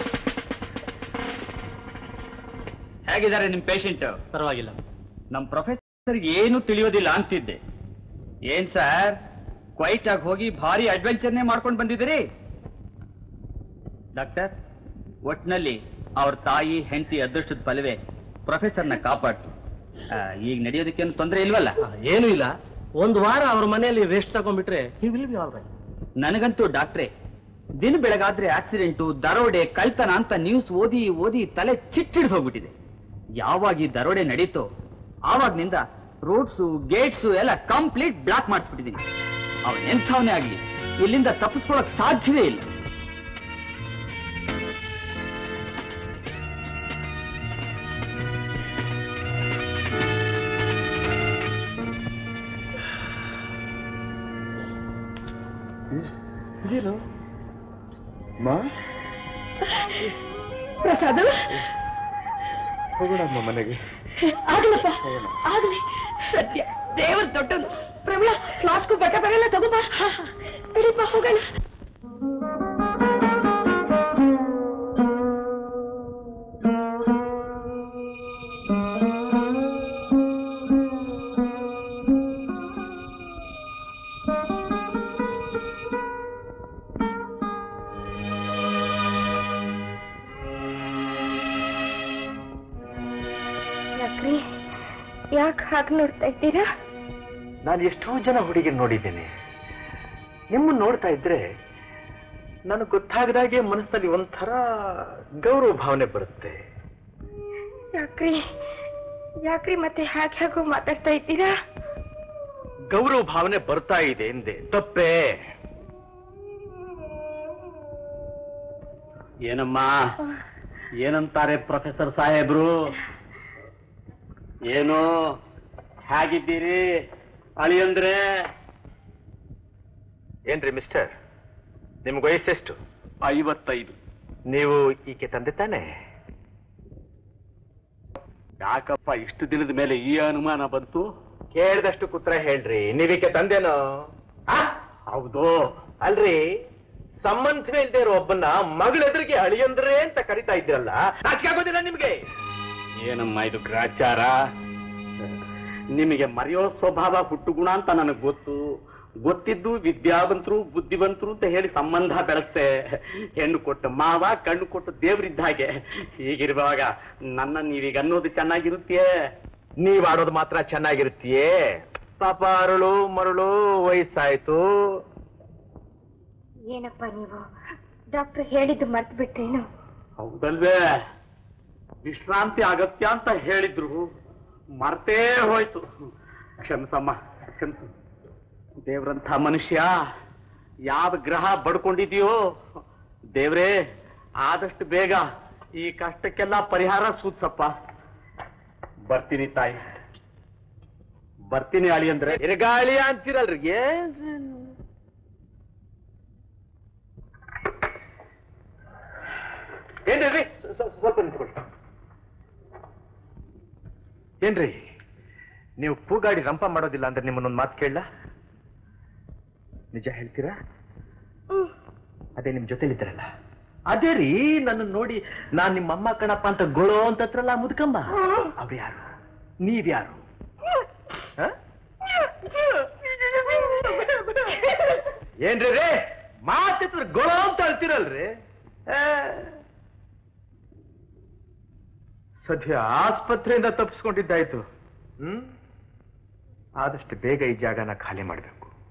ಹೇಗಿದ್ದಾರೆ ನಿಮ್ ಪೇಷಂಟ್ ಪರವಾಗಿಲ್ಲ ನಮ್ ಪ್ರೊಫೆಸರ್ ಏನು ತಿಳಿಯೋದಿಲ್ಲ ಅಂತಿದ್ದೆ ಏನ್ ಸರ್ ಕ್ವೈಟ್ ಆಗಿ ಹೋಗಿ ಭಾರಿ ಅಡ್ವೆಂಚರ್ನೇ ಮಾಡ್ಕೊಂಡು ಬಂದಿದ್ದೀರಿ ಡಾಕ್ಟರ್ ಒಟ್ನಲ್ಲಿ ಅವ್ರ ತಾಯಿ ಹೆಂಡತಿ ಅದೃಷ್ಟದ ಫಲವೇ ಪ್ರೊಫೆಸರ್ನ ಕಾಪಾಡ್ತು ಆ, ಈಗ ನಡೆಯೋದಕ್ಕೇನು ತೊಂದರೆ ಇಲ್ವಲ್ಲ ಹ, ಏನೂ ಇಲ್ಲ ಒಂದು ವಾರ ಅವ್ರ ಮನೆಯಲ್ಲಿ ರೆಸ್ಟ್ ತಗೊಂಡ್ಬಿಟ್ರೆ he will be all right ನನಗಂತೂ ಡಾಕ್ಟ್ರೇ ದಿನ ಬೆಳಗಾದ್ರೆ ಆಕ್ಸಿಡೆಂಟು ದರೋಡೆ ಕಳ್ತನ ಅಂತ ನ್ಯೂಸ್ ಓದಿ ಓದಿ ತಲೆ ಚಿಟ್ಟಿಡ್ದು ಹೋಗ್ಬಿಟ್ಟಿದೆ ಯಾವಾಗ ಈ ದರೋಡೆ ನಡೀತೋ ಆವಾಗ್ನಿಂದ ರೋಡ್ಸು ಗೇಟ್ಸು ಎಲ್ಲ ಕಂಪ್ಲೀಟ್ ಬ್ಲಾಕ್ ಮಾಡಿಸ್ಬಿಟ್ಟಿದ್ದೀನಿ ಅವನ್ ಎಂಥವನೇ ಆಗ್ಲಿ ಇಲ್ಲಿಂದ ತಪ್ಪಿಸ್ಕೊಳಕ್ ಸಾಧ್ಯವೇ ಇಲ್ಲ ಇದೇನು ಮಾ ಪ್ರಸಾದ ಹೋಗೋಣಮ್ಮ ಮನೆಗೆ ಆಗ್ಲಪ್ಪ ಆಗ್ಲಿ ಸತ್ಯ ದೇವ್ರ ದೊಡ್ಡನು ಪ್ರಮಿಳ ಫ್ಲಾಸ್ಕು ಬಟ್ಟೆ ಬರೆಲ್ಲ ತಗೋಬಾ ಬಿಡಿಪ್ಪ ಹೋಗೋಣ ಯಾಕೆ ಹಾಗೆ ನೋಡ್ತಾ ಇದ್ದೀರಾ ನಾನು ಎಷ್ಟೋ ಜನ ಹುಡುಗಿನ ನೋಡಿದ್ದೇನೆ ನಿಮ್ಮನ್ನ ನೋಡ್ತಾ ಇದ್ರೆ ನನಗೆ ಗೊತ್ತಾಗದಾಗೆ ಮನಸ್ಸಲ್ಲಿ ಒಂಥರ ಗೌರವ ಭಾವನೆ ಬರುತ್ತೆ ಯಾಕ್ರಿ ಯಾಕ್ರಿ ಮತ್ತೆ ಹಾಗೆ ಹಾಗೋ ಮಾತಾಡ್ತಾ ಇದ್ದೀರಾ ಗೌರವ ಭಾವನೆ ಬರ್ತಾ ಇದೆ ಎಂದೆ ತಪ್ಪೇ ಏನಮ್ಮ ಏನಂತಾರೆ ಪ್ರೊಫೆಸರ್ ಸಾಹೇಬ್ರು ಏನು ಹೇಗಿದ್ದೀರಿ ಅಳಿಯಂದ್ರೆ ಏನ್ರಿ ಮಿಸ್ಟರ್ ನಿಮ್ಗೆ ವಯಸ್ಸೆಷ್ಟು ಐವತ್ತೈದು ನೀವು ಈಕೆ ತಂದೆ ತಾನೆ ಯಾಕಪ್ಪ ಇಷ್ಟು ದಿನದ ಮೇಲೆ ಈ ಅನುಮಾನ ಬಂತು ಕೇಳಿದಷ್ಟು ಕುತ್ರ ಹೇಳ್ರಿ ನೀವೀಕೆ ತಂದೆನೋ ಆ? ಹೌದು ಅಲ್ರಿ ಸಂಬಂಧವೇ ಇಲ್ದೇ ಇರೋ ಒಬ್ಬನ್ನ ಮಗಳೆದುರಿಗೆ ಅಳಿಯಂದ್ರೆ ಅಂತ ಕರಿತಾ ಇದ್ರಲ್ಲ ನಾಚಿಕೆ ಆಗೋದಿಲ್ಲ ನಿಮ್ಗೆ ಏನಮ್ಮ ಇದು ಗ್ರಾಚಾರ ನಿಮಗೆ ಮರೆಯೋ ಸ್ವಭಾವ ಹುಟ್ಟುಗುಣ ಅಂತ ನನಗೆ ಗೊತ್ತು ಗೊತ್ತಿದ್ದು ವಿದ್ಯಾವಂತರು ಬುದ್ಧಿವಂತರು ಅಂತ ಹೇಳಿ ಸಂಬಂಧ ಬೆಳೆಸ್ತೆ ಹೆಣ್ಣು ಕೊಟ್ಟು ಮಾವ ಕಣ್ಣು ಕೊಟ್ಟು ದೇವ್ರಿದ್ದ ಹಾಗೆ ಹೀಗಿರುವಾಗ ನನ್ನ ನೀವೀಗ ಅನ್ನೋದು ಚೆನ್ನಾಗಿರುತ್ತೆಯೇ ನೀವ್ ಆಡೋದು ಮಾತ್ರ ಚೆನ್ನಾಗಿರುತ್ತೀಯೇ ಪಾಪ ಅರಳು ಮರಳು ವಯಸ್ಸಾಯ್ತು ಏನಪ್ಪ ನೀವು ಡಾಕ್ಟರ್ ಹೇಳಿದ್ದು ಮರ್ತು ಬಿಟ್ರೇನು ಹೌದಲ್ವೇ ವಿಶ್ರಾಂತಿ ಅಗತ್ಯ ಅಂತ ಹೇಳಿದ್ರು ಮರ್ತೇ ಹೋಯ್ತು ಕ್ಷಮಿಸಮ್ಮ ಕ್ಷಮಿಸು ದೇವ್ರಂಥ ಮನುಷ್ಯ ಯಾವ ಗ್ರಹ ಬಡ್ಕೊಂಡಿದೆಯೋ ದೇವ್ರೇ ಆದಷ್ಟು ಬೇಗ ಈ ಕಷ್ಟಕ್ಕೆಲ್ಲ ಪರಿಹಾರ ಸೂತ್ಸಪ್ಪ ಬರ್ತೀನಿ ತಾಯಿ ಬರ್ತೀನಿ ಅಳಿ ಅಂದ್ರೆ ಎರಗಾಳಿ ಅಂತೀರಲ್ರಿ ಏನ್ ಏನ್ರಿ ಸ್ವಲ್ಪ ನಿಂತ್ಕೊಳ್ಳಿ ಏನ್ರಿ ನೀವು ಪೂಗಾಡಿ ರಂಪ ಮಾಡೋದಿಲ್ಲ ಅಂದ್ರೆ ನಿಮ್ಮನ್ನೊಂದು ಮಾತು ಕೇಳಲ್ಲ ನಿಜ ಹೇಳ್ತೀರಾ ಅದೇ ನಿಮ್ ಜೊತೆಲಿದ್ರಲ್ಲ ಅದೇ ರೀ ನನ್ನ ನೋಡಿ ನಾನ್ ನಿಮ್ಮ ಅಮ್ಮ ಕಣಪ್ಪ ಅಂತ ಗೊಳೋ ಅಂತತ್ರಲ್ಲ ಮುದ್ಕಂಬ ಅವ್ರು ಯಾರು ನೀವ್ಯಾರು ಹ? ಏನ್ರಿ ರೇ ಮಾತಿತ್ರ ಗೊಳೋ ಅಂತ ಅಳ್ತೀರಲ್ರಿ ಆ. ಸದ್ಯ ಆಸ್ಪತ್ರೆಯಿಂದ ತಪ್ಪಿಸ್ಕೊಂಡಿದ್ದಾಯ್ತು ಹ್ಮ್ ಆದಷ್ಟು ಬೇಗ ಈ ಜಾಗನ ಖಾಲಿ ಮಾಡಬೇಕು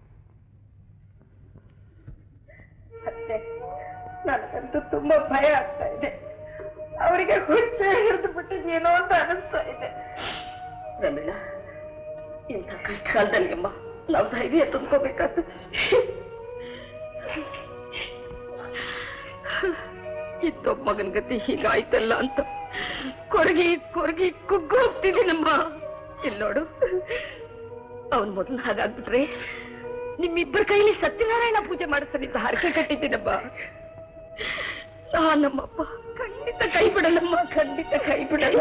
ಮತ್ತೆ ನನಗಂತೂ ತುಂಬಾ ಭಯ ಆಗ್ತಾ ಇದೆ ಅವರಿಗೆ ಹುಚ್ಚ ಹಿಡಿದು ಬಿಟ್ಟಿದ್ಯೇನೋ ಅಂತ ಅನಿಸ್ತಾ ಇದೆ ರಮೀಳ ಇಂಥ ಕಷ್ಟ ಕಾಲದಲ್ಲಿ ಅಮ್ಮ ನಾವು ಧೈರ್ಯ ತುಂಬ್ಕೋಬೇಕಾದ ಇದ್ದೊಬ್ಬ ಮಗನ ಗತಿ ಹೀಗಾಯ್ತಲ್ಲ ಅಂತ ಕೊರಗಿ ಕೊರಗಿ ಕುಗ್ಗು ಹೋಗ್ತಿದ್ದೀನಮ್ಮ ಇಲ್ಲೋಡು ಅವನ್ ಮೊದಲು ಹಾಗಾಗ್ಬಿಟ್ರೆ ನಿಮ್ಮಿಬ್ಬರ ಕೈಲಿ ಸತ್ಯನಾರಾಯಣ ಪೂಜೆ ಮಾಡಿಸ್ತಾನೆ ಅಂತ ಹರಕೆ ಕಟ್ಟಿದ್ದೀನಮ್ಮ ಆ ನಮ್ಮಪ್ಪ ಖಂಡಿತ ಕೈ ಬಿಡಲ್ಲಮ್ಮ ಖಂಡಿತ ಕೈ ಬಿಡಲ್ಲ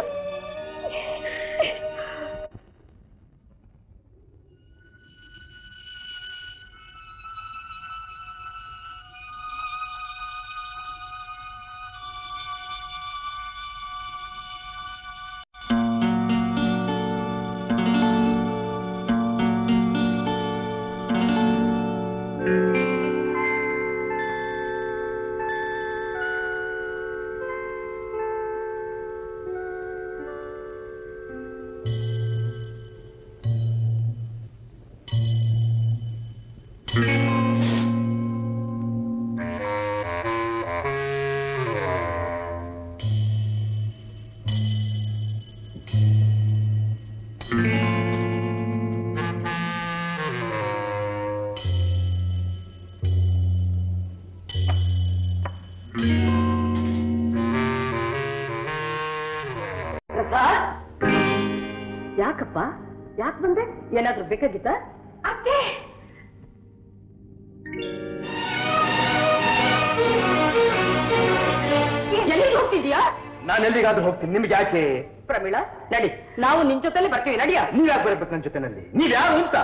ಯಾಕಪ್ಪ ಯಾಕೆ ಬಂದೆ ಏನಾದ್ರೂ ಬೇಕಾಗಿತ್ತ ಅತ್ತೆ ಎಲ್ಲಿಗೆ ಹೋಗ್ತಿದ್ಯಾ ನಾನು ಎಲ್ಲಿಗಾದ್ರೂ ಹೋಗ್ತೀನಿ ನಿಮ್ಗೆ ಯಾಕೆ ಪ್ರಮೀಳ ನಡಿ ನಾವು ನಿನ್ ಜೊತೆಲೆ ಬರ್ತೀವಿ ನಡಿಯ ನೀವ್ ಯಾಕೆ ಬರ್ಬೇಕು ನನ್ನ ಜೊತೆನಲ್ಲಿ ನೀವ್ ಯಾರು ಅಂತ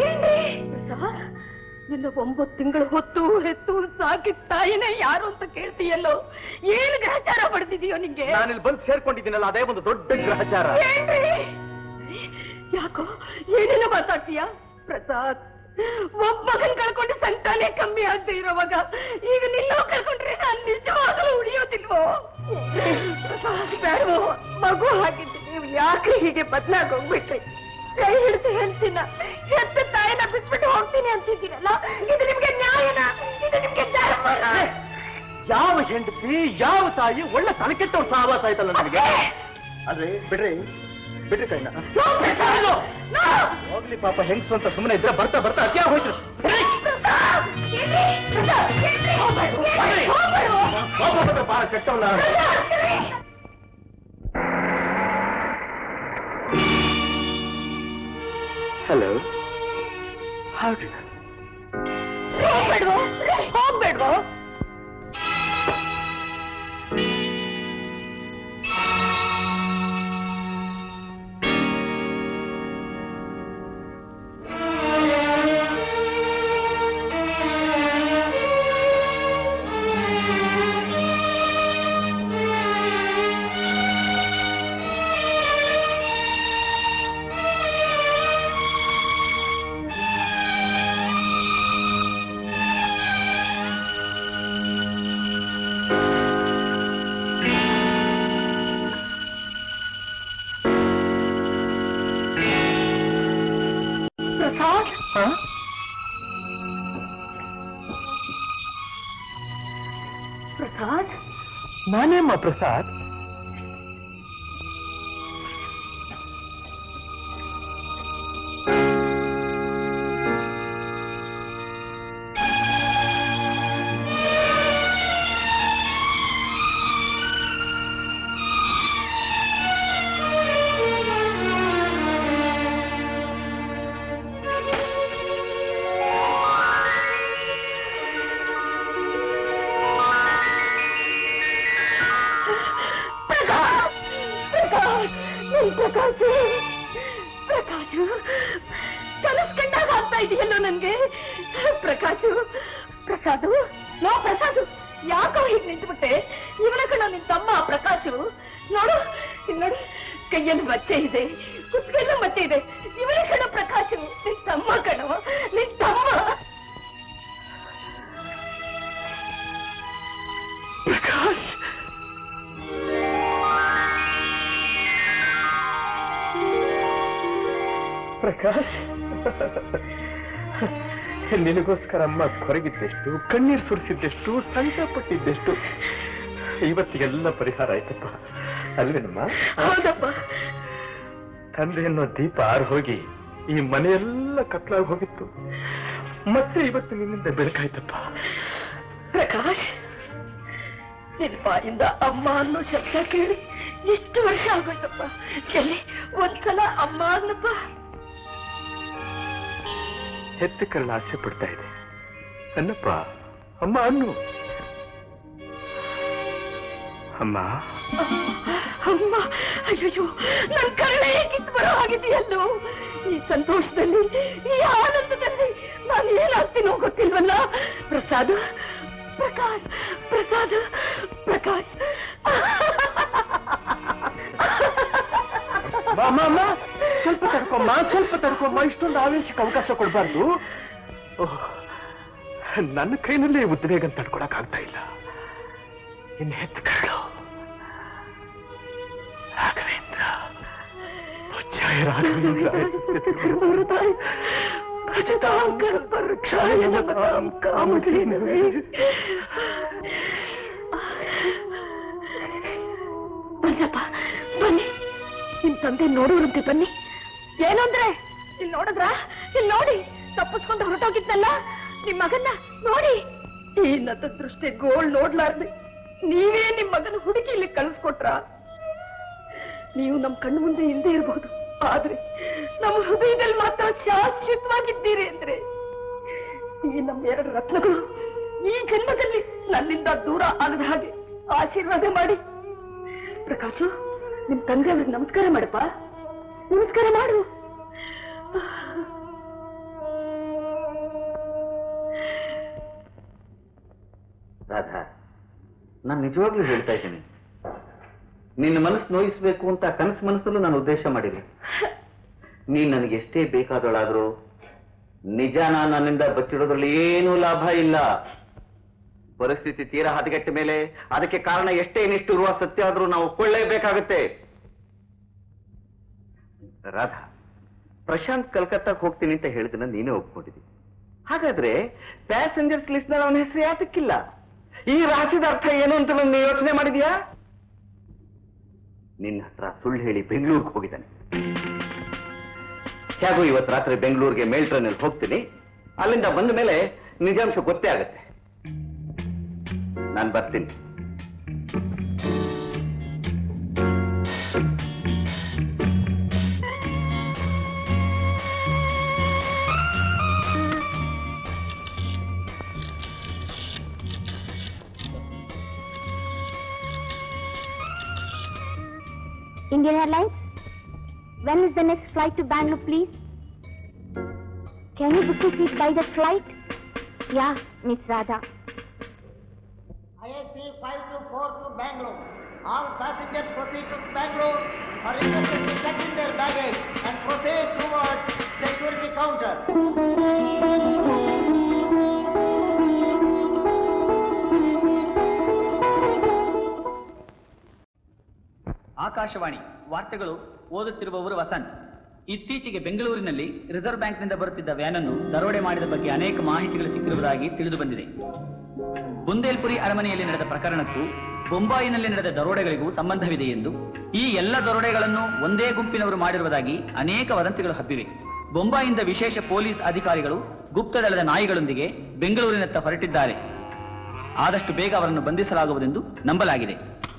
ನಿನ್ನ ಒಂಬತ್ತು ತಿಂಗಳು ಹೊತ್ತು ಹೆತ್ತು ಸಾಕಿ ತಾಯಿನೇ ಯಾರು ಅಂತ ಕೇಳ್ತೀಯಲ್ಲೋ ಏನು ಗ್ರಹಚಾರ ಪಡ್ತಿದೀಯೋ ನಿಂಗೆ ನಾನಿಲ್ಲಿ ಬಂದು ಸೇರ್ಕೊಂಡಿದ್ದೀನಲ್ಲ ಅದೇ ಒಂದು ದೊಡ್ಡ ಗ್ರಹಚಾರ ಏನ್ರಿ? ಯಾಕೋ ಏನೇನೋ ಮಾತಾಡ್ತೀಯ ಪ್ರಸಾದ್ ಒಬ್ಬ ಮಗನ್ ಕಳ್ಕೊಂಡು ಸಂತಾನೆ ಕಮ್ಮಿ ಆಗದೆ ಇರೋವಾಗ ಈಗ ನಿನ್ನೋ ಕಳ್ಕೊಂಡ್ರೆ ನಾನ್ ನಿಜವಾಗಲೂ ಉಳಿಯೋದಿಲ್ವೋ ಪ್ರಸಾದ್ ಬೇಡವೋ ಮಗು ಹಾಗಿದ್ದು ನೀವು ಯಾಕೆ ಹೀಗೆ ಬದಲಾಗಿ ಹೋಗ್ಬಿಟ್ರಿ ಕೈ ಹಿಡಿದು ಹೇಳ್ತೀನ ಹೆತ್ತ ತಾಯಿನ ಬಿಟ್ಬಿಟ್ಟು ಹೋಗ್ತೀನಿ ಅಂತಿದ್ದೀರಲ್ಲ ಇದು ನಿಮ್ಗೆ ನ್ಯಾಯನ ಇದು ನಿಮ್ಗೆ ಧರ್ಮನ ಯಾವ ಹೆಂಡತಿ ಯಾವ ತಾಯಿ ಒಳ್ಳೆ ತಲೆ ಕೆಟ್ಟವ್ರ ಸಹವಾಸ ಆಯ್ತಲ್ಲ ನನಗೆ ಆದ್ರೆ ಬಿಡ್ರಿ ಬಿಡ್ರಿ ಕೈನ ಹೋಗ್ಲಿ ಪಾಪ ಹೆಂಗ್ಸು ಅಂತ ಸುಮ್ಮನೆ ಇದ್ರೆ ಬರ್ತಾ ಬರ್ತಾ ಅತಿಯಾಗಿ ಹೋಯ್ತು ಬಹಳ ಕೆಟ್ಟವಲ್ಲ ಹಲೋ ಹೌ ಹೋಗ್ಬೇಡ್ವೋ ಹೋಗ್ಬೇಡ್ವೋ ಪ್ರಸಾದ್ ಪ್ರಸಾದ್ ನಾನೇಮ್ಮ ಪ್ರಸಾದ್ ಪ್ರಕಾಶ್ ಪ್ರಕಾಶ್ ನನ್ ಪ್ರಕಾಶ್ ಪ್ರಕಾಶ್ ಕನಸ್ ಕಂಡಾಗ ಆಗ್ತಾ ಇದೆಯಲ್ಲೋ ನನ್ಗೆ ಪ್ರಕಾಶ್ ಪ್ರಸಾದ್ ನೋ ಪ್ರಸಾದ್ ಯಾಕೋ ಹೀಗೆ ನಿಂತ್ಬಿಟ್ಟೆ ಇವನ ಕಣ ನಿನ್ ತಮ್ಮ ಪ್ರಕಾಶ್ ನೋಡು ಇಲ್ಲಿ ನೋಡು ಕೈಯಲ್ಲಿ ಮಚ್ಚೆ ಇದೆ ಕುತ್ತಿಗೆಲ್ಲ ಮಚ್ಚೆ ಇದೆ ಇವನ ಕಣ ಪ್ರಕಾಶ್ ನಿನ್ ತಮ್ಮ ಕಣವ ನಿನ್ ತಮ್ಮ ಪ್ರಕಾಶ್ ಪ್ರಕಾಶ್ ನಿನಗೋಸ್ಕರ ಅಮ್ಮ ಕೊರಗಿದ್ದೆಷ್ಟು ಕಣ್ಣೀರು ಸುರಿಸಿದ್ದೆಷ್ಟು ಸಂಕಟ ಪಟ್ಟಿದ್ದೆಷ್ಟು ಇವತ್ತಿಗೆಲ್ಲ ಪರಿಹಾರ ಆಯ್ತಪ್ಪ ಅಲ್ವೇನಮ್ಮ ಹೌದಪ್ಪ ತಂದೆ ಅನ್ನೋ ದೀಪ ಆರು ಹೋಗಿ ಈ ಮನೆಯೆಲ್ಲ ಕತ್ಲಾಗಿ ಹೋಗಿತ್ತು ಮತ್ತೆ ಇವತ್ತು ನಿನ್ನಿಂದ ಬೆಳಕಾಯ್ತಪ್ಪ ಪ್ರಕಾಶ್ ನಿನ್ ಬಾಯಿಂದ ಅಮ್ಮ ಅನ್ನೋ ಶಬ್ದ ಕೇಳಿ ಎಷ್ಟು ವರ್ಷ ಆಗೋಯ್ತಪ್ಪ ಎಲ್ಲಿ ಒಂದ್ಸಲ ಅಮ್ಮ ಅನ್ನಪ್ಪ ಹೆತ್ತ ಕರಳ ಆಸೆ ಪಡ್ತಾ ಇದೆ ಅನ್ನಪ್ಪ ಅಮ್ಮ ಅನ್ನು ಅಮ್ಮ ಅಮ್ಮ ಅಯ್ಯೋ ನನ್ ಕರಳೆ ಕಿತ್ತು ಬರೋ ಆಗಿದೆಯಲ್ಲೋ ಈ ಸಂತೋಷದಲ್ಲಿ ಈ ಆನಂದದಲ್ಲಿ ನಾನು ಏನಾಗ್ತೀನೋ ಗೊತ್ತಿಲ್ವಲ್ಲ ಪ್ರಸಾದ್ ಪ್ರಕಾಶ್ ಪ್ರಸಾದ್ ಪ್ರಕಾಶ್ ಅಮ್ಮ ಅಮ್ಮ ಸ್ವಲ್ಪ ತಡ್ಕೊಮ್ಮ ಸ್ವಲ್ಪ ತಡ್ಕೊಮ್ಮ ಇಷ್ಟೊಂದು ಆವೇಶಕ್ಕೆ ಅವಕಾಶ ಕೊಡಬಾರ್ದು ನನ್ನ ಕೈನಲ್ಲೇ ಉದ್ವೇಗ ತಡ್ಕೊಳಕ್ ಆಗ್ತಾ ಇಲ್ಲ ಇನ್ನು ಹೆತ್ತ ಕರಳು ರಾಘವೇಂದ್ರ ಉಚ್ಚಾಯ ರಾಘವೇಂದ್ರ ಭಜತಾಂ ಕಲ್ಪವೃಕ್ಷಾಯ ನಮತಾಂ ಕಾಮಧೇನವೇ ಬನ್ನಪ್ಪ ಬನ್ನಿ ನಿಮ್ ತಂದೆ ನೋಡೋರಂತೆ ಬನ್ನಿ ಏನು ಅಂದ್ರೆ ಇಲ್ಲಿ ನೋಡಿದ್ರ ಇಲ್ಲಿ ನೋಡಿ ತಪ್ಪಿಸ್ಕೊಂಡು ಹೊರಟೋಗಿದ್ನಲ್ಲ ನಿಮ್ ಮಗನ್ನ ನೋಡಿ ಈ ನತ ದೃಷ್ಟಿ ಗೋಳ್ ನೋಡ್ಲಾರ್ದೆ ನೀವೇ ನಿಮ್ ಮಗನ ಹುಡುಕಿ ಇಲ್ಲಿ ಕಳಿಸ್ಕೊಟ್ರ ನೀವು ನಮ್ ಕಣ್ಣು ಮುಂದೆ ಹಿಂದೆ ಇರಬಹುದು ಆದ್ರೆ ನಮ್ಮ ಹೃದಯದಲ್ಲಿ ಮಾತ್ರ ಶಾಶ್ವತವಾಗಿದ್ದೀರಿ ಅಂದ್ರೆ ಈ ನಮ್ಮ ಎರಡು ರತ್ನಗಳು ಈ ಜನ್ಮದಲ್ಲಿ ನನ್ನಿಂದ ದೂರ ಆಗದ ಹಾಗೆ ಆಶೀರ್ವಾದ ಮಾಡಿ ಪ್ರಕಾಶು ನಿಮ್ ತಂದೆ ಅವ್ರಿಗೆ ನಮಸ್ಕಾರ ಮಾಡಪ್ಪ ನಮಸ್ಕಾರ ಮಾಡು ರಾಧಾ ನಾನು ನಿಜವಾಗ್ಲೂ ಹೇಳ್ತಾ ಇದ್ದೀನಿ ನಿನ್ನ ಮನಸ್ಸು ನೋಯಿಸ್ಬೇಕು ಅಂತ ಕನಸು ಮನಸ್ಸಲ್ಲೂ ನಾನು ಉದ್ದೇಶ ಮಾಡಿಲ್ಲ ನೀನ್ ನನಗೆ ಎಷ್ಟೇ ಬೇಕಾದವಳಾದ್ರೂ ನಿಜಾನ ನನ್ನಿಂದ ಬಚ್ಚಿಡೋದ್ರಲ್ಲಿ ಏನೂ ಲಾಭ ಇಲ್ಲ ಪರಿಸ್ಥಿತಿ ತೀರಾ ಹದಗೆಟ್ಟ ಮೇಲೆ ಅದಕ್ಕೆ ಕಾರಣ ಎಷ್ಟೇ ನಿಷ್ಠುರುವ ಸತ್ಯ ಆದ್ರೂ ನಾವು ಒಪ್ಕೊಳ್ಳೇಬೇಕಾಗತ್ತೆ ರಾಧಾ ಪ್ರಶಾಂತ್ ಕಲ್ಕತ್ತಾಕ್ ಹೋಗ್ತೀನಿ ಅಂತ ಹೇಳಿದನ್ನ ನೀನೇ ಒಪ್ಕೊಂಡಿದ್ದಿ ಹಾಗಾದ್ರೆ ಪ್ಯಾಸೆಂಜರ್ಸ್ ಲಿಸ್ಟ್ ನಲ್ಲಿ ಅವನ ಹೆಸರು ಯಾತಕ್ಕಿಲ್ಲ ಈ ರಹಸ್ಯದ ಅರ್ಥ ಏನು ಅಂತ ನೀನು ಯೋಚನೆ ಮಾಡಿದ್ಯಾ ನಿನ್ನ ಹತ್ರ ಸುಳ್ಳು ಹೇಳಿ ಬೆಂಗಳೂರಿಗೆ ಹೋಗಿದ್ದಾನೆ ಹೇಗೂ ಇವತ್ತು ರಾತ್ರಿ ಬೆಂಗಳೂರಿಗೆ ಮೇಲ್ ಟ್ರೈನಲ್ಲಿ ಹೋಗ್ತೀನಿ ಅಲ್ಲಿಂದ ಬಂದ ಮೇಲೆ ನಿಜಾಂಶ ಗೊತ್ತೇ ಆಗತ್ತೆ ನಾನು ಬರ್ತೀನಿ Indian Airlines? When is the next flight to Bangalore, please? Can you book a seat by the flight? Yeah, Miss Radha. ISC 524 to Bangalore. All passengers proceed to Bangalore are requested to check in their baggage and proceed towards security counter. Akashvani ವಾರ್ತೆಗಳು ಓದುತ್ತಿರುವವರು ವಸಂತ್ ಇತ್ತೀಚೆಗೆ ಬೆಂಗಳೂರಿನಲ್ಲಿ reserve ಬ್ಯಾಂಕ್ನಿಂದ ಬರುತ್ತಿದ್ದ ವ್ಯಾನನ್ನು ದರೋಡೆ ಮಾಡಿದ ಬಗ್ಗೆ ಅನೇಕ ಮಾಹಿತಿಗಳು ಸಿಕ್ಕಿರುವುದಾಗಿ ತಿಳಿದು ಬಂದಿದೆ ಬುಂದೇಲ್ಪುರಿ ಅರಮನೆಯಲ್ಲಿ ನಡೆದ ಪ್ರಕರಣಕ್ಕೂ ಬೊಂಬಾಯಿನಲ್ಲಿ ನಡೆದ ದರೋಡೆಗಳಿಗೂ ಸಂಬಂಧವಿದೆ ಎಂದು ಈ ಎಲ್ಲ ದರೋಡೆಗಳನ್ನು ಒಂದೇ ಗುಂಪಿನವರು ಮಾಡಿರುವುದಾಗಿ ಅನೇಕ ವದಂತಿಗಳು ಹಬ್ಬಿವೆ ಬೊಂಬಾಯಿಂದ ವಿಶೇಷ ಪೊಲೀಸ್ ಅಧಿಕಾರಿಗಳು ಗುಪ್ತದಳದ ನಾಯಿಗಳೊಂದಿಗೆ ಬೆಂಗಳೂರಿನತ್ತ ಹೊರಟಿದ್ದಾರೆ ಆದಷ್ಟು ಬೇಗ ಅವರನ್ನು ಬಂಧಿಸಲಾಗುವುದೆಂದು ನಂಬಲಾಗಿದೆ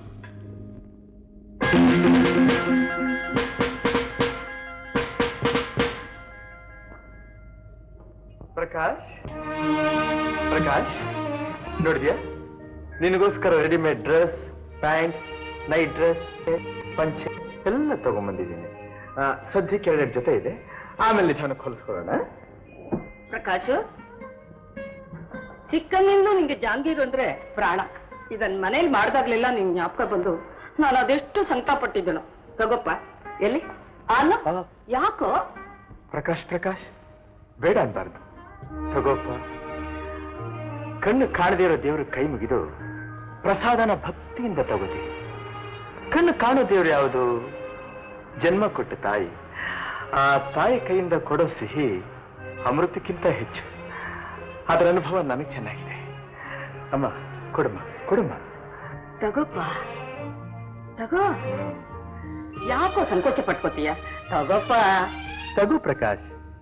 ಪ್ರಕಾಶ್ ಪ್ರಕಾಶ್ ನೋಡಿದ್ಯಾ ನಿನಗೋಸ್ಕರ readymade dress pant night dress ಪಂಚೆ ಎಲ್ಲ ತಗೊಂಡ್ಬಂದಿದ್ದೀನಿ ಆ, ಸದ್ಯಕ್ಕೆ ಎರಡೆರಡು ಜೊತೆ ಇದೆ ಆಮೇಲೆ ನಿಧಾನಕ್ಕೆ ಹೊಲಿಸ್ಕೊಳ್ಳೋಣ ಪ್ರಕಾಶ್ ಚಿಕ್ಕಂದಿಂದ ನಿಂಗೆ ಜಾಂಗೀರು ಅಂದ್ರೆ ಪ್ರಾಣ ಇದನ್ ಮನೇಲಿ ಮಾಡ್ದಾಗ್ಲೆಲ್ಲ ನಿನ್ ಜ್ಞಾಪಕ ಬಂದು ನಾನು ಅದೆಷ್ಟು ಸಂಕಟ ಪಟ್ಟಿದ್ದನು ತಗೋಪ್ಪ ಎಲ್ಲಿ ಅಲ್ಲ ಯಾಕೋ ಪ್ರಕಾಶ್ ಪ್ರಕಾಶ್ ಬೇಡ ಅನ್ಬಾರ್ದು ತಗೋಪ್ಪ ಕಣ್ಣು ಕಾಣದೇ ಇರೋ ದೇವ್ರ ಕೈ ಮುಗಿದು ಪ್ರಸಾದನ ಭಕ್ತಿಯಿಂದ ತಗೋತೀವಿ ಕಣ್ಣು ಕಾಣೋ ದೇವ್ರು ಯಾವುದು ಜನ್ಮ ಕೊಟ್ಟ ತಾಯಿ ಆ ತಾಯಿ ಕೈಯಿಂದ ಕೊಡೋ ಸಿಹಿ ಅಮೃತಕ್ಕಿಂತ ಹೆಚ್ಚು ಅದರ ಅನುಭವ ನನಗೆ ಚೆನ್ನಾಗಿದೆ ಅಮ್ಮ ಕೊಡಮ್ಮ ಕೊಡಮ್ಮ ತಗೋಪ್ಪ ತಗೋ ಯಾಕೋ ಸಂಕೋಚ ಪಟ್ಕೋತೀಯ ತಗೋಪ್ಪ ತಗೋ ಪ್ರಕಾಶ್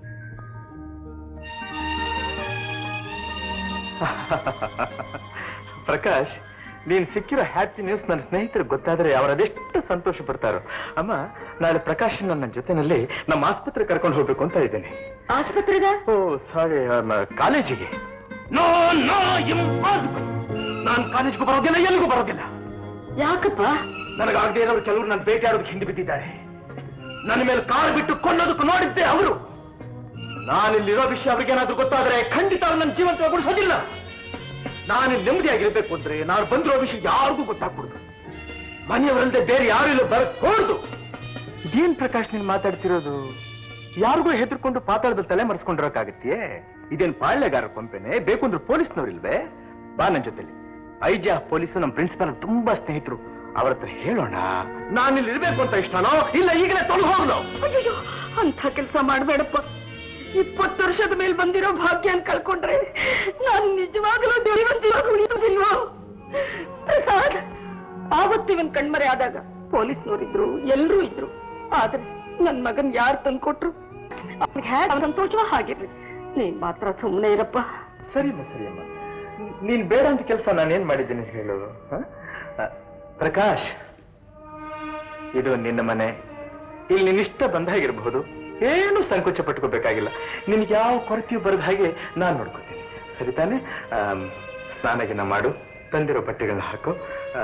ಪ್ರಕಾಶ್ ನೀನ್ ಸಿಕ್ಕಿರೋ ಹ್ಯಾಪಿ ನ್ಯೂಸ್ ನನ್ನ ಸ್ನೇಹಿತರಿಗೆ ಗೊತ್ತಾದ್ರೆ ಅವ್ರು ಅದೆಷ್ಟು ಸಂತೋಷ ಪಡ್ತಾರೋ ಅಮ್ಮ ನಾಳೆ ಪ್ರಕಾಶ್ ನನ್ನ ಜೊತೆನಲ್ಲಿ ನಮ್ಮ ಆಸ್ಪತ್ರೆ ಕರ್ಕೊಂಡು ಹೋಗ್ಬೇಕು ಅಂತ ಇದ್ದೇನೆ ಆಸ್ಪತ್ರೆಗ ಓ ಸಾರಿ ಕಾಲೇಜಿಗೆ ನೋ ನೋ ಇಂಪಾಸಿಬಲ್ ನಾನು ಕಾಲೇಜ್ಗೂ ಬರೋದಿಲ್ಲ ಎಲ್ಲಿಗೂ ಬರೋದಿಲ್ಲ ಯಾಕಪ್ಪ ನನಗಾಗದೇ ಇರೋರು ಕೆಲವರು ನನ್ನ ಭೇಟಿಯಾಡೋದಕ್ಕೆ ಹಿಂದೆ ಬಿದ್ದಿದ್ದಾರೆ ನನ್ನ ಮೇಲೆ ಕಾರು ಬಿಟ್ಟು ಕೊಂಡೋದಕ್ಕೂ ನೋಡಿದ್ದೆ ಅವರು ನಾನಿಲ್ಲಿರೋ ವಿಷಯ ಅವ್ರಿಗೇನಾದ್ರೂ ಗೊತ್ತಾದ್ರೆ ಖಂಡಿತ ಅವ್ರು ನನ್ನ ಜೀವಂತ ಉಳಿಸೋದಿಲ್ಲ ನಾನು ನೆಮ್ಮದಿಯಾಗಿರ್ಬೇಕು ಅಂದ್ರೆ ನಾನು ಬಂದಿರೋ ವಿಷಯ ಯಾರಿಗೂ ಗೊತ್ತಾಗ್ಬಿಡುದು ಮನೆಯವರಲ್ಲದೆ ಬೇರೆ ಯಾರು ಇಲ್ಲ ಬರಕೂಡ್ದು ಇದೇನ್ ಪ್ರಕಾಶ್ ನೀನ್ ಮಾತಾಡ್ತಿರೋದು ಯಾರಿಗೂ ಹೆದರ್ಕೊಂಡು ಪಾತಾಳದಲ್ಲಿ ತಲೆ ಮರೆಸ್ಕೊಂಡಿರೋಕ್ಕಾಗತ್ತೆಯೇ ಇದೇನ್ ಪಾಳ್ಯಗಾರ ಕೊಂಪೆನೆ ಬೇಕು ಅಂದ್ರೆ ಪೊಲೀಸ್ನವ್ರಿಲ್ವೇ ಬಾ ನನ್ ಜೊತೆಲಿ ಐಜಿ ಆ ಪೊಲೀಸು ನಮ್ಮ ಪ್ರಿನ್ಸಿಪಾಲ್ ತುಂಬಾ ಸ್ನೇಹಿತರು ಅವ್ರ ಹತ್ರ ಹೇಳೋಣ ನಾನಿಲ್ಲಿ ಇರ್ಬೇಕು ಅಂತ ಇಷ್ಟನೋ ಇಲ್ಲ ಈಗಲೇ ತೊಳೆದು ಹೋಗ್ಲು ಅಯ್ಯೋ ಅಂತ ಕೆಲಸ ಮಾಡ್ಬೇಡಪ್ಪ ಇಪ್ಪತ್ತು ವರ್ಷದ ಮೇಲೆ ಬಂದಿರೋ ಭಾಗ್ಯನ್ ಕಳ್ಕೊಂಡ್ರೆ ನಾನ್ ನಿಜವಾಗ್ಲೂ ಜೀವಂತವಾಗಿ ಉಳಿಯೋದಿಲ್ವೋ ಪ್ರಸಾದ್ ಆವತ್ತಿವನ್ ಕಣ್ಮರೆ ಆದಾಗ ಪೊಲೀಸ್ನವರಿದ್ರು ಎಲ್ರೂ ಇದ್ರು ಆದ್ರೆ ನನ್ ಮಗನ್ ಯಾರು ತಂದ್ಕೊಟ್ರು ಅವ್ನಿಗೆ ಹ್ಯಾಡ್ ಅವ್ನ ಸಂತೋಷವ ಹಾಗಿರ್ಲಿ ನೀನ್ ಮಾತ್ರ ಸುಮ್ಮನೆ ಇರಪ್ಪ ಸರಿಯಮ್ಮ ಸರಿಯಮ್ಮ ನೀನ್ ಬೇಡ ಅಂತ ಕೆಲಸ ನಾನೇನ್ ಮಾಡಿದ್ದೀನಿ ಹೇಳು ಹ? ಆ, ಪ್ರಕಾಶ್ ಇದು ನಿನ್ನ ಮನೆ ಇಲ್ಲಿ ನಿನ್ನಿಷ್ಟ ಬಂದಾಗಿರ್ಬಹುದು ಏನು ಸಂಕೋಚ ಪಟ್ಕೋಬೇಕಾಗಿಲ್ಲ ನಿನ್ಗೆ ಯಾವ ಕೊರತೆಯೂ ಬರದ ಹಾಗೆ ನಾನ್ ನೋಡ್ಕೋತೀನಿ ಸರಿ ತಾನೆ ಆಮ್, ಸ್ನಾನಗಿನ ಮಾಡು ತಂದಿರೋ ಬಟ್ಟೆಗಳನ್ನ ಹಾಕು ಆ,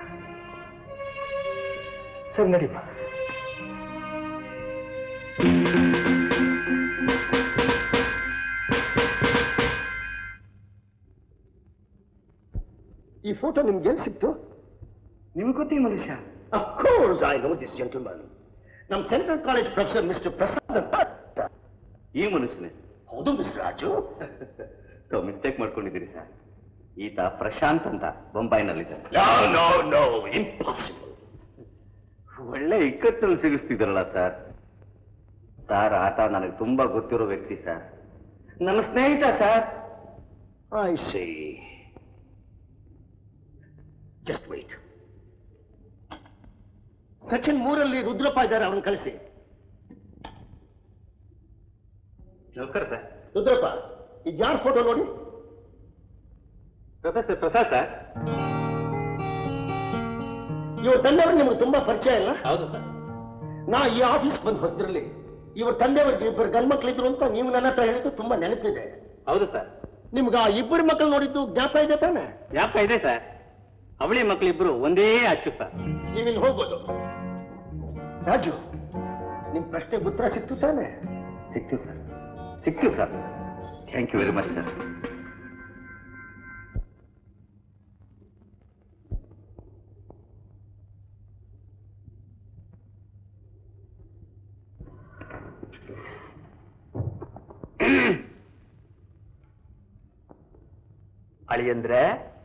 ಸರಿ ನಡಿಮ್ಮ ಈ ಫೋಟೋ ನಿಮ್ಗೆ ಎಲ್ಲಿ ಸಿಕ್ತು ನಿಮ್ಗೆ ಗೊತ್ತಿ ಮನುಷ್ಯ of course I know this gentleman ನಮ್ಮ central college professor mister Prasad ಅಂತ ಈ ಮನುಷ್ಯನೇ ಹೌದು ಮಿಸ್ಟರ್ ರಾಜು ಸೊ ಮಿಸ್ಟೇಕ್ ಮಾಡ್ಕೊಂಡಿದ್ದೀರಿ ಸರ್ ಈತ ಪ್ರಶಾಂತ್ ಅಂತ ಬೊಂಬಾಯಿನಲ್ಲಿದ್ದಾನೆ ನೋ ನೋ ನೋ ಇಂಪಾಸಿಬಲ್ ಒಳ್ಳೆ ಇಕ್ಕಟ್ಟಲ್ಲಿ ಸಿಗಿಸ್ತಿದ್ದಾರಲ್ಲ ಸರ್ ಸರ್ ಆತ ನನಗೆ ತುಂಬಾ ಗೊತ್ತಿರೋ ವ್ಯಕ್ತಿ ಸರ್ ನನ್ನ ಸ್ನೇಹಿತ sir I see just wait section ಮೂರಲ್ಲಿ ರುದ್ರಪ್ಪ ಇದ್ದಾರೆ ಅವನು ಕಳಿಸಿ ನಮಸ್ಕಾರ ಸರ್ ರುದ್ರಪ್ಪ ಇದು ಯಾರ ಫೋಟೋ ನೋಡಿ ಪ್ರೊಫೆಸರ್ ಪ್ರಸಾದ್ ಸರ್ ಇವ್ರ ತಂದೆಯವರು ನಿಮ್ಗೆ ತುಂಬಾ ಪರಿಚಯ ಇಲ್ಲ ಹೌದು ಸರ್ ನಾ ಈ ಆಫೀಸ್ ಬಂದ್ ಹೊಸದ್ರಲ್ಲಿ ಇವ್ರ ತಂದೆಯವ್ರಿಗೆ ಇಬ್ಬರು ಗಂಡ್ಮಕ್ಳಿದ್ರು ಅಂತ ನೀವು ನನ್ನ ಹತ್ರ ಹೇಳಿದ್ದು ತುಂಬಾ ನೆನಪಿದೆ ಹೌದು ಸರ್ ನಿಮ್ಗೆ ಆ ಇಬ್ಬರು ಮಕ್ಕಳು ನೋಡಿದ್ದು ಜ್ಞಾಪ ಇದೆ ತಾನೆ ಜ್ಞಾಪಕ ಇದೆ ಸರ್ ಅವಳಿ ಮಕ್ಕಳಿಬ್ರು ಒಂದೇ ಅಚ್ಚು ಸರ್ ನೀವಿಲ್ಲಿ ಹೋಗ್ಬೋದು ರಾಜು ನಿಮ್ ಪ್ರಶ್ನೆಗೆ ಉತ್ತರ ಸಿಕ್ತು ತಾನೆ ಸಿಕ್ತು ಸರ್ ಸಿಕ್ತು sir thank you very much sir ಅಳಿಯಂದ್ರೆ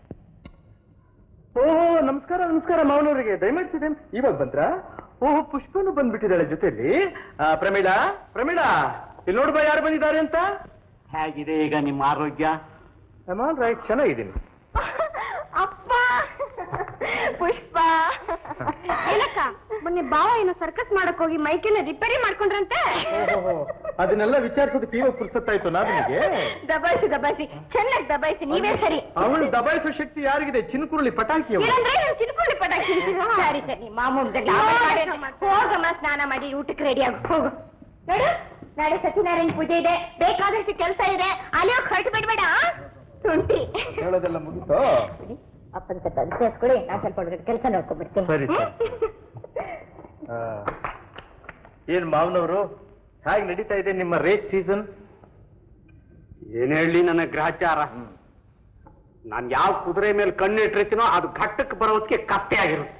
ಓ ನಮಸ್ಕಾರ ನಮಸ್ಕಾರ ಮಾವನವರಿಗೆ ದಯಮಾಡಿಸಿದೆ ಇವಾಗ ಬಂದ್ರಾ ಓಹ್ ಪುಷ್ಪನು ಬಂದ್ಬಿಟ್ಟಿದ್ದಾಳೆ ಜೊತೆಲಿ ಆ, ಪ್ರಮೀಳಾ ಪ್ರಮೀಳಾ ಇಲ್ಲಿ ನೋಡ್ಬಾ ಯಾರು ಬಂದಿದ್ದಾರೆ ಅಂತ ಹೇಗಿದೆ ಈಗ ನಿಮ್ಮ ಆರೋಗ್ಯ ಆಲ್ ರೈಟ್ ಚೆನ್ನಾಗಿದ್ದೀನಿ ಅಪ್ಪ ಪುಷ್ಪ ಏನಕ್ಕ ಮೊನ್ನೆ ಬಾವ ಏನೋ ಸರ್ಕಸ್ ಮಾಡಕ್ ಹೋಗಿ ಮೈಕೆನ ರಿಪೇರಿ ಮಾಡ್ಕೊಂಡ್ರಂತೆ ಅದನ್ನೆಲ್ಲ ವಿಚಾರಿಸೋದಕ್ಕೆ ಇವಾಗ ಪುರ್ಸತ್ತಾಯ್ತು ನಾ ನಿಮಗೆ ದಬಾಯಿಸಿ ದಬಾಯಿಸಿ ಚೆನ್ನಾಗಿ ದಬಾಯಿಸಿ ನೀವೇ ಸರಿ ಅವಳು ದಬಾಯಿಸೋ ಶಕ್ತಿ ಯಾರಿಗಿದೆ ಚಿನ್ಕುರುಳಿ ಪಟಾಕಿ ಅವಳು ಏನಂದ್ರೆ ನಾನು ಚಿನ್ಕೊಳ್ಳಿ ಪಟಾಕಿ ಸರಿ ಸರಿ ಮಾಮೂಲಿ ಹೋಗಮ್ಮ ಸ್ನಾನ ಮಾಡಿ ಊಟಕ್ಕೆ ರೆಡಿ ಆಗ ಹೋಗು ನೋಡು ನಾಳೆ ಸತ್ಯನಾರಾಯಣ ಪೂಜೆ ಇದೆ ಬೇಕಾದಷ್ಟು ಕೆಲಸ ಇದೆ ಅಲ್ಲಿ ಹೋಗಿ ಹೊರಟು ಬಿಡ್ಬೇಡ ತುಂಟಿ ಹೇಳೋದೆಲ್ಲ ಮುಗಿತೋ ಅಪ್ಪನ ಸ್ವಲ್ಪ ಅನುಸರಿಸ್ಕೊಳ್ಳಿ ನಾನು ಸ್ವಲ್ಪ ಹೊರಗಡೆ ಕೆಲಸ ನೋಡ್ಕೊಂಡ್ಬಿಡ್ತೀನಿ ಸರಿ, ಸರಿ. ಆ, ಏನ್ ಮಾವನವರು ಹೇಗೆ ನಡೀತಾ ಇದೆ ನಿಮ್ಮ ರೇಸ್ ಸೀಸನ್ ಏನ್ ಹೇಳಿ ನನ್ನ ಗ್ರಹಚಾರ ನಾನ್ ಯಾವ ಕುದುರೆ ಮೇಲೆ ಕಣ್ಣಿಟ್ಟಿರ್ತೀನೋ ಅದು ಘಟ್ಟಕ್ಕೆ ಬರೋದಕ್ಕೆ ಕಪ್ಪೆ ಆಗಿರುತ್ತೆ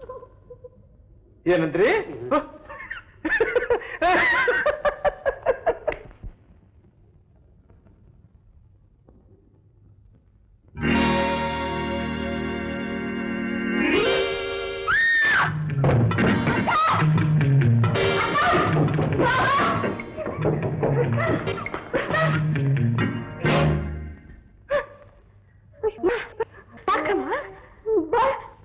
ಏನಂದ್ರಿ ಸಾಕಮ್ಮ ಬಾ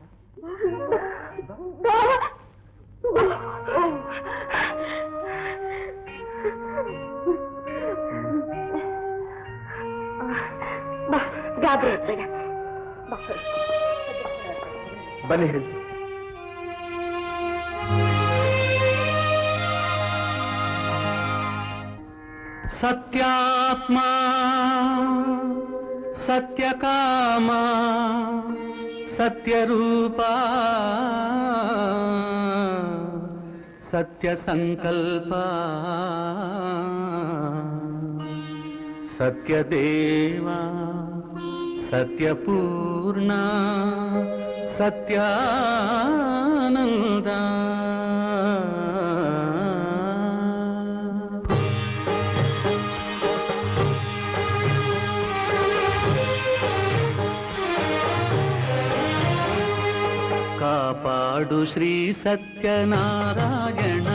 ಬಾ ಬಾ ಗಾಬರಿ ಬೇಡ ಬಾ ಬನ್ನಿ ಹೇಳಿ ಸತ್ಯಾತ್ಮ ಸತ್ಯಕಾಮ ಸತ್ಯರೂಪ ಸತ್ಯಸಂಕಲ್ಪ ಸತ್ಯದೇವ ಸತ್ಯಪೂರ್ಣ ಸತ್ಯಾನಂದ ಕಾಪಾಡು ಶ್ರೀ ಸತ್ಯನಾರಾಯಣ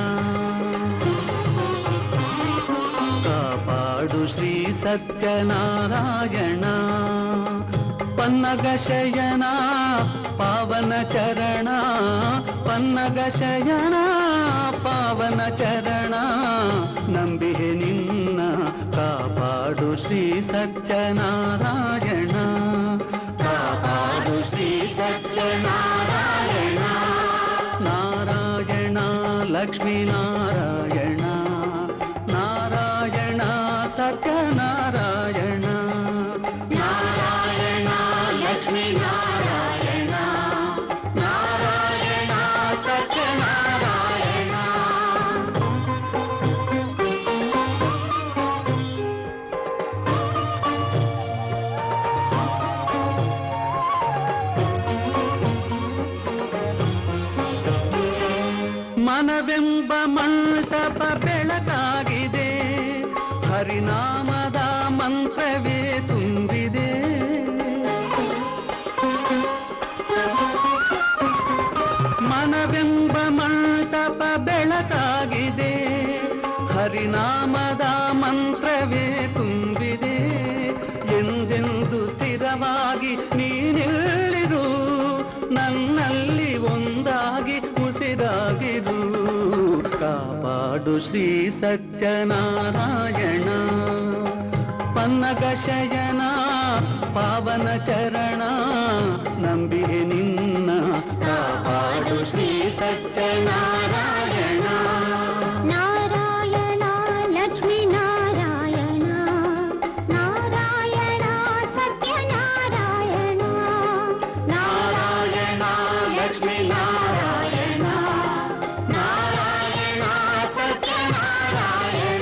ಕಾಪಾಡು ಶ್ರೀ ಸತ್ಯನಾರಾಯಣ ಪನ್ನಗ ಶಯನ ಪಾವನ ಚರಣ ಪನ್ನಗ ಶಯನ ಪಾವನ ಚರಣ ನಂಬಿಹೆ ನಿನ್ನ ಕಾಪಾಡು ಶ್ರೀ ಸತ್ಯನಾರಾಯಣ ಕಾಪಾಡು ಶ್ರೀ ಸತ್ಯನಾರಾಯಣ ನಾರಾಯಣ ಲಕ್ಷ್ಮೀ ನಾರಾಯಣ ನಾರಾಯಣ ಸತ್ಯನಾರಾಯಣ ನಾರಾಯಣ ಲಕ್ಷ್ಮೀ ನಾರಾಯಣ ನಾರಾಯಣ ಸತ್ಯನಾರಾಯಣ ಮನವೆಂಬ ಮಂಟಪ ಬೆಳಕಾಗಿದೆ ಹರಿನಾಮದ ಮಂತ್ರವೇ ತುಂಬಿದೆ ಮನವೆಂಬ ಮಂಟಪ ಬೆಳಕಾಗಿದೆ ಹರಿ ಮಂತ್ರವೇ ತುಂಬಿದೆ ಎಂದೆಂದು ಸ್ಥಿರವಾಗಿ ನೀನಿಲ್ಲಿರು ನನ್ನಲ್ಲಿ ಒಂದಾಗಿ ಉಸಿರಾಗಿರು ಕಾಪಾಡು ಶ್ರೀ ಸತ್ಯನಾರಾಯಣ ಪನ್ನಗ ಶಯನ ಪಾವನ ಚರಣ ನಂಬಿಹೆ ನಿನ್ನ ಕಾಪಾಡು ಶ್ರೀ ಸತ್ಯನಾರಾಯಣ ನಾರಾಯಣ ಲಕ್ಷ್ಮೀ ನಾರಾಯಣ ನಾರಾಯಣ ಸತ್ಯನಾರಾಯಣ ನಾರಾಯಣ ಲಕ್ಷ್ಮೀ ನಾರಾಯಣ ನಾರಾಯಣ ಸತ್ಯನಾರಾಯಣ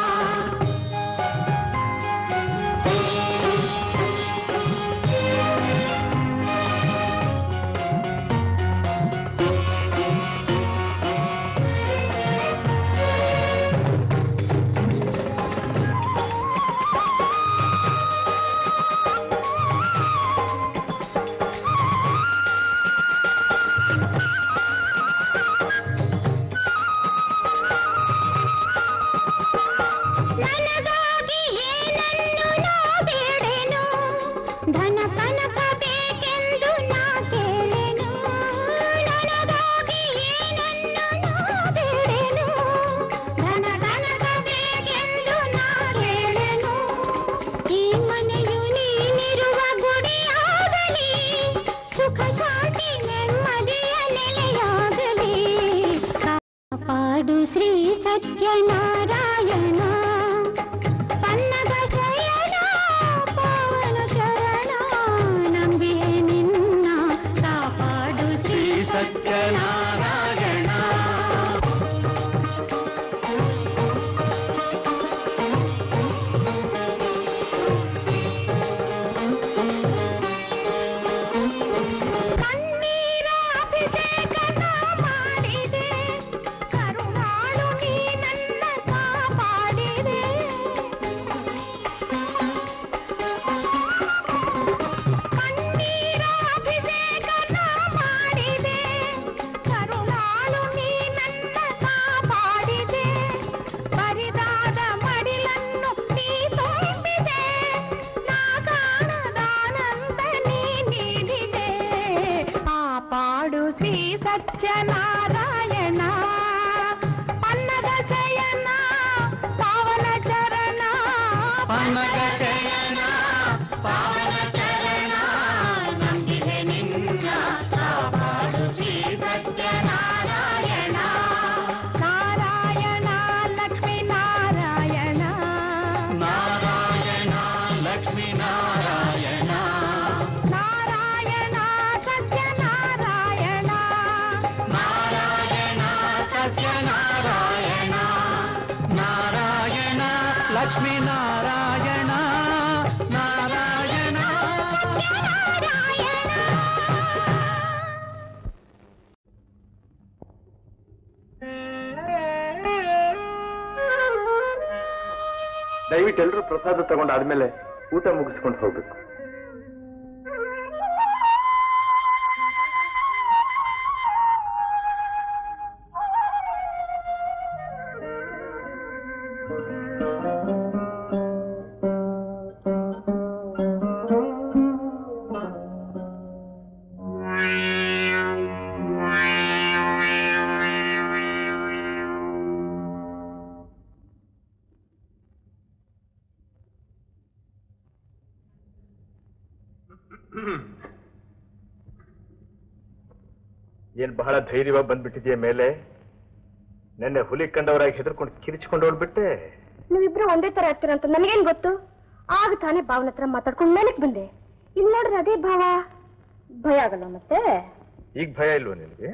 ನನಗಾಗಿ ಏನನ್ನು ನಾ ಬೇಡೆನು ಧನ ಕನಕ ಬೇಕೆಂದು ನಾ ಕೇಳೆನು ನನಗಾಗಿ ಏನನ್ನು ನಾ ಬೇಡೆನು ಧನ ಕನಕ ಬೇಕೆಂದು ನಾ ಕೇಳೆನು ಈ ಮನೆಯು ನೀನಿರುವ ಗುಡಿಯಾಗಲಿ ಸುಖ ಶಾಂತಿ ನೆಮ್ಮದಿಯ ನೆಲೆಯಾಗಲಿ ಕಾಪಾಡು ಶ್ರೀ ಸತ್ಯನಾರಾಯಣ ಪನ್ನಗ ಶಯನ ಪಾವನ ಚರಣ ನಂಬಿಯೇ ನಿನ್ನ ಕಾಪಾಡು ಶ್ರೀ ಸತ್ಯನಾರಾಯಣ ಕಣ್ಣೀರ ಅಭಿಷೇಕ ನಾ ಮಾಡಿದೆ ಕರುಣಾಳು ನೀ ನನ್ನ ಕಾಪಾಡಿದೆ ಕಣ್ಣೀರ ಅಭಿಷೇಕ ನಾ ಮಾಡಿದೆ ಕರುಣಾಳು ನೀ ನನ್ನ ಕಾಪಾಡಿದೆ ಬರಿದಾದ ಮಡಿಲನ್ನು ನೀ ತುಂಬಿದೆ ನಾ ಕಾಣದಾನಂದ ನೀ ನೀಡಿದೆ ಕಾಪಾಡು ಶ್ರೀ ಸತ್ಯನಾರಾಯಣ ಅನ್ನದ ಶಯನ ಪಾವನ ಚರಣ ಪನ್ನಗ ಶಯನ ಪಾವನ ಚರಣ ನಂಬಿದೆ ನಿನ್ನ ಕಾಪಾಡು ಶ್ರೀ ಸತ್ಯನಾರಾಯಣ ನಾರಾಯಣ ಲಕ್ಷ್ಮೀ ನಾರಾಯಣ ನಾರಾಯಣ ಲಕ್ಷ್ಮೀ ನಾರಾಯಣ ನಾರಾಯಣ ಸತ್ಯನಾರಾಯಣ ನಾರಾಯಣ ಸತ್ಯನಾರಾಯಣ ನಾರಾಯಣ ಲಕ್ಷ್ಮೀ ನಾರಾಯಣ ನಾರಾಯಣ ದಯವಿಟ್ಟು ಎಲ್ಲರೂ ಪ್ರಸಾದ ತಗೊಂಡಾದ್ಮೇಲೆ ಊಟ ಮುಗಿಸ್ಕೊಂಡು ಹೋಗ್ಬೇಕು ಏನ್ ಬಹಳ ಧೈರ್ಯವಾಗಿ ಬಂದ್ಬಿಟ್ಟಿದೆಯ ಮೇಲೆ ನೆನ್ನೆ ಹುಲಿ ಕಂಡವರಾಗಿ ಹೆದರ್ಕೊಂಡು ಕಿರಿಚಿಕೊಂಡು ಓಡ್ಬಿಟ್ಟೆ ನೀವಿಬ್ರು ಒಂದೇ ತರ ಇರ್ತೀರ ಅಂತ ನನಗೇನ್ ಗೊತ್ತು ಆಗ ತಾನೇ ಭಾವನ ಹತ್ರ ಮಾತಾಡ್ಕೊಂಡು ಮೇಲಕ್ಕೆ ಬಂದೆ ಇಲ್ಲಿ ನೋಡ್ರಿ ಅದೇ ಭಾವ ಭಯ ಆಗಲ್ಲ ಮತ್ತೆ ಈಗ ಭಯ ಇಲ್ವೋ ನಿನಗೆ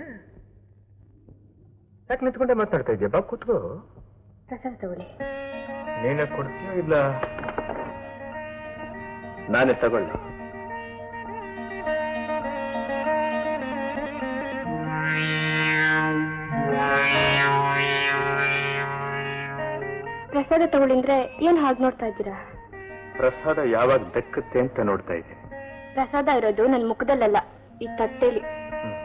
ಯಾಕೆ ನಿಂತ್ಕೊಂಡೆ ಮಾತಾಡ್ತಾ ಇದೆಯಾ ಬಾ ಕೂತ್ಕೋ ಪ್ರಸಾದ ತಗೊಳ್ಳಿ ನೀನೇ ಕೊಡ್ತೀಯೋ ಇಲ್ಲ ನಾನೇ ತಗೊಳ್ಳಿ ಪ್ರಸಾದ ತಗೊಳ್ಳಿಂದ್ರೆ ಏನ್ ಹಾಗೆ ನೋಡ್ತಾ ಇದ್ದೀರಾ ಪ್ರಸಾದ ಯಾವಾಗ ದಕ್ಕತ್ತೆ ಅಂತ ನೋಡ್ತಾ ಇದ್ದೀನಿ ಪ್ರಸಾದ ಇರೋದು ನನ್ ಮುಖದಲ್ಲಲ್ಲ ಈ ತಟ್ಟೆಲಿ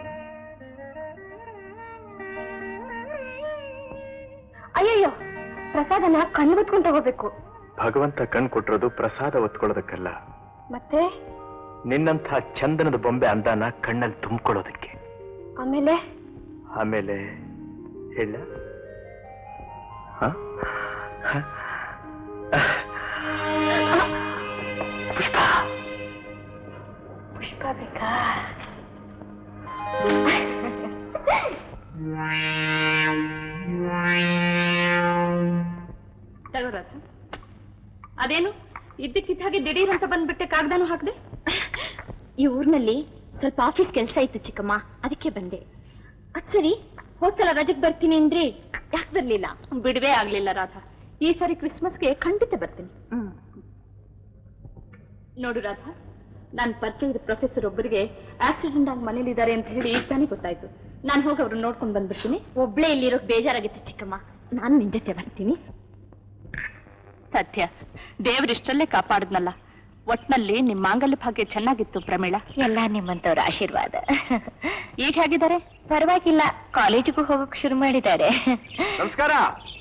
ಅಯ್ಯಯ್ಯೋ ಪ್ರಸಾದನ ಕಣ್ಣು ಮುತ್ಕೊಂಡು ತಗೋಬೇಕು ಭಗವಂತ ಕಣ್ ಕೊಟ್ಟಿರೋದು ಪ್ರಸಾದ ಒತ್ಕೊಳ್ಳೋದಕ್ಕಲ್ಲ ಮತ್ತೆ ನಿನ್ನಂಥ ಚಂದನದ ಬೊಂಬೆ ಅಂದಾನ ಕಣ್ಣಲ್ಲಿ ತುಂಬಿಕೊಳ್ಳೋದಕ್ಕೆ ಆಮೇಲೆ ಆಮೇಲೆ ಹೇಳ ಪುಷ್ಪ ಪುಷ್ಪ ಬೇಕಾ ತಗೋರಾಜ ಅದೇನು ಇದ್ದಕ್ಕಿದ್ದ ಹಾಗೆ ದಿಢೀರ್ ಅಂತ ಬಂದ್ಬಿಟ್ಟೆ ಕಾಗ್ದಾನು ಹಾಕ್ದೆ ಈ ಊರ್ನಲ್ಲಿ ಸ್ವಲ್ಪ ಆಫೀಸ್ ಕೆಲಸ ಇತ್ತು ಚಿಕ್ಕಮ್ಮ ಅದಕ್ಕೆ ಬಂದೆ ಅದ್ ಸರಿ ಹೋದ್ಸಲ ರಜೆಗ್ ಬರ್ತೀನಿ ಅಂದ್ರೆ ಯಾಕೆ ಬರ್ಲಿಲ್ಲ ಬಿಡುವೆ ಆಗ್ಲಿಲ್ಲ ರಾಧಾ ಈ ಸಾರಿ ಕ್ರಿಸ್ಮಸ್ಗೆ ಖಂಡಿತ ಬರ್ತೀನಿ ನೋಡು ರಾಧಾ ನಾನು ಪರಿಚಯದ ಪ್ರೊಫೆಸರ್ ಒಬ್ಬರಿಗೆ ಆಕ್ಸಿಡೆಂಟ್ ಆಗಿ ಮನೇಲಿದ್ದಾರೆ ಅಂತ ಹೇಳಿ ಈಗ ತಾನೇ ಗೊತ್ತಾಯ್ತು ನಾನು ಹೋಗಿ ಅವ್ರನ್ನ ನೋಡ್ಕೊಂಡು ಬಂದ್ಬಿಡ್ತೀನಿ ಒಬ್ಳೇ ಇಲ್ಲಿರೋಕ್ ಬೇಜಾರಾಗಿತ್ತು ಚಿಕ್ಕಮ್ಮ ನಾನು ನಿನ್ ಜೊತೆ ಬರ್ತೀನಿ ಸತ್ಯ ದೇವರಿಷ್ಟಲ್ಲೇ ಕಾಪಾಡಿದ್ನಲ್ಲ ಒಟ್ನಲ್ಲಿ ನಿಮ್ ಮಾಂಗಲ್ಯ ಭಾಗ್ಯ ಚೆನ್ನಾಗಿತ್ತು ಪ್ರಮೀಳ ಎಲ್ಲ ನಿಮ್ಮಂತವ್ರ ಆಶೀರ್ವಾದ ಈಗ ಹೇಗಿದ್ದಾರೆ ಪರವಾಗಿಲ್ಲ ಕಾಲೇಜಿಗೂ ಹೋಗಕ್ ಶುರು ಮಾಡಿದ್ದಾರೆ ನಮಸ್ಕಾರ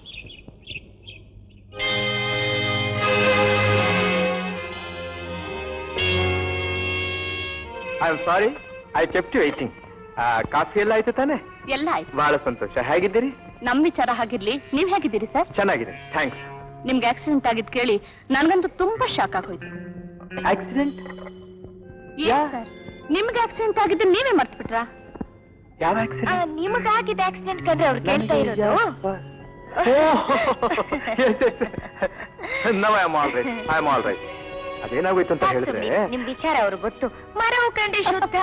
I am sorry I kept you waiting coffee ಎಲ್ಲ ಆಯ್ತು ತಾನೆ ಎಲ್ಲ ಆಯ್ತು ಬಹಳ ಸಂತೋಷ ಹೇಗಿದ್ದೀರಿ ನಮ್ ವಿಚಾರ ಹಾಗಿರ್ಲಿ ನೀವ್ ಹೇಗಿದ್ದೀರಿ ಸರ್ ಚೆನ್ನಾಗಿದೆ ಥ್ಯಾಂಕ್ಸ್ ನಿಮ್ಗೆ ಆಕ್ಸಿಡೆಂಟ್ ಆಗಿದ್ ಕೇಳಿ ನನ್ಗಂತೂ ತುಂಬಾ ಶಾಕ್ ಆಗೋಯ್ತು ಆಕ್ಸಿಡೆಂಟ್ ಏನ್ ಸರ್ ನಿಮ್ಗೆ ಆಕ್ಸಿಡೆಂಟ್ ಆಗಿದ್ದು ನೀವೇ ಮರ್ತ್ಬಿಟ್ರಾ ಯಾವ ಆಕ್ಸಿಡೆಂಟ್ ನಿಮಗಾಗಿದ್ದ ಆಕ್ಸಿಡೆಂಟ್ ಕಂಡ್ರೆ ಅವ್ರು ಕೇಳ್ತಾ ಇರೋದು no I am all right I am all right ಅದೇನಾಗೋಯ್ತು ಅಂತ ಹೇಳಿದ್ರೆ ನಿಮ್ ವಿಚಾರ ಅವ್ರು ಗೊತ್ತು ಮರ ಕಂಡ್ರೆ ಶುದ್ಧ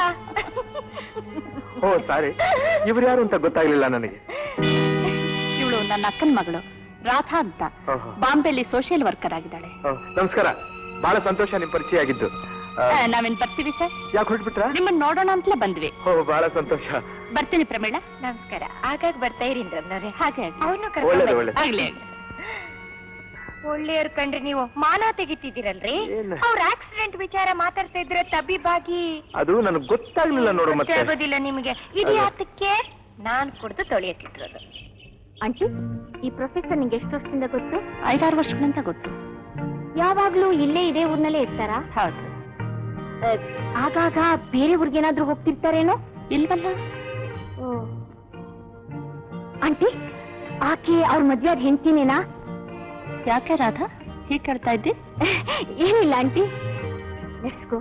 ಓ ಸಾರಿ ಇವ್ರು ಯಾರು ಅಂತ ಗೊತ್ತಾಗ್ಲಿಲ್ಲ ನನಗೆ ಇವಳು ನನ್ನ ಅಕ್ಕನ ಮಗಳು ರಾಧಾ ಅಂತ ಓಹೋ. ಬಾಂಬೆಲಿ ಸೋಷಿಯಲ್ ವರ್ಕರ್ ಆಗಿದ್ದಾಳೆ ಓ, ನಮಸ್ಕಾರ ಬಹಳ ಸಂತೋಷ ನಿಮ್ ಪರಿಚಯ ಆಗಿದ್ದು ಆ, ಆ, ನಾವೇನ್ ಬರ್ತೀವಿ ಸರ್ ಯಾಕೆ ಹೊರಟ್ಬಿಟ್ರ ನಿಮ್ಮನ್ನ ನೋಡೋಣ ಅಂತಲೇ ಬಂದ್ವಿ ಓ ಬಹಳ ಸಂತೋಷ ಬರ್ತೀನಿ ಪ್ರಮೀಳ ನಮಸ್ಕಾರ ಆಗಾಗ ಬರ್ತಾ ಇರಿ ಇಂದ್ರಮ್ನವ್ರೆ ಹಾಗೆ ಅವನು ಒಳ್ಳೇದು ಒಳ್ಳೇದು ಆಗ್ಲಿ ಆಗ್ಲಿ ಒಳ್ಳೆಯವ್ರು ಕಂಡ್ರೆ ನೀವು ಮಾನ ತೆಗಿತಿದ್ದೀರಲ್ರಿ ಏನು? ಅವ್ರ ಆಕ್ಸಿಡೆಂಟ್ ವಿಚಾರ ಮಾತಾಡ್ತಾ ಇದ್ರೆ ತಬ್ಬಿಬಾಗಿ ಅದು ನನಗೆ ಗೊತ್ತಾಗ್ಲಿಲ್ಲ ನೋಡು ಮತ್ತೆ ಆಗೋದಿಲ್ಲ ನಿಮಗೆ ಇದು ಯಾತಕ್ಕೆ ನಾನ್ ಕುಡ್ದು ತೊಳೆಯತ್ತಿರೋದು ಆಂಟಿ ಈ ಪ್ರೊಫೆಸರ್ ನಿಂಗೆ ಎಷ್ಟು ವರ್ಷದಿಂದ ಗೊತ್ತು ಐದಾರು ವರ್ಷಗಳಿಂದ ಗೊತ್ತು ಯಾವಾಗ್ಲೂ ಇಲ್ಲೇ ಇದೇ ಊರ್ನಲ್ಲೇ ಇರ್ತಾರಾ ಹೌದು ಆಗಾಗ ಬೇರೆ ಊರ್ಗೇನಾದ್ರೂ ಹೋಗ್ತಿರ್ತಾರೇನೋ ಇಲ್ವಲ್ಲ ಆಂಟಿ ಆಕೆ ಅವ್ರ ಮದ್ವೆ ಆದ ಹೆಂಡ್ತಿನೇನಾ ಯಾಕೆ ರಾಧಾ ಹೀಗೆ ಕೇಳ್ತಾ ಇದ್ದಿ ಏನಿಲ್ಲ ಆಂಟಿ ಲೆಟ್ಸ್ ಗೋ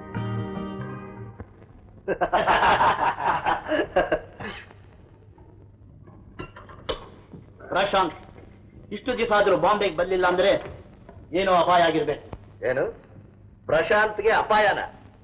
ಪ್ರಶಾಂತ್ ಇಷ್ಟು ದಿವಸ ಆದ್ರೂ ಬಾಂಬೆಗೆ ಬರ್ಲಿಲ್ಲ ಅಂದ್ರೆ ಏನೋ ಅಪಾಯ ಆಗಿರ್ಬೇಕು ಏನು ಪ್ರಶಾಂತ್ಗೆ ಅಪಾಯನ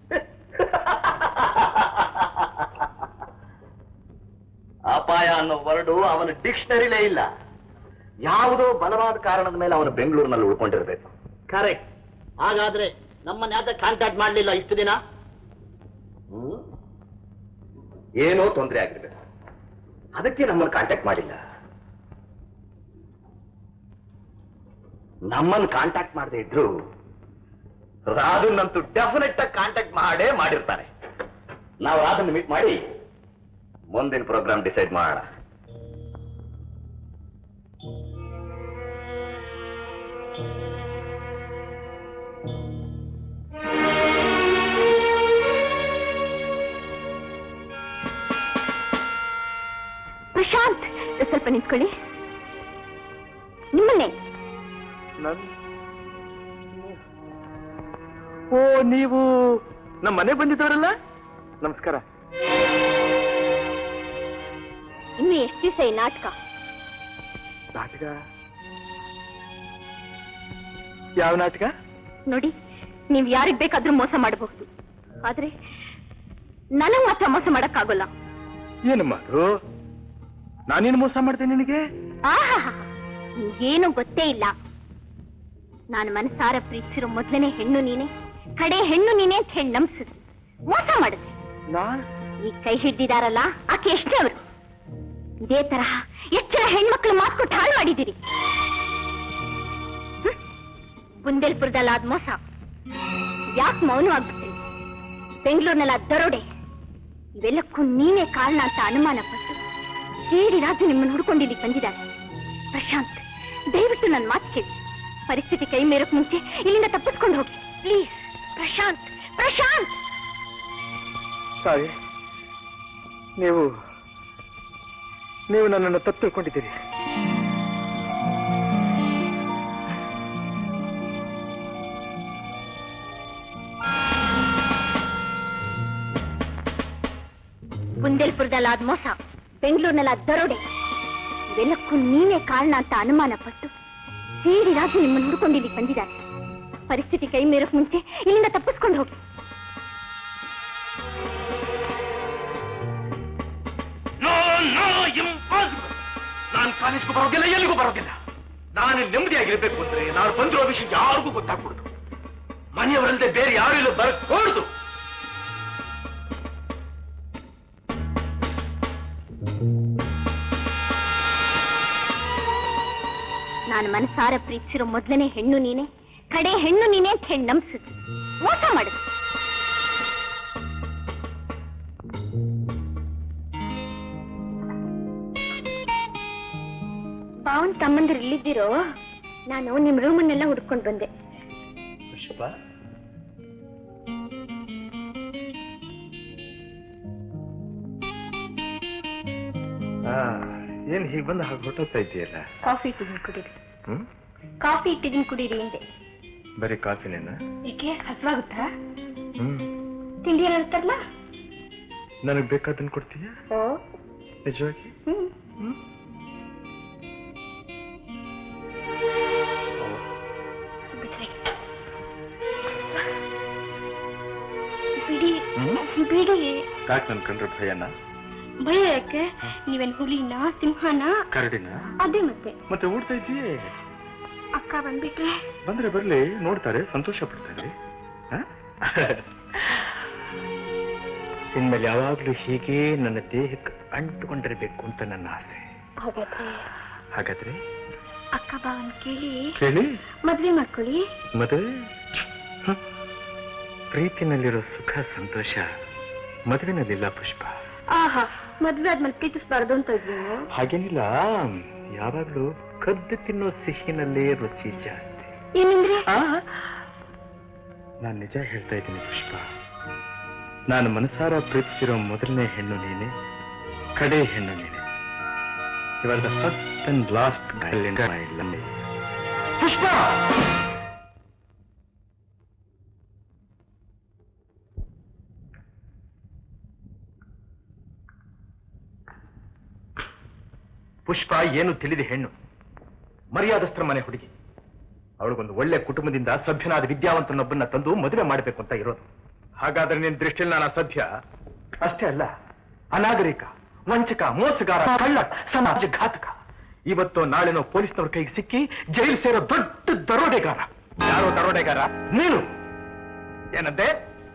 ಅಪಾಯ ಅನ್ನೋ ವರ್ಡು ಅವನ ಡಿಕ್ಷನರಿಲೇ ಇಲ್ಲ ಯಾವುದೋ ಬಲವಾದ ಕಾರಣದ ಮೇಲೆ ಅವನು ಬೆಂಗಳೂರಿನಲ್ಲಿ ಉಳ್ಕೊಂಡಿರ್ಬೇಕು ಕರೆಕ್ಟ್ ಹಾಗಾದ್ರೆ ನಮ್ಮನ್ನ ಯಾಕೆ ಕಾಂಟ್ಯಾಕ್ಟ್ ಮಾಡ್ಲಿಲ್ಲ ಇಷ್ಟು ದಿನ ಹ್ಮ್? ಏನೋ ತೊಂದರೆ ಆಗಿರ್ಬೇಕು ಅದಕ್ಕೆ ನಮ್ಮನ್ನು ಕಾಂಟ್ಯಾಕ್ಟ್ ಮಾಡಿಲ್ಲ ನಮ್ಮನ್ನು ಕಾಂಟ್ಯಾಕ್ಟ್ ಮಾಡದೆ ಇದ್ರು ರಾಧನ್ನಂತೂ ಡೆಫಿನೆಟ್ ಆಗಿ ಕಾಂಟ್ಯಾಕ್ಟ್ ಮಾಡೇ ಮಾಡಿರ್ತಾನೆ ನಾವು ರಾಧನ್ ಮೀಟ್ ಮಾಡಿ ಮುಂದಿನ ಪ್ರೋಗ್ರಾಮ್ ಡಿಸೈಡ್ ಮಾಡೋಣ ಪ್ರಶಾಂತ್ ಸ್ವಲ್ಪ ನಿಂತ್ಕೊಳ್ಳಿ ನಿಮ್ಮನ್ನೇ ನನ್- ಓ ನೀವು ನಮ್ಮ ಮನೆ ಬಂದಿದ್ದವರಲ್ಲ ನಮಸ್ಕಾರ ಇನ್ನು ಎಷ್ಟು ದಿವಸ ಈ ನಾಟಕ ನಾಟಕ ಯಾವ ನಾಟಕ ನೋಡಿ ನೀವ್ ಯಾರಿಗ್ ಬೇಕಾದ್ರೂ ಮೋಸ ಮಾಡಬಹುದು ಆದ್ರೆ ನನಗ್ ಮಾತ್ರ ಮೋಸ ಮಾಡಕ್ಕಾಗಲ್ಲ ಏನಮ್ಮ ಅದು ನಾನೇನು ಮೋಸ ಮಾಡ್ದೆ ನಿನಗೆ ಆಹಾ ಏನು ಗೊತ್ತೇ ಇಲ್ಲ ನಾನು ಮನಸಾರ ಪ್ರೀತಿಸಿರೋ ಮೊದಲನೇ ಹೆಣ್ಣು ನೀನೆ ಕಡೆ ಹೆಣ್ಣು ನೀನೆ ಅಂತ ಹೇಳಿ ನಂಬಿಸಿದ್ವಿ ಮೋಸ ಮಾಡಿದ್ವಿ ನಾ ಈ ಕೈ ಹಿಡ್ದಿದಾರಲ್ಲ ಆಕೆ ಎಷ್ಟೇ ಅವರು ಇದೇ ತರಹ ಎಷ್ಟರ ಹೆಣ್ಮಕ್ಳು ಮಾತ್ಕೊಟ್ಟು ಹಾಳು ಮಾಡಿದ್ದೀರಿ ಹ್ಮ್? ಬುಂದೇಲ್ಪುರದಲ್ಲಾದ ಮೋಸ ಯಾಕೆ ಮೌನವಾಗ್ಬಿಟ್ರಿ ಬೆಂಗಳೂರಿನಲ್ಲ ದರೋಡೆ ಇವೆಲ್ಲಕ್ಕೂ ನೀನೇ ಕಾರಣ ಅಂತ ಅನುಮಾನ ಪಟ್ಟು ಸೇರಿ ರಾಜು ನಿಮ್ಮನ್ನು ಹುಡ್ಕೊಂಡು ಇಲ್ಲಿ ಬಂದಿದ್ದಾರೆ ಪ್ರಶಾಂತ್ ದಯವಿಟ್ಟು ನನ್ನ ಮಾತು ಕೇಳಿ ಪರಿಸ್ಥಿತಿ ಕೈ ಮೀರಕ್ ಮುಂಚೆ ಇಲ್ಲಿಂದ ತಪ್ಪಿಸ್ಕೊಂಡು ಹೋಗಿ ಪ್ಲೀಸ್ ಪ್ರಶಾಂತ್ ಪ್ರಶಾಂತ್ ತಾಯಿ ನೀವು ನೀವು ನನ್ನನ್ನು ತಪ್ಪು ತಿಳ್ಕೊಂಡಿದ್ದೀರಿ ಬುಂದೇಲ್ಪುರದಲ್ಲಾದ ಮೋಸ ಬೆಂಗಳೂರಿನಲ್ಲಾದ ದರೋಡೆ ಇವೆಲ್ಲಕ್ಕೂ ನೀನೇ ಕಾರಣ ಅಂತ ಅನುಮಾನ ಪಟ್ಟು ಹೇಳಿ ರಾಜು ನಿಮ್ಮನ್ನು ಹುಡುಕೊಂಡು ಇಲ್ಲಿ ಬಂದಿದ್ದಾರೆ ಪರಿಸ್ಥಿತಿ ಕೈ ಮೀರಕ್ ಮುಂಚೆ ಇಲ್ಲಿಂದ ತಪ್ಪಿಸ್ಕೊಂಡು ಹೋಗಿ ನೋ ನೋ ಇಂಪಾಸಿಬಲ್ ನಾನು ಕಾಲೇಜ್ಗೂ ಬರೋದಿಲ್ಲ ಎಲ್ಲಿಗೂ ಬರೋದಿಲ್ಲ ನಾನು ನೆಮ್ಮದಿಯಾಗಿರ್ಬೇಕು ಅಂದ್ರೆ ನಾನು ಬಂದಿರೋ ವಿಷಯ ಯಾರಿಗೂ ಗೊತ್ತಾಗ್ಬಿಡುದು ಮನೆಯವರಲ್ಲದೆ ಬೇರೆ ಯಾರು ಇಲ್ಲ ಬರக்கூಡುದು ನಾನು ಮನಸಾರ ಪ್ರೀತಿಸಿರೋ ಮೊದಲನೇ ಹೆಣ್ಣು ನೀನೆ ಕಡೆ ಹೆಣ್ಣು ನೀನೆ ಅಂತ ಹೆಣ್ಣು ನಂಬಿಸಿದ್ರು ಮೋಸ ಮಾಡಿದ್ರು ಪಾವನ್ ತಮ್ಮಂದಿರು ಇಲ್ಲಿದ್ದೀರೋ ನಾನು ನಿಮ್ ರೂಮನ್ನೆಲ್ಲ ಹುಡ್ಕೊಂಡು ಬಂದೆ ಪುಷ್ಪ ಏನ್ ಹೀಗೆ ಬಂದು ಹಾಗೆ ಹೊಟ್ಟೋಗ್ತಾ ಇದೆಯಲ್ಲ ಕಾಫಿ ಇಟ್ಟಿದ್ದೀನಿ ಕುಡೀರಿ ಹ್ಮ್ ಕಾಫಿ ಇಟ್ಟಿದ್ದೀನಿ ಕುಡೀರಿ ಹಿಂದೆ ಬರೀ ಕಾಫಿನೇನಾ ಏಕೆ ಹಸುವಾಗುತ್ತಾ ಹ್ಮ್ ತಿಂಡಿ ಎಲ್ಲ ಇರ್ತಾರಲ್ಲ ನನಗ್ ಬೇಕಾದನ್ ಕೊಡ್ತೀಯ ಓ ನಿಜವಾಗಿ ಹ್ಮ್ ಬಿಡಿ ಬಿಡಿ ಯಾಕೆ ನನ್ ಕಂಡ್ರೆ ಭಯನ ಭಯ ಯಾಕೆ ನೀವೇನ್ ಹುಲಿನ ಸಿಂಹನ ಕರಡಿನ ಅದೇ ಮತ್ತೆ ಮತ್ತೆ ಓಡ್ತಾ ಇದೀಯೇ ಅಕ್ಕ ಬಂದ್ಬಿಟ್ರೆ ಬಂದ್ರೆ ಬರ್ಲಿ ನೋಡ್ತಾರೆ ಸಂತೋಷ ಪಡ್ತಾರೆ ಹ? ಇನ್ಮೇಲೆ ಯಾವಾಗ್ಲೂ ಹೀಗೆ ನನ್ನ ದೇಹಕ್ಕೆ ಅಂಟುಕೊಂಡಿರ್ಬೇಕು ಅಂತ ನನ್ನ ಆಸೆ ಹಾಗಾದ್ರೆ ಹಾಗಾದ್ರೆ ಅಕ್ಕ ಬಾವನ್ ಕೇಳಿ ಕೇಳಿ ಮದ್ವೆ ಮಾಡ್ಕೊಳ್ಳಿ ಮದುವೆ ಹ್ಮ್. ಪ್ರೀತಿನಲ್ಲಿರೋ ಸುಖ ಸಂತೋಷ ಮದುವೆನಲ್ಲಿಲ್ಲ ಪುಷ್ಪ ಆಹಾ ಮದ್ವೆ ಆದ್ಮೇಲೆ ಪ್ರೀತಿಸ್ಬಾರ್ದು ಅಂತ ಇದ್ದೀನಿ ಹಾಗೇನಿಲ್ಲ ಯಾವಾಗ್ಲೂ ಕದ್ದು ತಿನ್ನೋ ಸಿಹಿನಲ್ಲೇ ರುಚಿ ಜಾಸ್ತಿ ಏನಂದ್ರೆ ನಾನು ನಿಜ ಹೇಳ್ತಾ ಇದ್ದೀನಿ ಪುಷ್ಪ ನಾನು ಮನಸಾರ ಪ್ರೀತಿಸಿರೋ ಮೊದಲನೇ ಹೆಣ್ಣು ನೀನೆ ಕಡೆ ಹೆಣ್ಣು ನೀನೆ ಇವರ್ the first and last Pushpa Pushpa ಏನು ತಿಳಿದ ಹೆಣ್ಣು ಮರ್ಯಾದಸ್ತ್ರ ಮನೆ ಹುಡುಗಿ ಅವಳಿಗೊಂದು ಒಳ್ಳೆ ಕುಟುಂಬದಿಂದ ಸಭ್ಯನಾದ ವಿದ್ಯಾವಂತನೊಬ್ಬನ್ನ ತಂದು ಮದುವೆ ಮಾಡಬೇಕು ಅಂತ ಇರೋದು ಹಾಗಾದ್ರೆ ನಿನ್ ದೃಷ್ಟಿಯಲ್ಲಿ ನಾನು ಅಸಭ್ಯ ಅಷ್ಟೇ ಅಲ್ಲ ಅನಾಗರಿಕ ವಂಚಕ ಮೋಸಗಾರ ಕಳ್ಳ ಸಮಾಜ ಘಾತಕ ಇವತ್ತು ನಾಳೆನೋ ಪೊಲೀಸ್ನವ್ರ ಕೈಗೆ ಸಿಕ್ಕಿ ಜೈಲು ಸೇರೋ ದೊಡ್ಡ ದರೋಡೆಗಾರ ಯಾರೋ ದರೋಡೆಗಾರ ನೀನು ಏನಂತೆ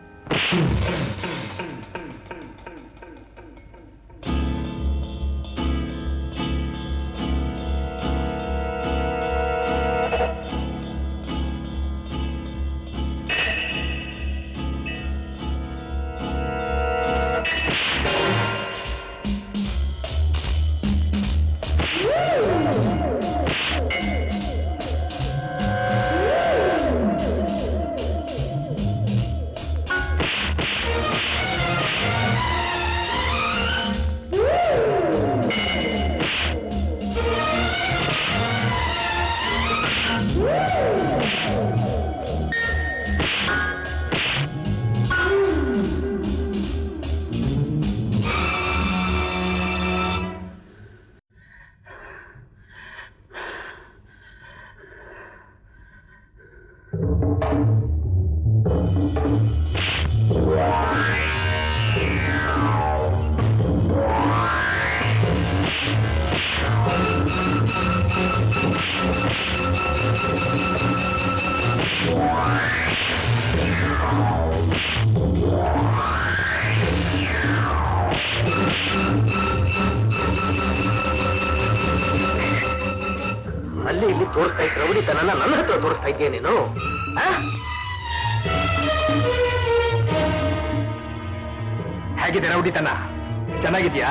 ಅಲ್ಲಿ ಇಲ್ಲಿ ತೋರಿಸ್ತಾ ಇದ್ದ ರೌಡಿತನನ ನನ್ನ ಹತ್ರ ತೋರಿಸ್ತಾ ಇದೆಯಾ ನೀನು ಆ? ಹೇಗಿದೆ ರೌಡಿತನ ಚೆನ್ನಾಗಿದ್ಯಾ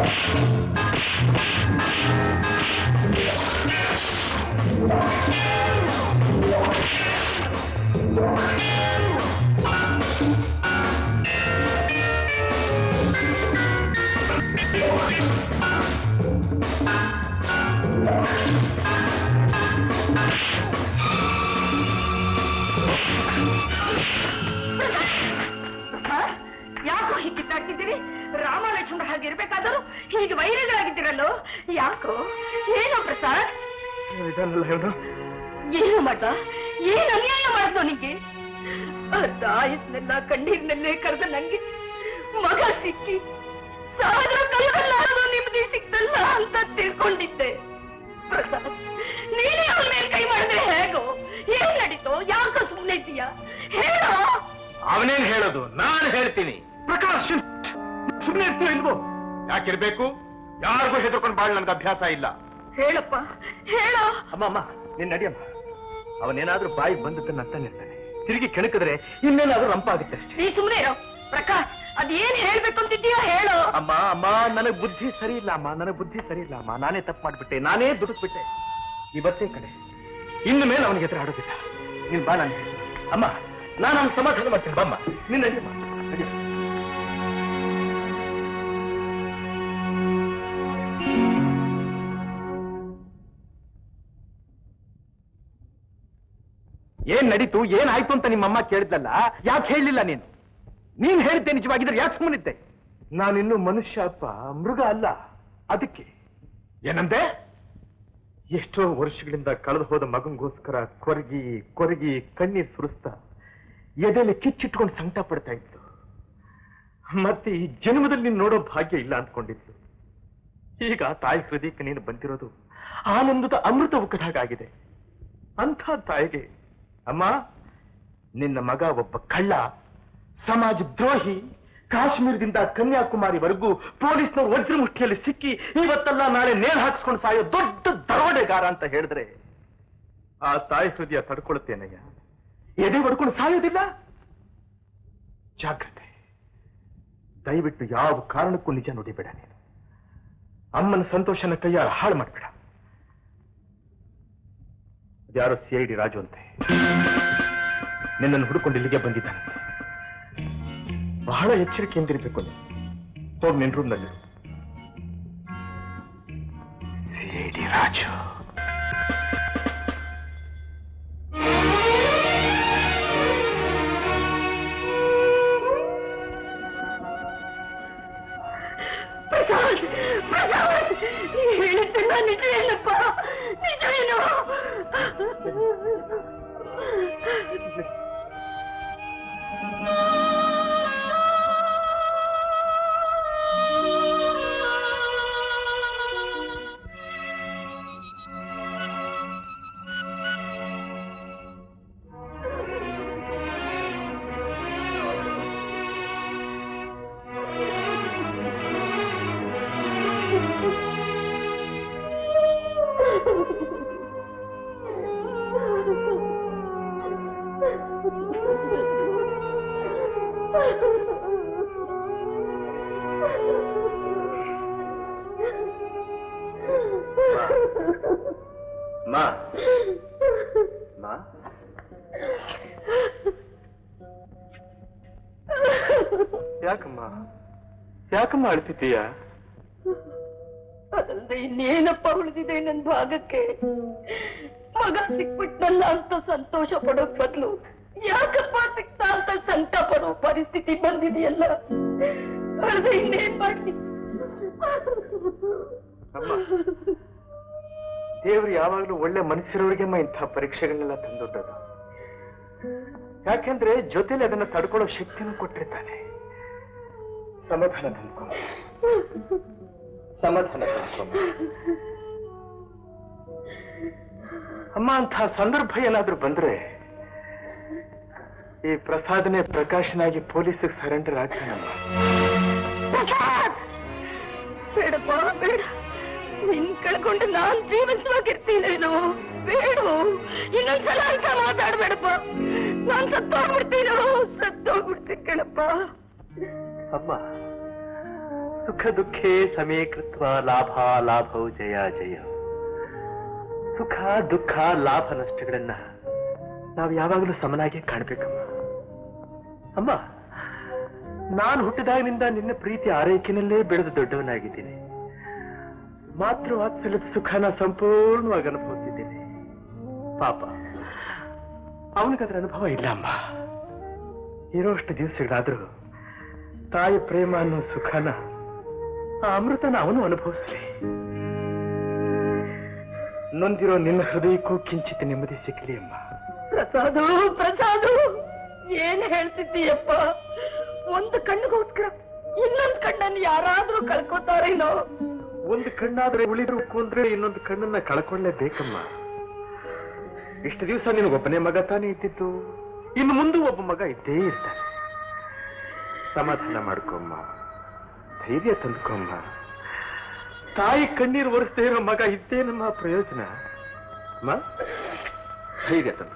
ಯಾಕೋ ಹೀಗೆ ಕಿತ್ತಾಡ್ತಿದ್ದೀರಿ ರಾಮ ಲಕ್ಷ್ಮಣ ಹಾಗಿರ್ಬೇಕಾದರೂ ಹೀಗೆ ವೈರಿಗಳಾಗಿದ್ದೀರಲ್ಲೋ ಯಾಕೋ ಏನೋ ಪ್ರಸಾದ್ ಇದನ್ನಲ್ಲ ಇವನು ಏನು ಮಾಡ್ದ ಏನ್ ಅನ್ಯಾಯ ಮಾಡ್ದೋ ನಿಂಗೆ ಅರ್ಧ ಆಯಸ್ನೆಲ್ಲ ಕಣ್ಣೀರ್ನಲ್ಲೇ ಕರೆದ ನಂಗೆ ಮಗ ಸಿಕ್ಕಿ ಸಾವಿರ ಕಲ್ಲಲ್ಲಾದ್ರೂ ನಿಮ್ಮದಿ ಸಿಕ್ತಲ್ಲ ಅಂತ ತಿಳ್ಕೊಂಡಿದ್ದೆ ಪ್ರಸಾದ್ ನೀನೇ ಅವನ ಮೇಲೆ ಕೈ ಮಾಡಿದ್ರೆ ಹೇಗೋ ಏನ್ ನಡೀತೋ ಯಾಕೋ ಸುಮ್ಮನೆ ಇದೀಯಾ ಹೇಳೋ ಅವನೇನ್ ಹೇಳೋದು ನಾನು ಹೇಳ್ತೀನಿ ಪ್ರಕಾಶ್ ಸುಮ್ಮನೆ ಇರ್ತೀರ ಇಲ್ವೋ ಯಾಕಿರ್ಬೇಕು ಯಾರಿಗೂ ಹೆದರ್ಕೊಂಡು ಬಾಳ್ ನನ್ಗೆ ಅಭ್ಯಾಸ ಇಲ್ಲ ಹೇಳಪ್ಪ ಹೇಳೋ ಅಮ್ಮ ಅಮ್ಮ ನೀನ್ ನಡಿಯಮ್ಮ ಅವನೇನಾದ್ರೂ ಬಾಯಿಗೆ ಬಂದದ್ದನ್ನ ಅಂತಾನೆ ಇರ್ತಾನೆ ತಿರುಗಿ ಕೆಣಕಿದ್ರೆ ಇನ್ನೇನಾದ್ರೂ ರಂಪಾಗುತ್ತೆ ಅಷ್ಟೇ ನೀ ಸುಮ್ಮನೆ ಇರೋ ಪ್ರಕಾಶ್ ಅದೇನ್ ಹೇಳ್ಬೇಕು ಅಂತಿದ್ದೀಯೋ ಹೇಳೋ ಅಮ್ಮ ಅಮ್ಮ ನನಗ್ ಬುದ್ಧಿ ಸರಿ ಇಲ್ಲ ಅಮ್ಮ ನನಗ್ ಬುದ್ಧಿ ಸರಿ ಇಲ್ಲ ಅಮ್ಮ ನಾನೇ ತಪ್ಪು ಮಾಡ್ಬಿಟ್ಟೆ ನಾನೇ ದುಡುಕ್ಬಿಟ್ಟೆ ಇವತ್ತೇ ಕಡೆ ಇನ್ನು ಮೇಲೆ ಅವನಿಗೆ ಎದುರು ಆಡೋದಿಲ್ಲ ನೀನ್ ಬಾ ನಾನು ಅಮ್ಮ ನಾನು ಅವ್ನ ಸಮಾಧಾನ ಮಾಡ್ತೀನಿ ಬಮ್ಮ ನೀನ್ ನಡಿಯಮ್ಮ ನಡಿ. ಏನ್ ನಡೀತು ಏನಾಯ್ತು ಅಂತ ನಿಮ್ಮಮ್ಮ ಕೇಳಿದ್ಲಲ್ಲ ಯಾಕೆ ಹೇಳಲಿಲ್ಲ ನೀನು ನೀನ್ ಹೇಳಿದ್ದೆ ನಿಜವಾಗಿದ್ರೆ ಯಾಕೆ ಸುಮ್ಮನಿದ್ದೆ ನಾನಿನ್ನು ಮನುಷ್ಯ ಅಪ್ಪ ಮೃಗ ಅಲ್ಲ ಅದಕ್ಕೆ ಏನಂದೆ ಎಷ್ಟೋ ವರ್ಷಗಳಿಂದ ಕಳೆದು ಹೋದ ಮಗಂಗೋಸ್ಕರ ಕೊರಗಿ ಕೊರಗಿ ಕಣ್ಣೀರ್ ಸುರಿಸ್ತಾ ಎದೆಯಲ್ಲಿ ಕಿಚ್ಚಿಟ್ಕೊಂಡು ಸಂಕಟ ಪಡ್ತಾ ಇತ್ತು ಮತ್ತೆ ಈ ಜನ್ಮದಲ್ಲಿ ನೀನು ನೋಡೋ ಭಾಗ್ಯ ಇಲ್ಲ ಅಂದ್ಕೊಂಡಿದ್ಲು ಈಗ ತಾಯಿ ಹೃದಯಕ್ಕೆ ನೀನು ಬಂದಿರೋದು ಆನಂದದ ಅಮೃತ ಉಕ್ಕದಾಗಿದೆ ಅಂಥ ತಾಯಿಗೆ ಅಮ್ಮ ನಿನ್ನ ಮಗ ಒಬ್ಬ ಕಳ್ಳ ಸಮಾಜ ದ್ರೋಹಿ ಕಾಶ್ಮೀರದಿಂದ ಕನ್ಯಾಕುಮಾರಿವರೆಗೂ ಪೊಲೀಸ್ನವ್ರ ವಜ್ರ ಮುಷ್ಟಿಯಲ್ಲಿ ಸಿಕ್ಕಿ ಇವತ್ತೆಲ್ಲ ನಾಳೆ ನೇಣು ಹಾಕ್ಸ್ಕೊಂಡು ಸಾಯೋ ದೊಡ್ಡ ದರೋಡೆಗಾರ ಅಂತ ಹೇಳಿದ್ರೆ ಆ ತಾಯಿ ಹೃದಯ ತಡ್ಕೊಳುತ್ತೇನಯ್ಯ ಎದೆ ಹೊಡ್ಕೊಂಡು ಸಾಯೋದಿಲ್ಲ ಜಾಗ್ರತೆ ದಯವಿಟ್ಟು ಯಾವ ಕಾರಣಕ್ಕೂ ನಿಜ ನುಡಿಬೇಡ ನೀನು ಅಮ್ಮನ ಸಂತೋಷನ ಕೈಯಾರ ಹಾಳು ಮಾಡ್ಬೇಡ ಯಾರೋ ಸಿ ಐ ಡಿ ರಾಜು ಅಂತೆ ನಿನ್ನನ್ನು ಹುಡುಕೊಂಡು ಇಲ್ಲಿಗೆ ಬಂದಿದ್ದಾನಂತೆ ಬಹಳ ಎಚ್ಚರಿಕೆಯಿಂದಿರಬೇಕು ನೀನು ಹೋಗಿ ನಿನ್ ರೂಮ್ನಲ್ಲಿ C I D Raju Prasad Prasad ನೀ ಹೇಳಿದ್ದೆಲ್ಲ ನಿಜವೇನಪ್ಪ ನಿಜವೇನು ಮಾ ಮಾ ಯಾಕಮ್ಮ ಯಾಕಮ್ಮ ಅಳ್ತಿದ್ದೀಯ ಅದಲ್ದೆ ಇನ್ನೇನಪ್ಪ ಉಳಿದಿದೆ ನನ್ ಭಾಗಕ್ಕೆ ಮಗ ಸಿಕ್ಬಿಟ್ನಲ್ಲ ಅಂತ ಸಂತೋಷ ಪಡೋಕ್ ಬದ್ಲು ಯಾಕಪ್ಪ ಸಿಕ್ತಾ ಅಂತ ಸಂಕಟ ಪಡೋ ಪರಿಸ್ಥಿತಿ ಬಂದಿದೆಯಲ್ಲ ಅಳ್ದೆ ಇನ್ನೇನ್ ಮಾಡ್ಲಿ ಅಮ್ಮ ದೇವರು ಯಾವಾಗ್ಲೂ ಒಳ್ಳೆ ಮನುಷ್ಯರವರಿಗೆಮ್ಮ ಇಂಥ ಪರೀಕ್ಷೆಗಳನ್ನೆಲ್ಲ ತಂದೊಡ್ಡದು ಯಾಕೆಂದ್ರೆ ಜೊತೆಲಿ ಅದನ್ನ ತಡ್ಕೊಳ್ಳೋ ಶಕ್ತಿನೂ ಕೊಟ್ಟಿರ್ತಾನೆ ಸಮಾಧಾನ ತಂದ್ಕೊ ಸಮಾಧಾನ ತಂದ್ಕೊ ಅಮ್ಮ ಅಂಥ ಸಂದರ್ಭ ಏನಾದ್ರೂ ಬಂದ್ರೆ ಈ ಪ್ರಸಾದನೆ ಪ್ರಕಾಶನಾಗಿ ಪೊಲೀಸಿಗೆ ಸರೆಂಡರ್ ಆಗ್ತಾನಮ್ಮ ಬೇಡಪ್ಪ ಬೇಡ ನಿನ್ ಕಳ್ಕೊಂಡು ನಾನ್ ಜೀವಂತವಾಗಿರ್ತೀನೇನೋ ಬೇಡ ಇನ್ನೊಂದ್ಸಲ ಅಂತ ಮಾತಾಡ್ಬೇಡಪ್ಪ ನಾನ್ ಸತ್ತೋಗ್ಬಿಡ್ತೀನೋ ಸತ್ತೋಗ್ಬಿಡ್ತೀನಿ ಕಣಪ್ಪ ಅಮ್ಮ ಸುಖ ದುಃಖೇ ಸಮೀಕೃತ್ವ ಲಾಭ ಲಾಭೌ ಜಯ ಜಯ ಸುಖ ದುಃಖ ಲಾಭ ನಷ್ಟಗಳನ್ನ ನಾವು ಯಾವಾಗಲೂ ಸಮನಾಗಿ ಕಾಣ್ಬೇಕಮ್ಮ ಅಮ್ಮ ನಾನು ಹುಟ್ಟಿದಾಗಿನಿಂದ ನಿನ್ನ ಪ್ರೀತಿ ಆರೈಕೆನಲ್ಲೇ ಬೆಳೆದು ದೊಡ್ಡವನಾಗಿದ್ದೀನಿ ಮಾತೃ ವಾತ್ಸಲ್ಯದ ಸುಖನ ಸಂಪೂರ್ಣವಾಗಿ ಅನುಭವಿಸಿದ್ದೀನಿ ಪಾಪ ಅವನಿಗದ್ರ ಅನುಭವ ಇಲ್ಲ ಅಮ್ಮ ಇರೋಷ್ಟು ದಿವಸಗಳಾದ್ರೂ ತಾಯಿ ಪ್ರೇಮ ಅನ್ನೋ ಸುಖನ ಆ ಅಮೃತನ ಅವನು ಅನುಭವಿಸ್ಲಿ ನೊಂದಿರೋ ನಿನ್ನ ಹೃದಯಕ್ಕೂ ಕಿಂಚಿತ್ ನೆಮ್ಮದಿ ಸಿಗ್ಲಿ ಅಮ್ಮ ಪ್ರಸಾದು ಪ್ರಸಾದು ಏನ್ ಹೇಳ್ತಿದ್ದೀಯಪ್ಪ ಒಂದು ಕಣ್ಣಿಗೋಸ್ಕರ ಇನ್ನೊಂದ್ ಕಣ್ಣನ್ನು ಯಾರಾದ್ರೂ ಕಳ್ಕೊತಾರೇನೋ ಒಂದು ಕಣ್ಣಾದ್ರೆ ಉಳಿಬೇಕು ಅಂದ್ರೆ ಇನ್ನೊಂದು ಕಣ್ಣನ್ನ ಕಳ್ಕೊಳ್ಳೇಬೇಕಮ್ಮ ಇಷ್ಟು ದಿವಸ ನಿನಗೊಬ್ಬನೇ ಮಗ ತಾನೇ ಇದ್ದಿದ್ದು ಇನ್ನು ಮುಂದೆ ಒಬ್ಬ ಮಗ ಇದ್ದೇ ಇರ್ತಾನೆ ಸಮಾಧಾನ ಮಾಡ್ಕೊಮ್ಮ ಧೈರ್ಯ ತಂದ್ಕೊಮ್ಮ ತಾಯಿ ಕಣ್ಣೀರು ಒರೆಸ್ದೇ ಇರೋ ಮಗ ಇದ್ದೇ ನಮ್ಮ ಪ್ರಯೋಜನ ಅಮ್ಮ ಧೈರ್ಯ ತಂದು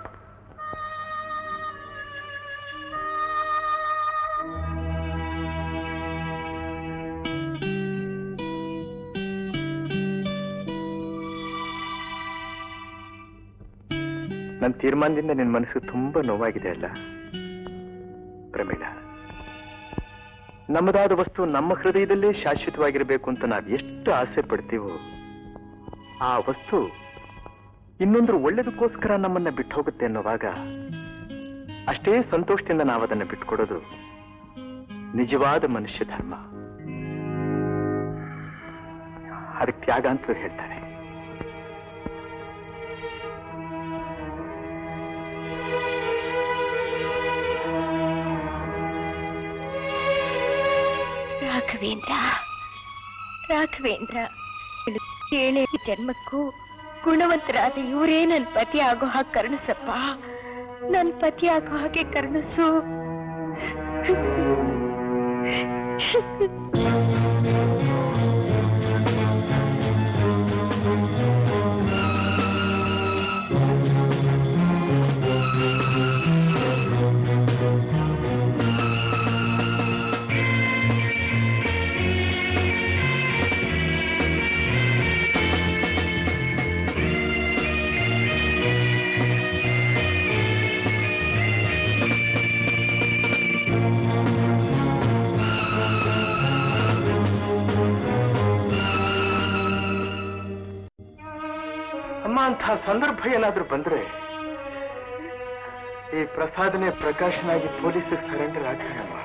ನನ್ನ ತೀರ್ಮಾನದಿಂದ ನಿನ್ನ ಮನಸ್ಸು ತುಂಬಾ ನೋವಾಗಿದೆ ಅಲ್ಲ ಪ್ರಮೀಳ ನಮ್ಮದಾದ ವಸ್ತು ನಮ್ಮ ಹೃದಯದಲ್ಲೇ ಶಾಶ್ವತವಾಗಿರಬೇಕು ಅಂತ ನಾವು ಎಷ್ಟು ಆಸೆ ಪಡ್ತೀವೋ ಆ ವಸ್ತು ಇನ್ನೊಂದ್ರ ಒಳ್ಳೇದಕ್ಕೋಸ್ಕರ ನಮ್ಮನ್ನ ಬಿಟ್ಟು ಹೋಗುತ್ತೆ ಅನ್ನೋವಾಗ ಅಷ್ಟೇ ಸಂತೋಷದಿಂದ ನಾವು ಅದನ್ನ ಬಿಟ್ಕೊಡೋದು ನಿಜವಾದ ಮನುಷ್ಯ ಧರ್ಮ ಅದಕ್ಕೆ ತ್ಯಾಗ ಅಂತ ಹೇಳ್ತಾರೆ ರಾಘವೇಂದ್ರ ರಾಘವೇಂದ್ರ ಏಳೇ ಜನ್ಮಕ್ಕೂ ಗುಣವಂತರಾದ ಇವರೇ ನನ್ ಪತಿ ಆಗೋ ಹಾಗೆ ಕರುಣಿಸಪ್ಪ ನನ್ ಪತಿ ಆಗೋ ಹಾಗೆ ಕರುಣಿಸು ಅಮ್ಮ ಅಂಥ ಸಂದರ್ಭ ಏನಾದ್ರೂ ಬಂದ್ರೆ ಈ ಪ್ರಸಾದನೆ ಪ್ರಕಾಶನಾಗಿ ಪೊಲೀಸ್ ಸರೆಂಡರ್ ಆಗ್ತಾನಮ್ಮ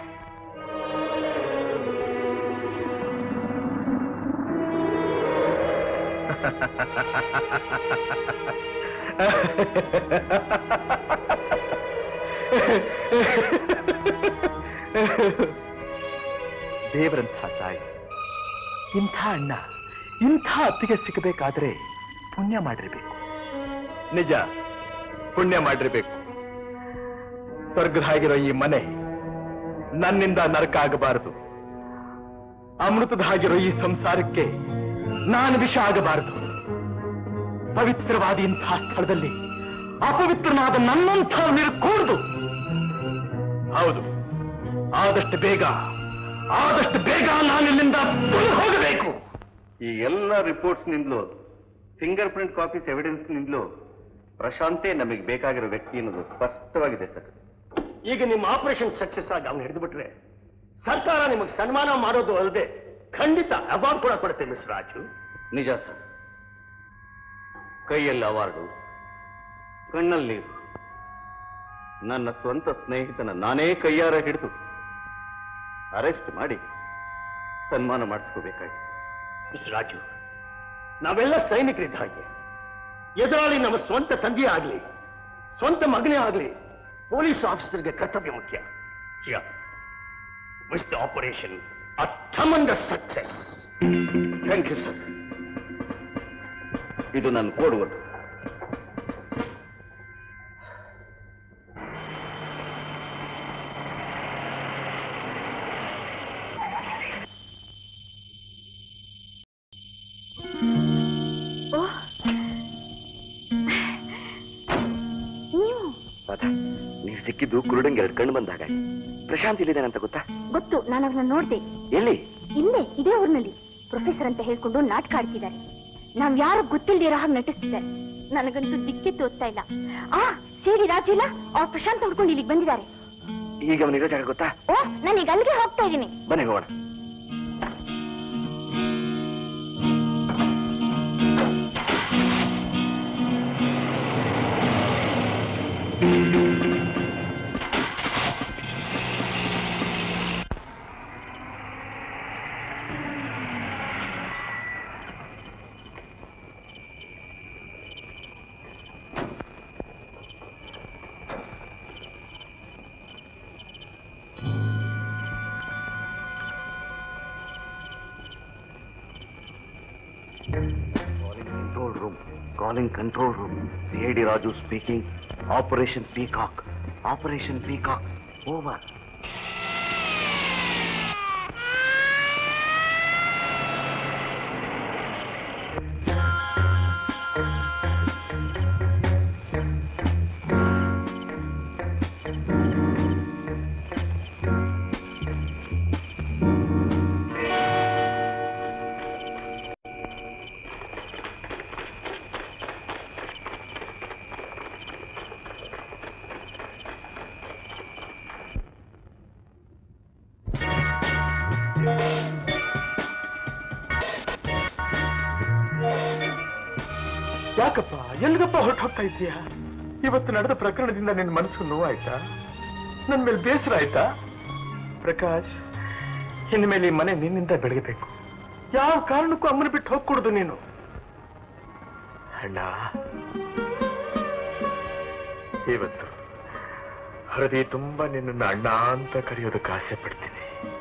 ದೇವರಂಥ ತಾಯಿ ಇಂಥ ಅಣ್ಣ ಇಂಥ ಅತ್ತಿಗೆ ಸಿಗಬೇಕಾದ್ರೆ ಪುಣ್ಯ ಮಾಡಿರ್ಬೇಕು ನಿಜ ಪುಣ್ಯ ಮಾಡಿರ್ಬೇಕು ಸ್ವರ್ಗದ ಹಾಗಿರೋ ಈ ಮನೆ ನನ್ನಿಂದ ನರಕ ಆಗಬಾರದು ಅಮೃತದ ಹಾಗಿರೋ ಈ ಸಂಸಾರಕ್ಕೆ ನಾನು ವಿಷ ಆಗಬಾರದು ಪವಿತ್ರವಾದ ಇಂಥ ಸ್ಥಳದಲ್ಲಿ ಅಪವಿತ್ರನಾದ ನನ್ನಂಥ ಕೂಡುದು ಹೌದು ಆದಷ್ಟು ಬೇಗ ಆದಷ್ಟು ಬೇಗ ನಾನಿಲ್ಲಿಂದ ದೂರ ಹೋಗಬೇಕು ಈ ಎಲ್ಲ ರಿಪೋರ್ಟ್ಸ್ ನಿಂದಲೂ ಫಿಂಗರ್ ಪ್ರಿಂಟ್ ಕಾಪೀಸ್ ಎವಿಡೆನ್ಸ್ ನಿಂದಲೂ ಪ್ರಶಾಂತೇ ನಮಗೆ ಬೇಕಾಗಿರೋ ವ್ಯಕ್ತಿ ಅನ್ನೋದು ಸ್ಪಷ್ಟವಾಗಿದೆ ಸರ್ ಈಗ ನಿಮ್ಮ ಆಪರೇಷನ್ ಸಕ್ಸಸ್ ಆಗಿ ಅವ್ನು ಹಿಡಿದುಬಿಟ್ರೆ ಸರ್ಕಾರ ನಿಮಗೆ ಸನ್ಮಾನ ಮಾಡೋದು ಅಲ್ಲದೆ ಖಂಡಿತ ಅವಾರ್ಡ್ ಕೂಡ ಕೊಡುತ್ತೆ ಮಿಸ್ ರಾಜು ನಿಜ ಸರ್ ಕೈಯಲ್ಲಿ ಅವಾರ್ಡು ಕಣ್ಣಲ್ಲಿ ನೀರು ನನ್ನ ಸ್ವಂತ ಸ್ನೇಹಿತನ ನಾನೇ ಕೈಯಾರ ಹಿಡಿದು ಅರೆಸ್ಟ್ ಮಾಡಿ ಸನ್ಮಾನ ಮಾಡಿಸ್ಕೋಬೇಕಾಯ್ತು ಮಿಸ್ ರಾಜು ನಾವೆಲ್ಲ ಸೈನಿಕರಿದ್ದ ಹಾಗೆ ಎದುರಾಳಿ ನಮ್ಮ ಸ್ವಂತ ತಂದೆಯೇ ಆಗಲಿ ಸ್ವಂತ ಮಗನೇ ಆಗಲಿ ಪೊಲೀಸ್ ಆಫೀಸರ್ಗೆ ಕರ್ತವ್ಯ ಮುಖ್ಯ with the operation a tremendous success thank you sir ಇದು ನನ್ನ ಕೋಡ್ ವರ್ಡ್ ಓ ನೀವು ನೀರು ಸಿಕ್ಕಿದೆ ಸಿಕ್ಕಿದ್ದು ಕುರುಡಂಗೆ ಎರಡು ಕಣ್ಣು ಬಂದಾಗ ಪ್ರಶಾಂತ್ ಇಲ್ಲಿದ್ದಾನೆ ಅಂತ ಗೊತ್ತಾ ಗೊತ್ತು ನಾನು ಅವ್ರನ್ನ ನೋಡ್ದೆ ಎಲ್ಲಿ ಇಲ್ಲೇ ಇದೇ ಊರಿನಲ್ಲಿ ಪ್ರೊಫೆಸರ್ ಅಂತ ಹೇಳ್ಕೊಂಡು ನಾಟಕ ಆಡ್ತಿದ್ದಾರೆ ನಾವ್ ಯಾರು ಗೊತ್ತಿಲ್ದೇ ಇರೋ ಹಾಗೆ ನಟಿಸ್ತಿದ್ದಾರೆ ನನಗಂತೂ ದಿಕ್ಕಿ ತೋರ್ತಾ ಇಲ್ಲ ಆ ಸಿಡಿ ರಾಜು ಇಲ್ಲ ಅವ್ರ ಪ್ರಶಾಂತ್ ಹುಡ್ಕೊಂಡು ಇಲ್ಲಿಗೆ ಬಂದಿದ್ದಾರೆ ಈಗ ಅವನಿರೋ ಜಾಗ ಗೊತ್ತಾ ಓ ನಾನೀಗ ಅಲ್ಲಿಗೆ ಹೋಗ್ತಾ ಇದ್ದೀನಿ ಬನ್ನಿ ಹೋಗೋಣ control room. Calling control room. CID Raju speaking. Operation Peacock. Operation Peacock. Over. ಯಾಕಪ್ಪ ಎಲ್ಲಿಗಪ್ಪ ಹೊರಟು ಹೋಗ್ತಾ ಇದ್ದೀಯಾ ಇವತ್ತು ನಡೆದ ಪ್ರಕರಣದಿಂದ ನಿನ್ನ ಮನಸ್ಸು ನೋವಾಯ್ತಾ ನನ್ನ ಮೇಲೆ ಬೇಸರ ಆಯ್ತಾ ಪ್ರಕಾಶ್ ಇನ್ಮೇಲೆ ಈ ಮನೆ ನಿನ್ನಿಂದ ಬೆಳಗಬೇಕು ಯಾವ ಕಾರಣಕ್ಕೂ ಅಮ್ಮನ ಬಿಟ್ಟು ಹೋಗ್ಕೊಡುದು ನೀನು ಅಣ್ಣ ಇವತ್ತು ಹೃದಯ ತುಂಬಾ ನಿನ್ನನ್ನು ಅಣ್ಣ ಅಂತ ಕರೆಯೋದಕ್ಕೆ ಆಸೆ ಪಡ್ತೀನಿ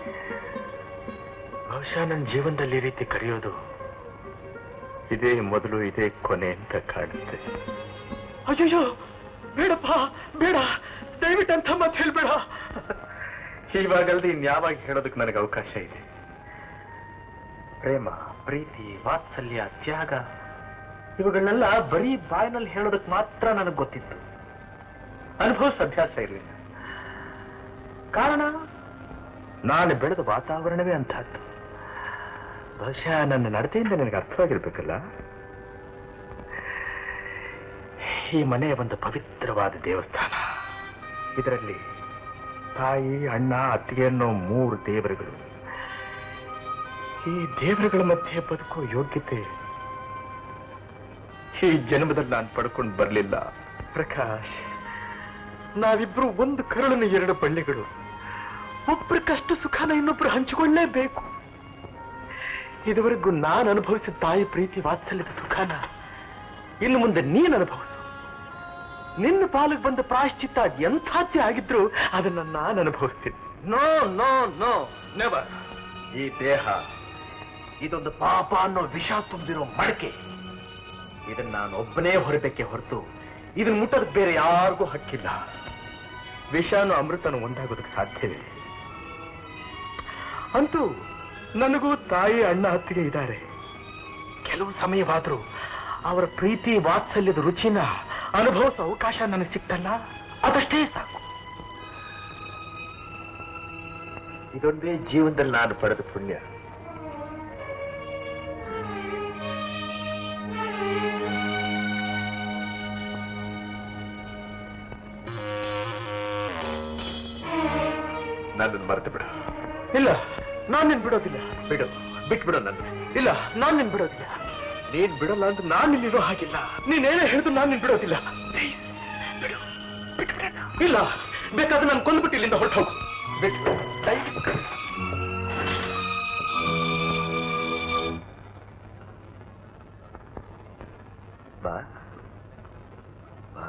ಬಹುಶಃ ನನ್ನ ಜೀವನದಲ್ಲಿ ಈ ರೀತಿ ಕರೆಯೋದು ಇದೇ ಮೊದಲು ಇದೇ ಕೊನೆ ಅಂತ ಕಾಣುತ್ತೆ ಅಯ್ಯೋ ಬೇಡಪ್ಪ ಬೇಡ ದಯವಿಟ್ಟು ಅಂತ ಮತ್ತೆ ಹೇಳ್ಬೇಡ ಇವಾಗಲ್ದೆ ಇನ್ಯಾವಾಗ ಹೇಳೋದಕ್ಕೆ ನನಗೆ ಅವಕಾಶ ಇದೆ ಪ್ರೇಮ ಪ್ರೀತಿ ವಾತ್ಸಲ್ಯ ತ್ಯಾಗ ಇವುಗಳನ್ನೆಲ್ಲ ಬರೀ ಬಾಯಿನಲ್ಲಿ ಹೇಳೋದಕ್ಕೆ ಮಾತ್ರ ನನಗೆ ಗೊತ್ತಿತ್ತು ಅನುಭವಿಸ ಅಭ್ಯಾಸ ಇರಲಿಲ್ಲ ಕಾರಣ ನಾನು ಬೆಳೆದ ವಾತಾವರಣವೇ ಅಂತಹದ್ದು ಬಹುಶಃ ನನ್ನ ನಡತೆಯಿಂದ ನನಗೆ ಅರ್ಥವಾಗಿರ್ಬೇಕಲ್ಲ ಈ ಮನೆ ಒಂದು ಪವಿತ್ರವಾದ ದೇವಸ್ಥಾನ ಇದರಲ್ಲಿ ತಾಯಿ ಅಣ್ಣ ಅತ್ತಿಗೆ ಅನ್ನೋ ಮೂರು ದೇವರುಗಳು ಈ ದೇವರುಗಳ ಮಧ್ಯೆ ಬದುಕೋ ಯೋಗ್ಯತೆ ಈ ಜನ್ಮದಲ್ಲಿ ನಾನು ಪಡ್ಕೊಂಡು ಬರಲಿಲ್ಲ ಪ್ರಕಾಶ್ ನಾವಿಬ್ರು ಒಂದು ಕರುಳಿನ ಎರಡು ಬಳ್ಳಿಗಳು ಒಬ್ಬರ ಕಷ್ಟ ಸುಖನ ಇನ್ನೊಬ್ರು ಹಂಚಿಕೊಳ್ಳೇಬೇಕು ಇದುವರೆಗೂ ನಾನು ಅನುಭವಿಸಿದ ತಾಯಿ ಪ್ರೀತಿ ವಾತ್ಸಲ್ಯದ ಸುಖನ ಇನ್ನು ಮುಂದೆ ನೀನು ಅನುಭವಿಸು ನಿನ್ನ ಪಾಲಿಗೆ ಬಂದ ಪ್ರಾಶ್ಚಿತ್ತ ಅದ್ ಎಂಥದ್ದೇ ಆಗಿದ್ರು ಅದನ್ನ ನಾನು ಅನುಭವಿಸ್ತೀನಿ ನೋ ನೋ ನೋ ನೆವರ್ ಈ ದೇಹ ಇದೊಂದು ಪಾಪ ಅನ್ನೋ ವಿಷ ತುಂಬಿರೋ ಮಡಕೆ ಇದನ್ನ ನಾನು ಒಬ್ಬನೇ ಹೊರಬೇಕೆ ಹೊರತು ಇದನ್ನ ಮುಟ್ಟೋದಕ್ಕೆ ಬೇರೆ ಯಾರಿಗೂ ಹಕ್ಕಿಲ್ಲ ವಿಷಾನು ಅಮೃತನು ಒಂದಾಗೋದಕ್ಕೆ ಸಾಧ್ಯವೇ ಅಂತೂ ನನಗೂ ತಾಯಿ ಅಣ್ಣ ಹತ್ತಿಗೆ ಇದ್ದಾರೆ ಕೆಲವು ಸಮಯವಾದರೂ ಅವರ ಪ್ರೀತಿ ವಾತ್ಸಲ್ಯದ ರುಚಿನ ಅನುಭವಿಸೋ ಅವಕಾಶ ನನಗೆ ಸಿಕ್ತಲ್ಲ ಅದಷ್ಟೇ ಸಾಕು ಇದೊಂದೇ ಜೀವನದಲ್ಲಿ ನಾನು ಪಡೆದ ಪುಣ್ಯ ನನ್ನನ್ನು ಮರೆತು ಬಿಡು ಇಲ್ಲ ನಾನ್ ನಿನ್ ಬಿಡೋದಿಲ್ಲ ಬಿಡು ಬಿಟ್ಬಿಡು ನನ್ನ ಇಲ್ಲ ನಾನ್ ನಿನ್ ಬಿಡೋದಿಲ್ಲ ನೀನ್ ಬಿಡಲ್ಲ ಅಂತ ನಾನ್ ನಿಲ್ಲಿರೋ ಹಾಗಿಲ್ಲ ನೀನೇನೇ ಹೇಳಿದ್ರು ನಾನ್ ನಿನ್ ಬಿಡೋದಿಲ್ಲ Please, ಬಿಡು ಬಿಟ್ಬಿಡಣ್ಣ. ಇಲ್ಲ ಬೇಕಾದ್ರೆ ನಾನು ಕೊಂದ್ಬಿಟ್ಟು ಇಲ್ಲಿಂದ ಹೊರಟು ಹೋಗು ಬಿಟ್ಬಿಡು ದಯವಿಟ್ಟು. ಬಾ ಬಾ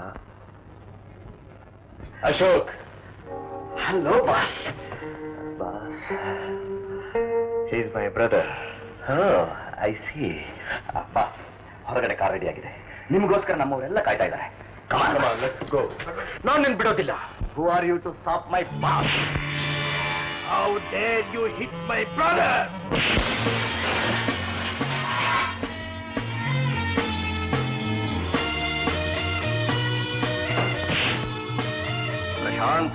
Ashok hello boss boss is my brother I see boss ಹೊರಗಡೆ ಕಾರ್ ರೆಡಿ ಆಗಿದೆ ನಿಮಗೋಸ್ಕರ ನಮ್ಮವರೆಲ್ಲ ಕಾಯ್ತಾ ಇದ್ದಾರೆ ಗೋ ನಾನು ನಿನ್ ಬಿಡೋದಿಲ್ಲ who are you to stop my boss how dare you hit my brother Prashant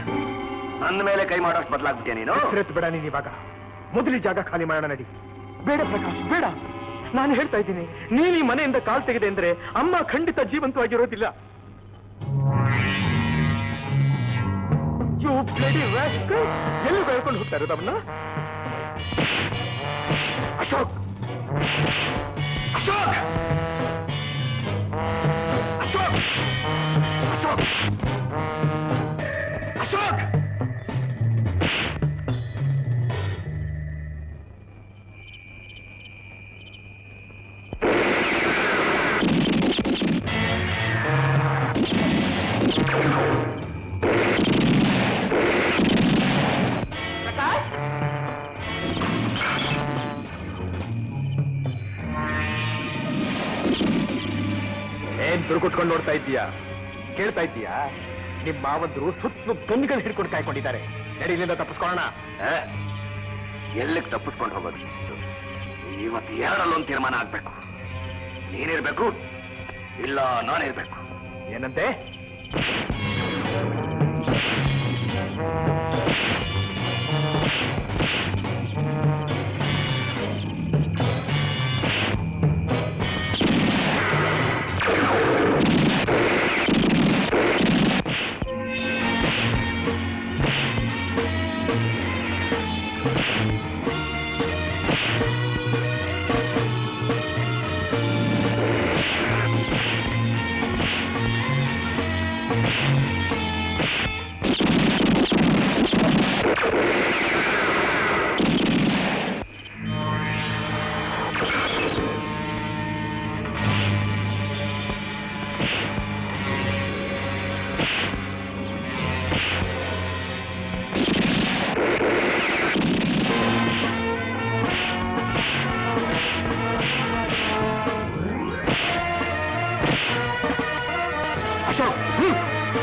ನನ್ನ ಮೇಲೆ ಕೈ ಮಾಡೋಷ್ಟು ಬದಲಾಗ್ಬಿಟ್ಟಿಯ ನೀನು ಹೆಸರೆತ್ತು ಬೇಡ ನೀನು ಇವಾಗ ಮೊದಲು ಈ ಜಾಗ ಖಾಲಿ ಮಾಡೋಣ ನಡಿ ಬೇಡ ಪ್ರಕಾಶ್ ಬೇಡ ನಾನು ಹೇಳ್ತಾ ಇದ್ದೀನಿ ನೀನು ಈ ಮನೆಯಿಂದ ಕಾಲ್ ತೆಗೆದೆ ಅಂದ್ರೆ ಅಮ್ಮ ಖಂಡಿತ ಜೀವಂತವಾಗಿರೋದಿಲ್ಲ You bloody rascal! ಎಲ್ಲಿ ಬೆಳ್ಕೊಂಡು ಹೋಗ್ತಾ ಇರೋದು ಅವನ್ನ ಅಶೋಕ್ ಅಶೋಕ್ ಅಶೋಕ್ ಅಶೋಕ್ ಅಶೋಕ್ ಪ್ರಕಾಶ್ ಏನ್ ದುರ್ಗುಟ್ಕೊಂಡು ನೋಡ್ತಾ ಇದ್ದೀಯಾ ಕೇಳ್ತಾ ಇದ್ದೀಯಾ ನಿಮ್ ಮಾವಂದ್ರು ಸುತ್ತಲೂ ಗನ್ಗಳು ಹಿಡ್ಕೊಂಡು ಕಾಯ್ಕೊಂಡಿದ್ದಾರೆ ನಡಿಲಿಂದ ತಪ್ಪಿಸ್ಕೊಳ್ಳೋಣ ಎಲ್ಲಿಗೆ ತಪ್ಪಿಸ್ಕೊಂಡು ಹೋಗೋದು ಇವತ್ತು ಎರಡಲ್ಲೊಂದು ತೀರ್ಮಾನ ಆಗ್ಬೇಕು ನೀನಿರ್ಬೇಕು ಇಲ್ಲ ನಾನಿರ್ಬೇಕು ಏನಂತೆ ಅಶೋಕ್ ಹ್ಮ್.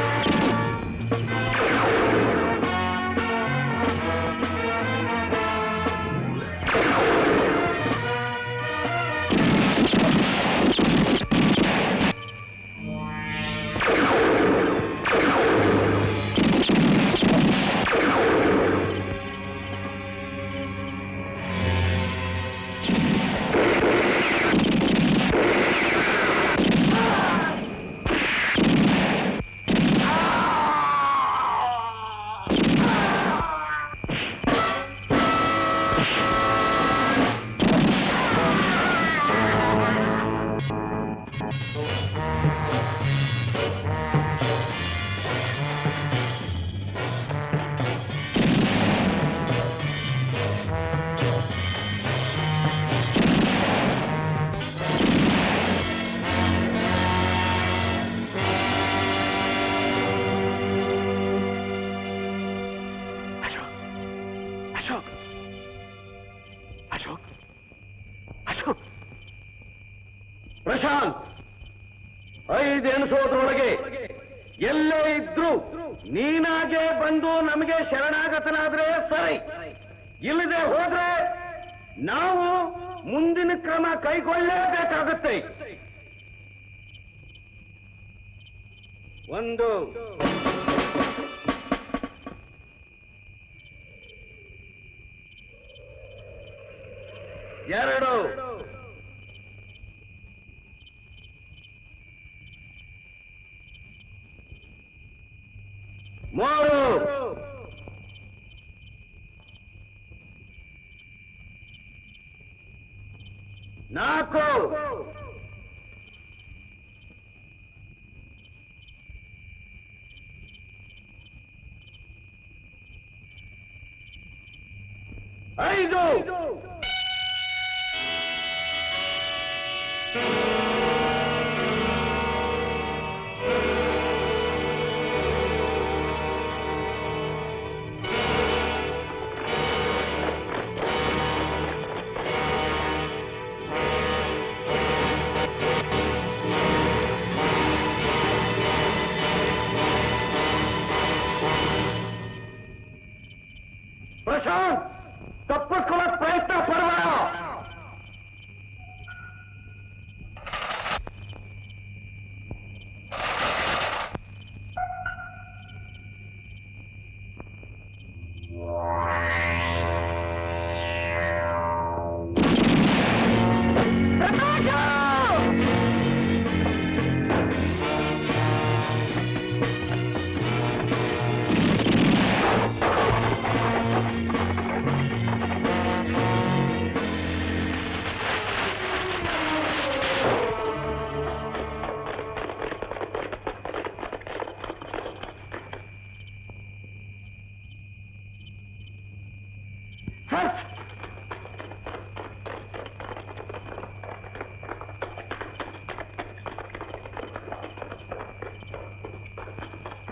ಅಶೋಕ್ ಅಶೋಕ್ ಅಶೋಕ್ ಅಶೋಕ್ ಪ್ರಶಾಂತ್ ಐದು ಎಣಿಸೋದ್ರೊಳಗೆ ಎಲ್ಲೇ ಇದ್ರು ನೀನಾಗೆ ಬಂದು ನಮಗೆ ಶರಣಾಗತನಾದ್ರೆ ಸರಿ ಇಲ್ಲದೆ ಹೋದ್ರೆ ನಾವು ಮುಂದಿನ ಕ್ರಮ ಕೈಗೊಳ್ಳಲೇಬೇಕಾಗುತ್ತೆ ಒಂದು ಎರಡು ಮೂರು ನಾಲ್ಕು ಐದು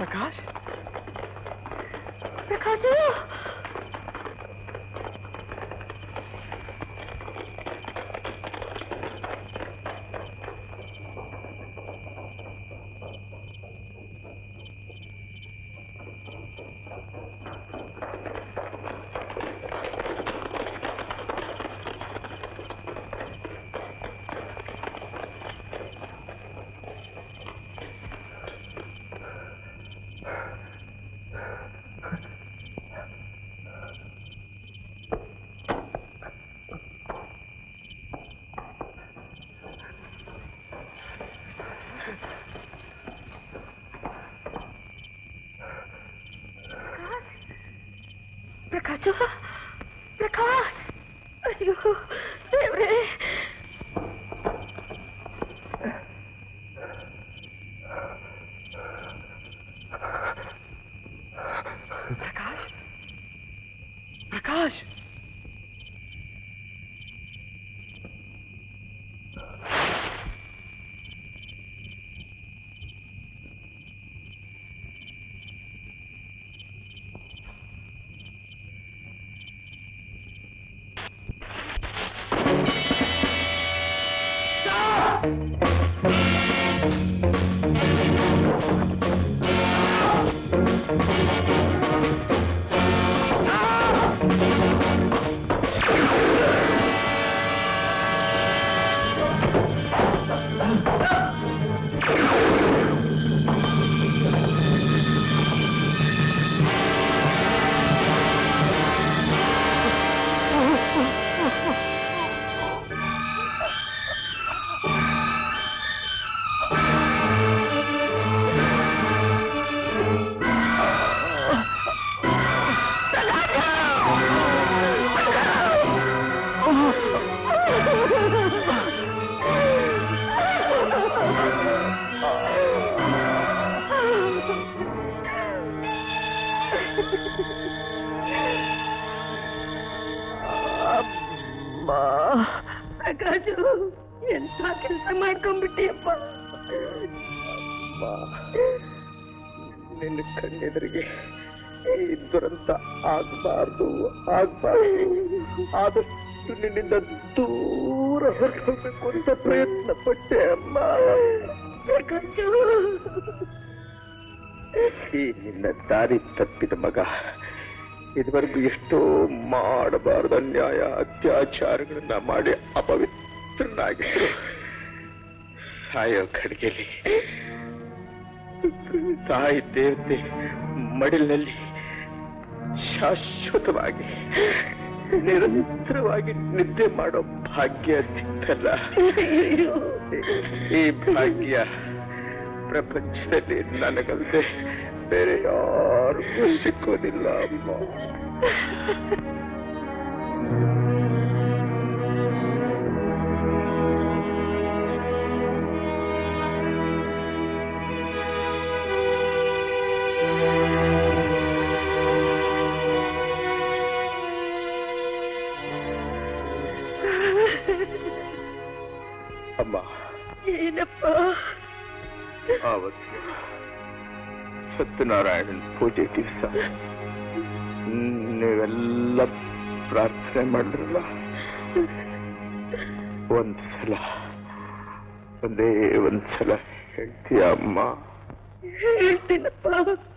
ಪ್ರಕಾಶ್ ಪ್ರಕಾಶು ಪ್ರಕಾಶು ಪ್ರಕಾಶ್ ಅಯ್ಯೋ ದೇವ್ರೇ ಪ್ರಕಾಶ್ ಪ್ರಕಾಶ್ ಪ್ರಕಾಶು ಎಂತ ಕೆಲಸ ಮಾಡ್ಕೊಂಡ್ಬಿಟ್ಟಿಯಪ್ಪ ನಿನ್ನ ಕಣ್ಣೆದುರಿಗೆ ಈ ದುರಂತ ಆಗ್ಬಾರ್ದು ಆಗ್ಬಾರ್ದು ಆದಷ್ಟು ನಿನ್ನಿಂದ ದೂರ ಹೊರಟು ಹೋಗ್ಬೇಕು ಅಂತ ಪ್ರಯತ್ನ ಪಟ್ಟೆ ಅಮ್ಮ ಪ್ರಕಾಶು ಈ ನಿನ್ನ ದಾರಿ ತಪ್ಪಿದ ಮಗ ಇದುವರೆಗೂ ಎಷ್ಟೋ ಮಾಡಬಾರದು ಅನ್ಯಾಯ ಅತ್ಯಾಚಾರಗಳನ್ನ ಮಾಡಿ ಅಪವಿತ್ರನಾಗಿದ್ರು ಸಾಯೋ ಕಡೆಗೆಲಿ ತಾಯಿ ದೇವತೆ ಮಡಿಲಿನಲ್ಲಿ ಶಾಶ್ವತವಾಗಿ ನಿರಂತರವಾಗಿ ನಿದ್ದೆ ಮಾಡೋ ಭಾಗ್ಯ ಸಿಕ್ತಲ್ಲ ಈ ಭಾಗ್ಯ ಪ್ರಪಂಚದಲ್ಲಿ ನನಗಲ್ಲದೆ ಬೇರೆ ಯಾರಿಗೂ ಸಿಕ್ಕೋದಿಲ್ಲ ಅಮ್ಮ ಅಮ್ಮ ಏನಪ್ಪ ಆವತ್ತು ಸತ್ಯನಾರಾಯಣನ್ ಪೂಜೆ ದಿವಸ ನೀವೆಲ್ಲ ಪ್ರಾರ್ಥನೆ ಮಾಡಿದ್ರಲ್ಲ ಒಂದ್ ಸಲ ಒಂದೇ ಒಂದ್ ಸಲ ಹೇಳ್ತೀಯ ಅಮ್ಮ ಹೇಳ್ತೀನಪ್ಪ